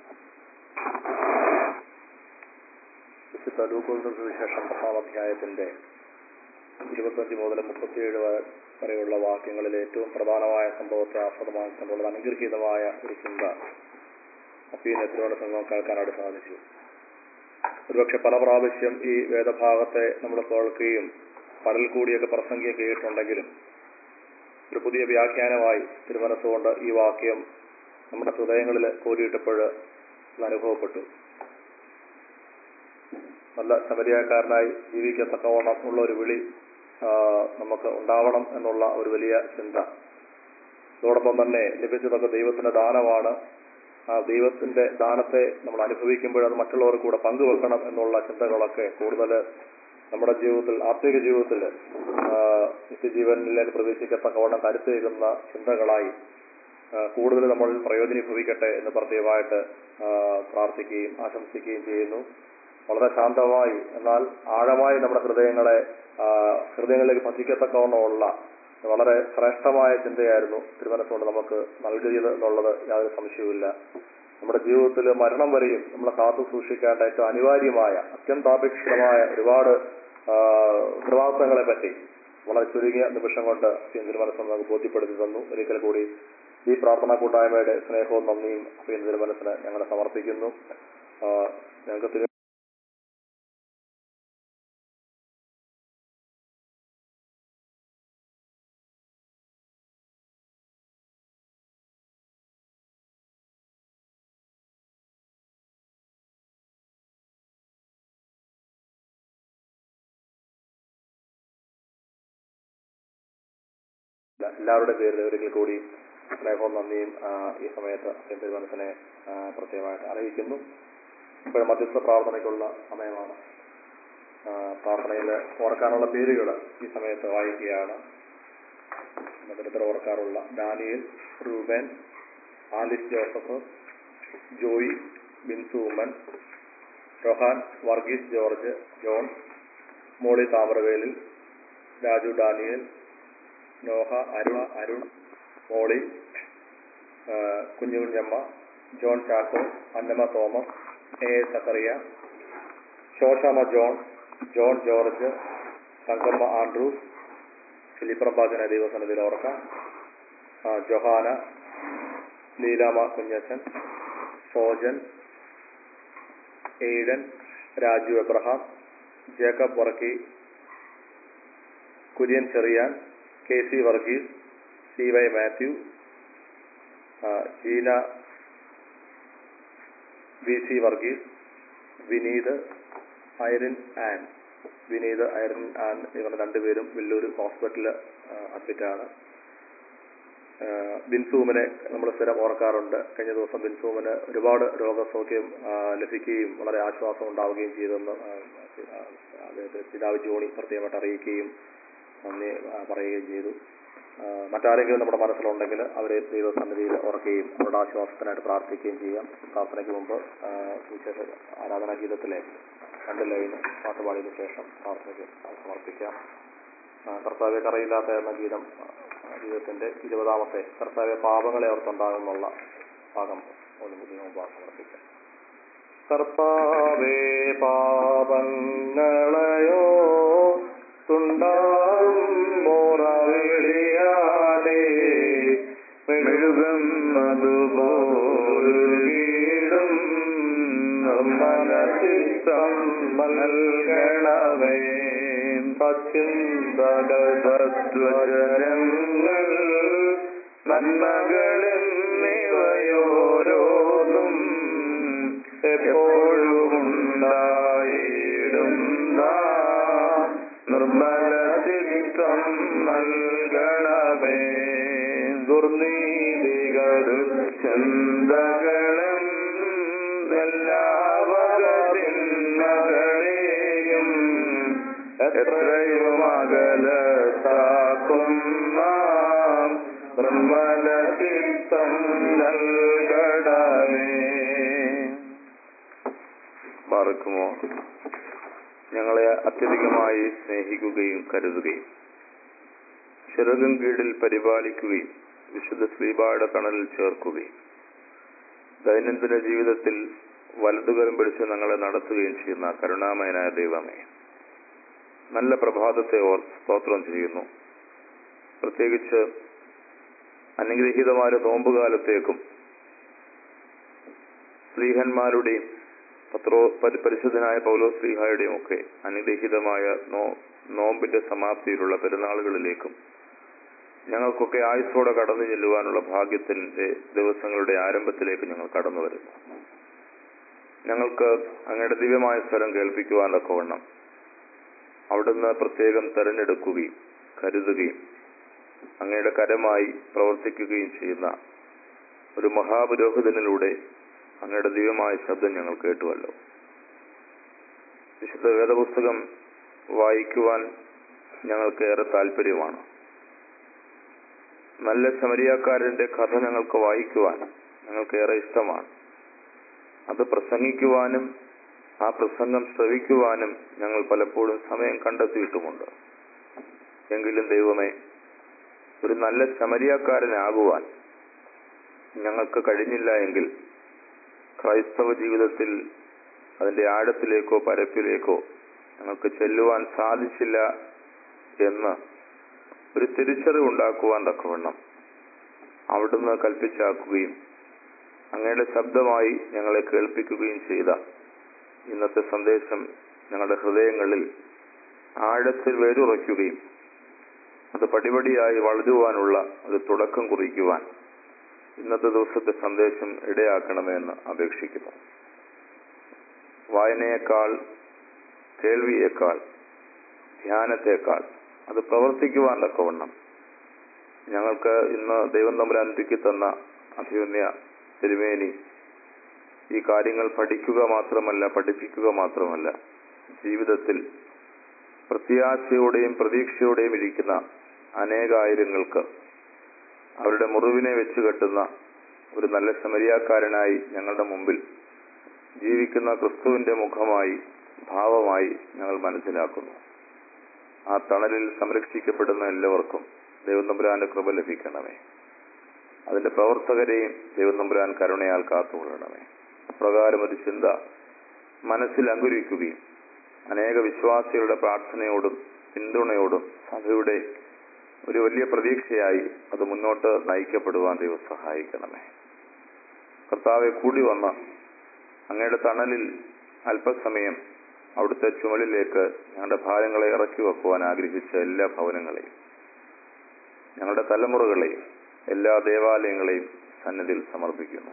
വിശുദ്ധ ലൂക്കോസിന്റെ സുവിശേഷം പത്താം അധ്യായത്തിന്റെ ഇരുപത്തഞ്ച് മുതൽ മുപ്പത്തിയേഴ് വ- വരെയുള്ള വാക്യങ്ങളിൽ ഏറ്റവും പ്രധാനമായ സംഭവത്തെ ആസ്പദമാക്കിക്കൊണ്ടുള്ള അനുഗ്രഹീതമായ ഒരു ചിന്ത അപ്പീനത്തിലൂടെ സംഘം കേൾക്കാനായിട്ട് സാധിച്ചു ഒരുപക്ഷെ പല പ്രാവശ്യം ഈ വേദഭാഗത്തെ നമ്മൾ കേൾക്കുകയും പലൽ കൂടിയൊക്കെ പ്രസംഗിയും കേട്ടിട്ടുണ്ടെങ്കിലും ഒരു പുതിയ വ്യാഖ്യാനമായി തിരുമനസ്സുകൊണ്ട് ഈ വാക്യം നമ്മുടെ ഹൃദയങ്ങളിൽ കോരിയിട്ടപ്പോൾ അത് അനുഭവപ്പെട്ടു നല്ല ശമരിയാക്കാരനായി ജീവിക്കത്തക്കവണ്ണം ഉള്ള ഒരു വിളി ആ, നമുക്ക് ഉണ്ടാവണം എന്നുള്ള ഒരു വലിയ ചിന്ത അതോടൊപ്പം തന്നെ ലഭിച്ചതൊക്കെ ദൈവത്തിന്റെ ദാനമാണ് ആ ദൈവത്തിന്റെ ദാനത്തെ നമ്മൾ അനുഭവിക്കുമ്പോൾ അത് മറ്റുള്ളവർക്ക് കൂടെ പങ്കുവെക്കണം എന്നുള്ള ചിന്തകളൊക്കെ കൂടുതൽ നമ്മുടെ ജീവിതത്തിൽ ആത്മീക ജീവിതത്തിൽ ആ, നിത്യജീവനിലേക്ക് പ്രവേശിക്കത്തക്കവണ്ണം കരുത്തേകുന്ന ചിന്തകളായി ആ, കൂടുതൽ നമ്മൾ പ്രയോജനീഭവിക്കട്ടെ എന്ന് പ്രത്യേകമായിട്ട് ആ, പ്രാർത്ഥിക്കുകയും ആശംസിക്കുകയും ചെയ്യുന്നു വളരെ ശാന്തമായി എന്നാൽ ആഴമായി നമ്മുടെ ഹൃദയങ്ങളെ ആ, ഹൃദയങ്ങളിലേക്ക് പതിക്കത്തക്കവണ്ണമുള്ള വളരെ ശ്രേഷ്ഠമായ ചിന്തയായിരുന്നു തിരുമനസ്സുകൊണ്ട് നമുക്ക് നൽകിയത് എന്നുള്ളത് യാതൊരു സംശയവുമില്ല നമ്മുടെ ജീവിതത്തിൽ മരണം വരെയും നമ്മളെ കാത്തു സൂക്ഷിക്കേണ്ട ഏറ്റവും അനിവാര്യമായ അത്യന്താപേക്ഷിതമായ ഒരുപാട് ഉത്തരവാദിത്തങ്ങളെ പറ്റി വളരെ ചുരുങ്ങിയ നിമിഷം കൊണ്ട് അഫീൻ തിരുമനസ് നമുക്ക് ബോധ്യപ്പെടുത്തി തന്നു ഒരിക്കൽ കൂടി ഈ പ്രാർത്ഥനാ കൂട്ടായ്മയുടെ സ്നേഹവും നന്ദിയും അഫീൻ തിരുമനസ്സിന് ഞങ്ങൾ സമർപ്പിക്കുന്നു ആ, ഞങ്ങൾക്ക് തിരു എല്ലാവരുടെ പേരിൽ ഒരിക്കൽ കൂടി സ്നേഹവും നന്ദിയും ആ, ഈ സമയത്ത് അഫീൻ തിരുമനസ്സിനെ ആ, പ്രത്യേകമായിട്ട് അറിയിക്കുന്നു ഇപ്പോൾ മധ്യസ്ഥ പ്രാർത്ഥനയ്ക്കുള്ള സമയമാണ് ആ, പ്രാർത്ഥനയിൽ ഓർക്കാനുള്ള പേരുകൾ ഈ സമയത്ത് വായിക്കുകയാണ് മധ്യസ്ഥ ഓർക്കാറുള്ള ഡാനിയൽ റൂബൻ ആലിസ് ജോസഫ് ജോയി ബിൻസു ഉമ്മൻ റൊഹാൻ വർഗീസ് ജോർജ് ജോൺ മോളി താമരവേലിൽ രാജു ഡാനിയൽ നോഹ അരുൺ അരുൺ മോളി ആ, കുഞ്ഞു കുഞ്ഞമ്മ ജോൺ ചാക്കോ അന്നമ്മ തോമസ് എ എ സക്കറിയ ശോശാമ ജോൺ ജോൺ ജോർജ് തങ്കമ്മ ആൻഡ്രൂസ് ഫിലിപ്രഭാജന ദൈവസന്നിധിയിൽ ഓർക്കാം ആ, Johanna Leelamma Kunjachan Sojan Aiden Raju Abraham Jacob Varkey Kurian Cherian K C Varghese C Y Mathew ആ, ജീന വി സി വർഗീസ് വിനീത് ഐറിൻ ആൻ വിനീത് ഐറിൻ ആൻ ഇവർ രണ്ടുപേരും വെല്ലൂർ ഹോസ്പിറ്റലിൽ അഡ്മിറ്റാണ് ബിൻസൂമിനെ നമ്മൾ സ്ഥിരം ഓർക്കാറുണ്ട് കഴിഞ്ഞ ദിവസം ബിൻസൂമിന് ഒരുപാട് രോഗസൗഖ്യം ആ, ലഭിക്കുകയും വളരെ ആശ്വാസം ഉണ്ടാവുകയും ചെയ്തെന്ന് ആ, ആ, അദ്ദേഹത്തെ പിതാവ് ജോണി പ്രത്യേകമായിട്ട് അറിയിക്കുകയും നന്ദി ആ, പറയുകയും ചെയ്തു ആ, മറ്റാരെങ്കിലും നമ്മുടെ മനസ്സിലുണ്ടെങ്കിൽ അവരെ ദൈവസന്നിധിയിൽ ഓർക്കുകയും അവരുടെ ആശ്വാസത്തിനായിട്ട് പ്രാർത്ഥിക്കുകയും ചെയ്യാം പ്രാർത്ഥനയ്ക്ക് മുമ്പ് ആ, വിശേഷ ആരാധനാ ഗീതത്തിലെ രണ്ട് ലൈന് പാട്ടുപാടിയതിനു ശേഷം പ്രാർത്ഥനയ്ക്ക് സമർപ്പിക്കാം ആ, കർത്താവെ കറയില്ലാത്ത എന്ന ഗീതം ആ, ഗീതത്തിന്റെ ഇരുപതാമത്തെ കർത്താവെ പാപങ്ങളെ ഓർത്തുണ്ടാകുന്നുള്ള ഭാഗം ഒന്ന് മുമ്പ് സമർപ്പിക്കാം കർത്താവേ പാപങ്ങളെയോ തുണ്ടാകും മോറവിളിയാലേ മെഴുകുന്നതുപോലും മനസ്സിത്തം നൽകണമേ പച്ചിന്തകൾ തത്വചരങ്ങൾ നന്മകളെന്നിവയോരോന്നും എപ്പോഴും ഉണ്ടായിടുന്ന നിർമ്മല ചിത്തം നൽകണമേ ദുർനീതികളും ചിന്തകളും എല്ലാവകത്തിന്മകളെയും എത്രയും അകലത്താക്കുന്ന നിർമ്മല ചിത്തം നൽകണമേ പാർക്കുമോ ഞങ്ങളെ അത്യധികമായി സ്നേഹിക്കുകയും കരുതുകയും ചിറകും കീഴിൽ പരിപാലിക്കുകയും വിശുദ്ധ ശ്രീബായുടെ കണലിൽ ചേർക്കുകയും ദൈനംദിന ജീവിതത്തിൽ വലതുകരം പിടിച്ച് ഞങ്ങളെ നടത്തുകയും ചെയ്യുന്ന കരുണാമയനായ ദൈവമേ നല്ല പ്രഭാതത്തെ ഓർ സ്തോത്രം ചെയ്യുന്നു പ്രത്യേകിച്ച് അനുഗ്രഹീതമായ നോമ്പുകാലത്തേക്കും സ്ത്രീഹന്മാരുടെയും പത്രോ പരി- പരിശുദ്ധനായ പൗലോ ശ്രീഹായുടെയും ഒക്കെ അനുഗ്രഹീതമായ നോ നോമ്പിന്റെ സമാപ്തിയിലുള്ള പെരുന്നാളുകളിലേക്കും ഞങ്ങൾക്കൊക്കെ ആയുസ്സോടെ കടന്നു ചെല്ലുവാനുള്ള ഭാഗ്യത്തിന്റെ ദിവസങ്ങളുടെ ആരംഭത്തിലേക്ക് ഞങ്ങൾ കടന്നു വരുന്നു ഞങ്ങൾക്ക് അങ്ങയുടെ ദിവ്യമായ സ്വരം കേൾപ്പിക്കുവാനൊക്കെ വണ്ണം അവിടുന്ന് പ്രത്യേകം തെരഞ്ഞെടുക്കുകയും കരുതുകയും അങ്ങയുടെ കരമായി പ്രവർത്തിക്കുകയും ചെയ്യുന്ന ഒരു മഹാപുരോഹിതനിലൂടെ അങ്ങയുടെ ദിവ്യമായ ശബ്ദം ഞങ്ങൾ കേട്ടുവല്ലോ വിശുദ്ധ വേദപുസ്തകം വായിക്കുവാൻ ഞങ്ങൾക്ക് ഏറെ താല്പര്യമാണ് നല്ല ശമരിയാക്കാരന്റെ കഥ ഞങ്ങൾക്ക് വായിക്കുവാൻ ഞങ്ങൾക്ക് ഏറെ ഇഷ്ടമാണ് അത് പ്രസംഗിക്കുവാനും ആ പ്രസംഗം ശ്രവിക്കുവാനും ഞങ്ങൾ പലപ്പോഴും സമയം കണ്ടെത്തിയിട്ടുമുണ്ട് എങ്കിലും ദൈവമേ ഒരു നല്ല ശമരിയാക്കാരനാകുവാൻ ഞങ്ങൾക്ക് കഴിഞ്ഞില്ല എങ്കിൽ ക്രൈസ്തവ ജീവിതത്തിൽ അതിന്റെ ആഴത്തിലേക്കോ പരപ്പിലേക്കോ ഞങ്ങൾക്ക് ചെല്ലുവാൻ സാധിച്ചില്ല എന്ന് ഒരു തിരിച്ചറിവുണ്ടാക്കുവാൻ തക്കവണ്ണം അവിടുന്ന് കൽപ്പിച്ചാക്കുകയും അങ്ങയുടെ ശബ്ദമായി ഞങ്ങളെ കേൾപ്പിക്കുകയും ചെയ്ത ഇന്നത്തെ സന്ദേശം ഞങ്ങളുടെ ഹൃദയങ്ങളിൽ ആഴത്തിൽ വേരുറയ്ക്കുകയും അത് പടിപടിയായി വളരുവാനുള്ള ഒരു തുടക്കം കുറിക്കുവാൻ ഇന്നത്തെ ദിവസത്തെ സന്ദേശം ഇടയാക്കണമെന്ന് അപേക്ഷിക്കുന്നു വായനയേക്കാൾ കേൾവിയേക്കാൾ ധ്യാനത്തേക്കാൾ അത് പ്രവർത്തിക്കുവാൻ തക്കവണ്ണം ഞങ്ങൾക്ക് ഇന്ന് ദൈവം തമ്പുരാൻ ഒരുക്കി തന്ന അഭിമന്യ തിരുമേനി ഈ കാര്യങ്ങൾ പഠിക്കുക മാത്രമല്ല പഠിപ്പിക്കുക മാത്രമല്ല ജീവിതത്തിൽ പ്രത്യാശയോടെയും പ്രതീക്ഷയോടെയും ഇരിക്കുന്ന അനേകായിരങ്ങൾക്ക് അവരുടെ മുറിവിനെ വെച്ച് കെട്ടുന്ന ഒരു നല്ല ശമരിയാക്കാരനായി ഞങ്ങളുടെ മുമ്പിൽ ജീവിക്കുന്ന ക്രിസ്തുവിന്റെ മുഖമായി ഭാവമായി ഞങ്ങൾ മനസ്സിലാക്കുന്നു ആ തണലിൽ സംരക്ഷിക്കപ്പെടുന്ന എല്ലാവർക്കും ദൈവം തമ്പുരാന്റെ കൃപ ലഭിക്കണമേ അതിന്റെ പ്രവർത്തകരെയും ദൈവം തമ്പുരാൻ കരുണയാൽ കാത്തുകൊള്ളണമേ അപ്രകാരം ഒരു ചിന്ത മനസ്സിൽ അങ്കുരിക്കുകയും അനേക വിശ്വാസികളുടെ പ്രാർത്ഥനയോടും പിന്തുണയോടും സഭയുടെ ഒരു വലിയ പ്രതീക്ഷയായി അത് മുന്നോട്ട് നയിക്കപ്പെടുവാൻ ദൈവം സഹായിക്കണമേ കർത്താവെ കൂടി വന്ന അങ്ങയുടെ തണലിൽ അല്പസമയം അവിടുത്തെ ചുമലിലേക്ക് ഞങ്ങളുടെ ഭാരങ്ങളെ ഇറക്കി വെക്കുവാൻ ആഗ്രഹിച്ച എല്ലാ ഭവനങ്ങളെയും ഞങ്ങളുടെ തലമുറകളെയും എല്ലാ ദേവാലയങ്ങളെയും സന്നിധിയിൽ സമർപ്പിക്കുന്നു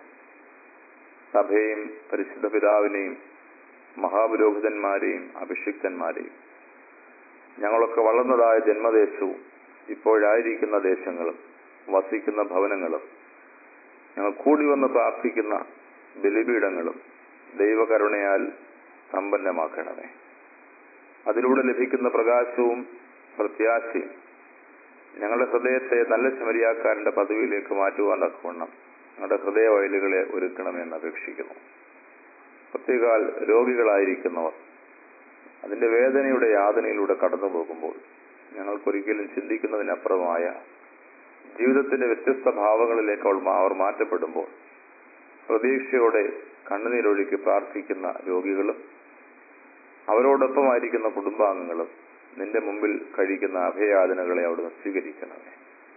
സഭയെയും പരിശുദ്ധ പിതാവിനെയും മഹാപുരോഹിതന്മാരെയും അഭിഷിക്തന്മാരെയും ഞങ്ങളൊക്കെ വളർന്നതായ ജന്മദേശവും ഇപ്പോഴായിരിക്കുന്ന ദേശങ്ങളും വസിക്കുന്ന ഭവനങ്ങളും ഞങ്ങൾ കൂടി വന്ന് പ്രാർത്ഥിക്കുന്ന ബലിപീഠങ്ങളും ദൈവകരുണയാൽ സമ്പന്നമാക്കണമേ അതിലൂടെ ലഭിക്കുന്ന പ്രകാശവും പ്രത്യാശയും ഞങ്ങളുടെ ഹൃദയത്തെ നല്ല ശമരിയാക്കാരന്റെ പദവിയിലേക്ക് മാറ്റുവാൻ തക്കവണ്ണം ഞങ്ങളുടെ ഹൃദയ വയലുകളെ ഒരുക്കണമെന്ന് അപേക്ഷിക്കുന്നു പ്രത്യേകാൽ രോഗികളായിരിക്കുന്നവർ അതിന്റെ വേദനയുടെ യാതനയിലൂടെ കടന്നു പോകുമ്പോൾ ഞങ്ങൾക്കൊരിക്കലും ചിന്തിക്കുന്നതിനപ്പുറമായ ജീവിതത്തിന്റെ വ്യത്യസ്ത ഭാവങ്ങളിലേക്ക് അവൾ അവർ മാറ്റപ്പെടുമ്പോൾ പ്രതീക്ഷയോടെ കണ്ണുനീരൊഴുക്കി പ്രാർത്ഥിക്കുന്ന രോഗികളും അവരോടൊപ്പമായിരിക്കുന്ന കുടുംബാംഗങ്ങളും നിന്റെ മുമ്പിൽ കഴിക്കുന്ന അഭയാതനകളെ അവിടുന്ന് സ്വീകരിക്കണമേ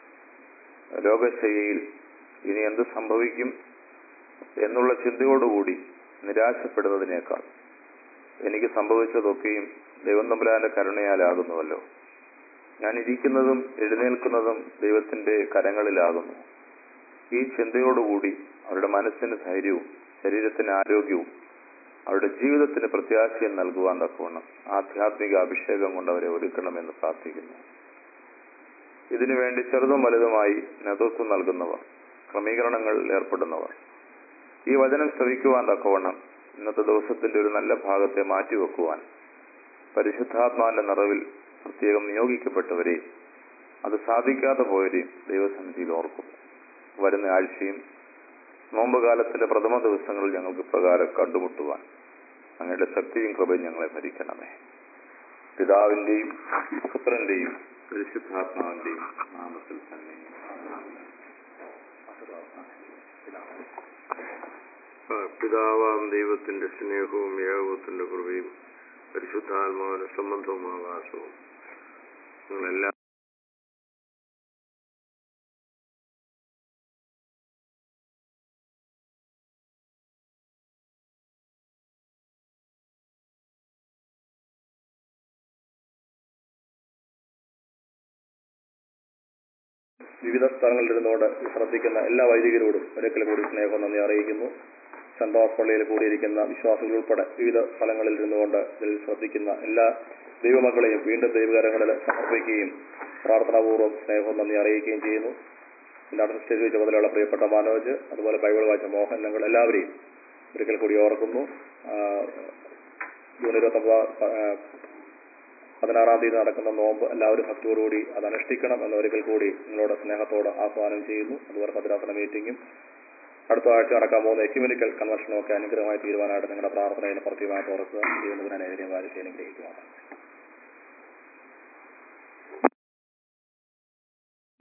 രോഗശയ്യയിൽ ഇനി എന്ത് സംഭവിക്കും എന്നുള്ള ചിന്തയോടുകൂടി നിരാശപ്പെടുന്നതിനേക്കാൾ എനിക്ക് സംഭവിച്ചതൊക്കെയും ദൈവം തമ്പുരാന്റെ കരുണയാലാകുന്നുവല്ലോ ഞാൻ ഇരിക്കുന്നതും എഴുന്നേൽക്കുന്നതും ദൈവത്തിന്റെ കരങ്ങളിലാകുന്നു ഈ ചിന്തയോടുകൂടി അവരുടെ മനസ്സിന് ധൈര്യവും ശരീരത്തിന് ആരോഗ്യവും അവരുടെ ജീവിതത്തിന് പ്രത്യാശയും നൽകുവാൻ തക്കവണ്ണം ആധ്യാത്മിക അഭിഷേകം കൊണ്ട് അവരെ ഒരുക്കണമെന്ന് പ്രാർത്ഥിക്കുന്നു ഇതിനുവേണ്ടി ചെറുതും വലുതുമായി നേതൃത്വം നൽകുന്നവർ ക്രമീകരണങ്ങളിൽ ഏർപ്പെടുന്നവർ ഈ വചനം ശ്രവിക്കുവാൻ തക്കവണ്ണം ഇന്നത്തെ ദിവസത്തിന്റെ ഒരു നല്ല ഭാഗത്തെ മാറ്റിവെക്കുവാൻ പരിശുദ്ധാത്മാവിന്റെ നിറവിൽ പ്രത്യേകം നിയോഗിക്കപ്പെട്ടവരെയും അത് സാധിക്കാതെ പോയവരെയും ദൈവസന്നിധിയിൽ ഓർക്കും വരുന്ന ആഴ്ചയും നോമ്പുകാലത്തിന്റെ പ്രഥമ ദിവസങ്ങളിൽ ഞങ്ങൾക്ക് പ്രകാരം കണ്ടുമുട്ടുവാൻ അങ്ങയുടെ ശക്തിയും കൃപയും ഞങ്ങളെ ഭരിക്കണമേ പിതാവിന്റെയും പുത്രന്റെയും പരിശുദ്ധാത്മാവിന്റെയും നാമത്തിൽ തന്നെ ആ, പിതാവാം ദൈവത്തിന്റെ സ്നേഹവും ഏകത്വത്തിന്റെ കൃപയും പരിശുദ്ധാത്മാവിന്റെ സംബന്ധവും ആവാസവും നിങ്ങളെല്ലാം വിവിധ സ്ഥലങ്ങളിൽ ഇരുന്നുകൊണ്ട് ശ്രദ്ധിക്കുന്ന എല്ലാ വൈദികരോടും ഒരിക്കൽ കൂടി സ്നേഹം നന്ദി അറിയിക്കുന്നു സെന്റ് തോമസ് പള്ളിയിൽ കൂടിയിരിക്കുന്ന വിശ്വാസികൾ ഉൾപ്പെടെ വിവിധ സ്ഥലങ്ങളിൽ ഇരുന്നുകൊണ്ട് ഇതിൽ ശ്രദ്ധിക്കുന്ന എല്ലാ ദൈവമക്കളെയും വീണ്ടും ദൈവകരങ്ങളിൽ സമർപ്പിക്കുകയും പ്രാർത്ഥനാപൂർവ്വം സ്നേഹവും നന്ദി അറിയിക്കുകയും ചെയ്യുന്നു ഇതിന്റെ അടുത്ത സ്റ്റേജിൽ ചുമതലയുള്ള പ്രിയപ്പെട്ട മനോജ് അതുപോലെ ബൈബിൾ വായിച്ച മോഹൻ ഞങ്ങൾ എല്ലാവരെയും ഒരിക്കൽ കൂടി ഓർക്കുന്നു ആ, ജൂൺ ഇരുപത്തൊമ്പതാം പതിനാറാം തീയതി നടക്കുന്ന നോമ്പ് എല്ലാവരും ഭക്തിയോടുകൂടി അത് അനുഷ്ഠിക്കണം എന്നൊരിക്കൽ കൂടി നിങ്ങളോട് സ്നേഹത്തോട് ആഹ്വാനം ചെയ്യുന്നു അതുപോലെ ഭദ്രാസന മീറ്റിംഗും അടുത്ത ആഴ്ച നടക്കാൻ പോകുന്ന എക്യുമെനിക്കൽ കൺവെൻഷനും ഒക്കെ അനുഗ്രഹമായി തീരുവാനായിട്ട് നിങ്ങളുടെ പ്രാർത്ഥനയിൽ പ്രത്യേകമായിട്ട് ഓർക്കുക ചെയ്യുന്നതിനെ വാരിച്ച് അനുഗ്രഹിക്കുവാണ്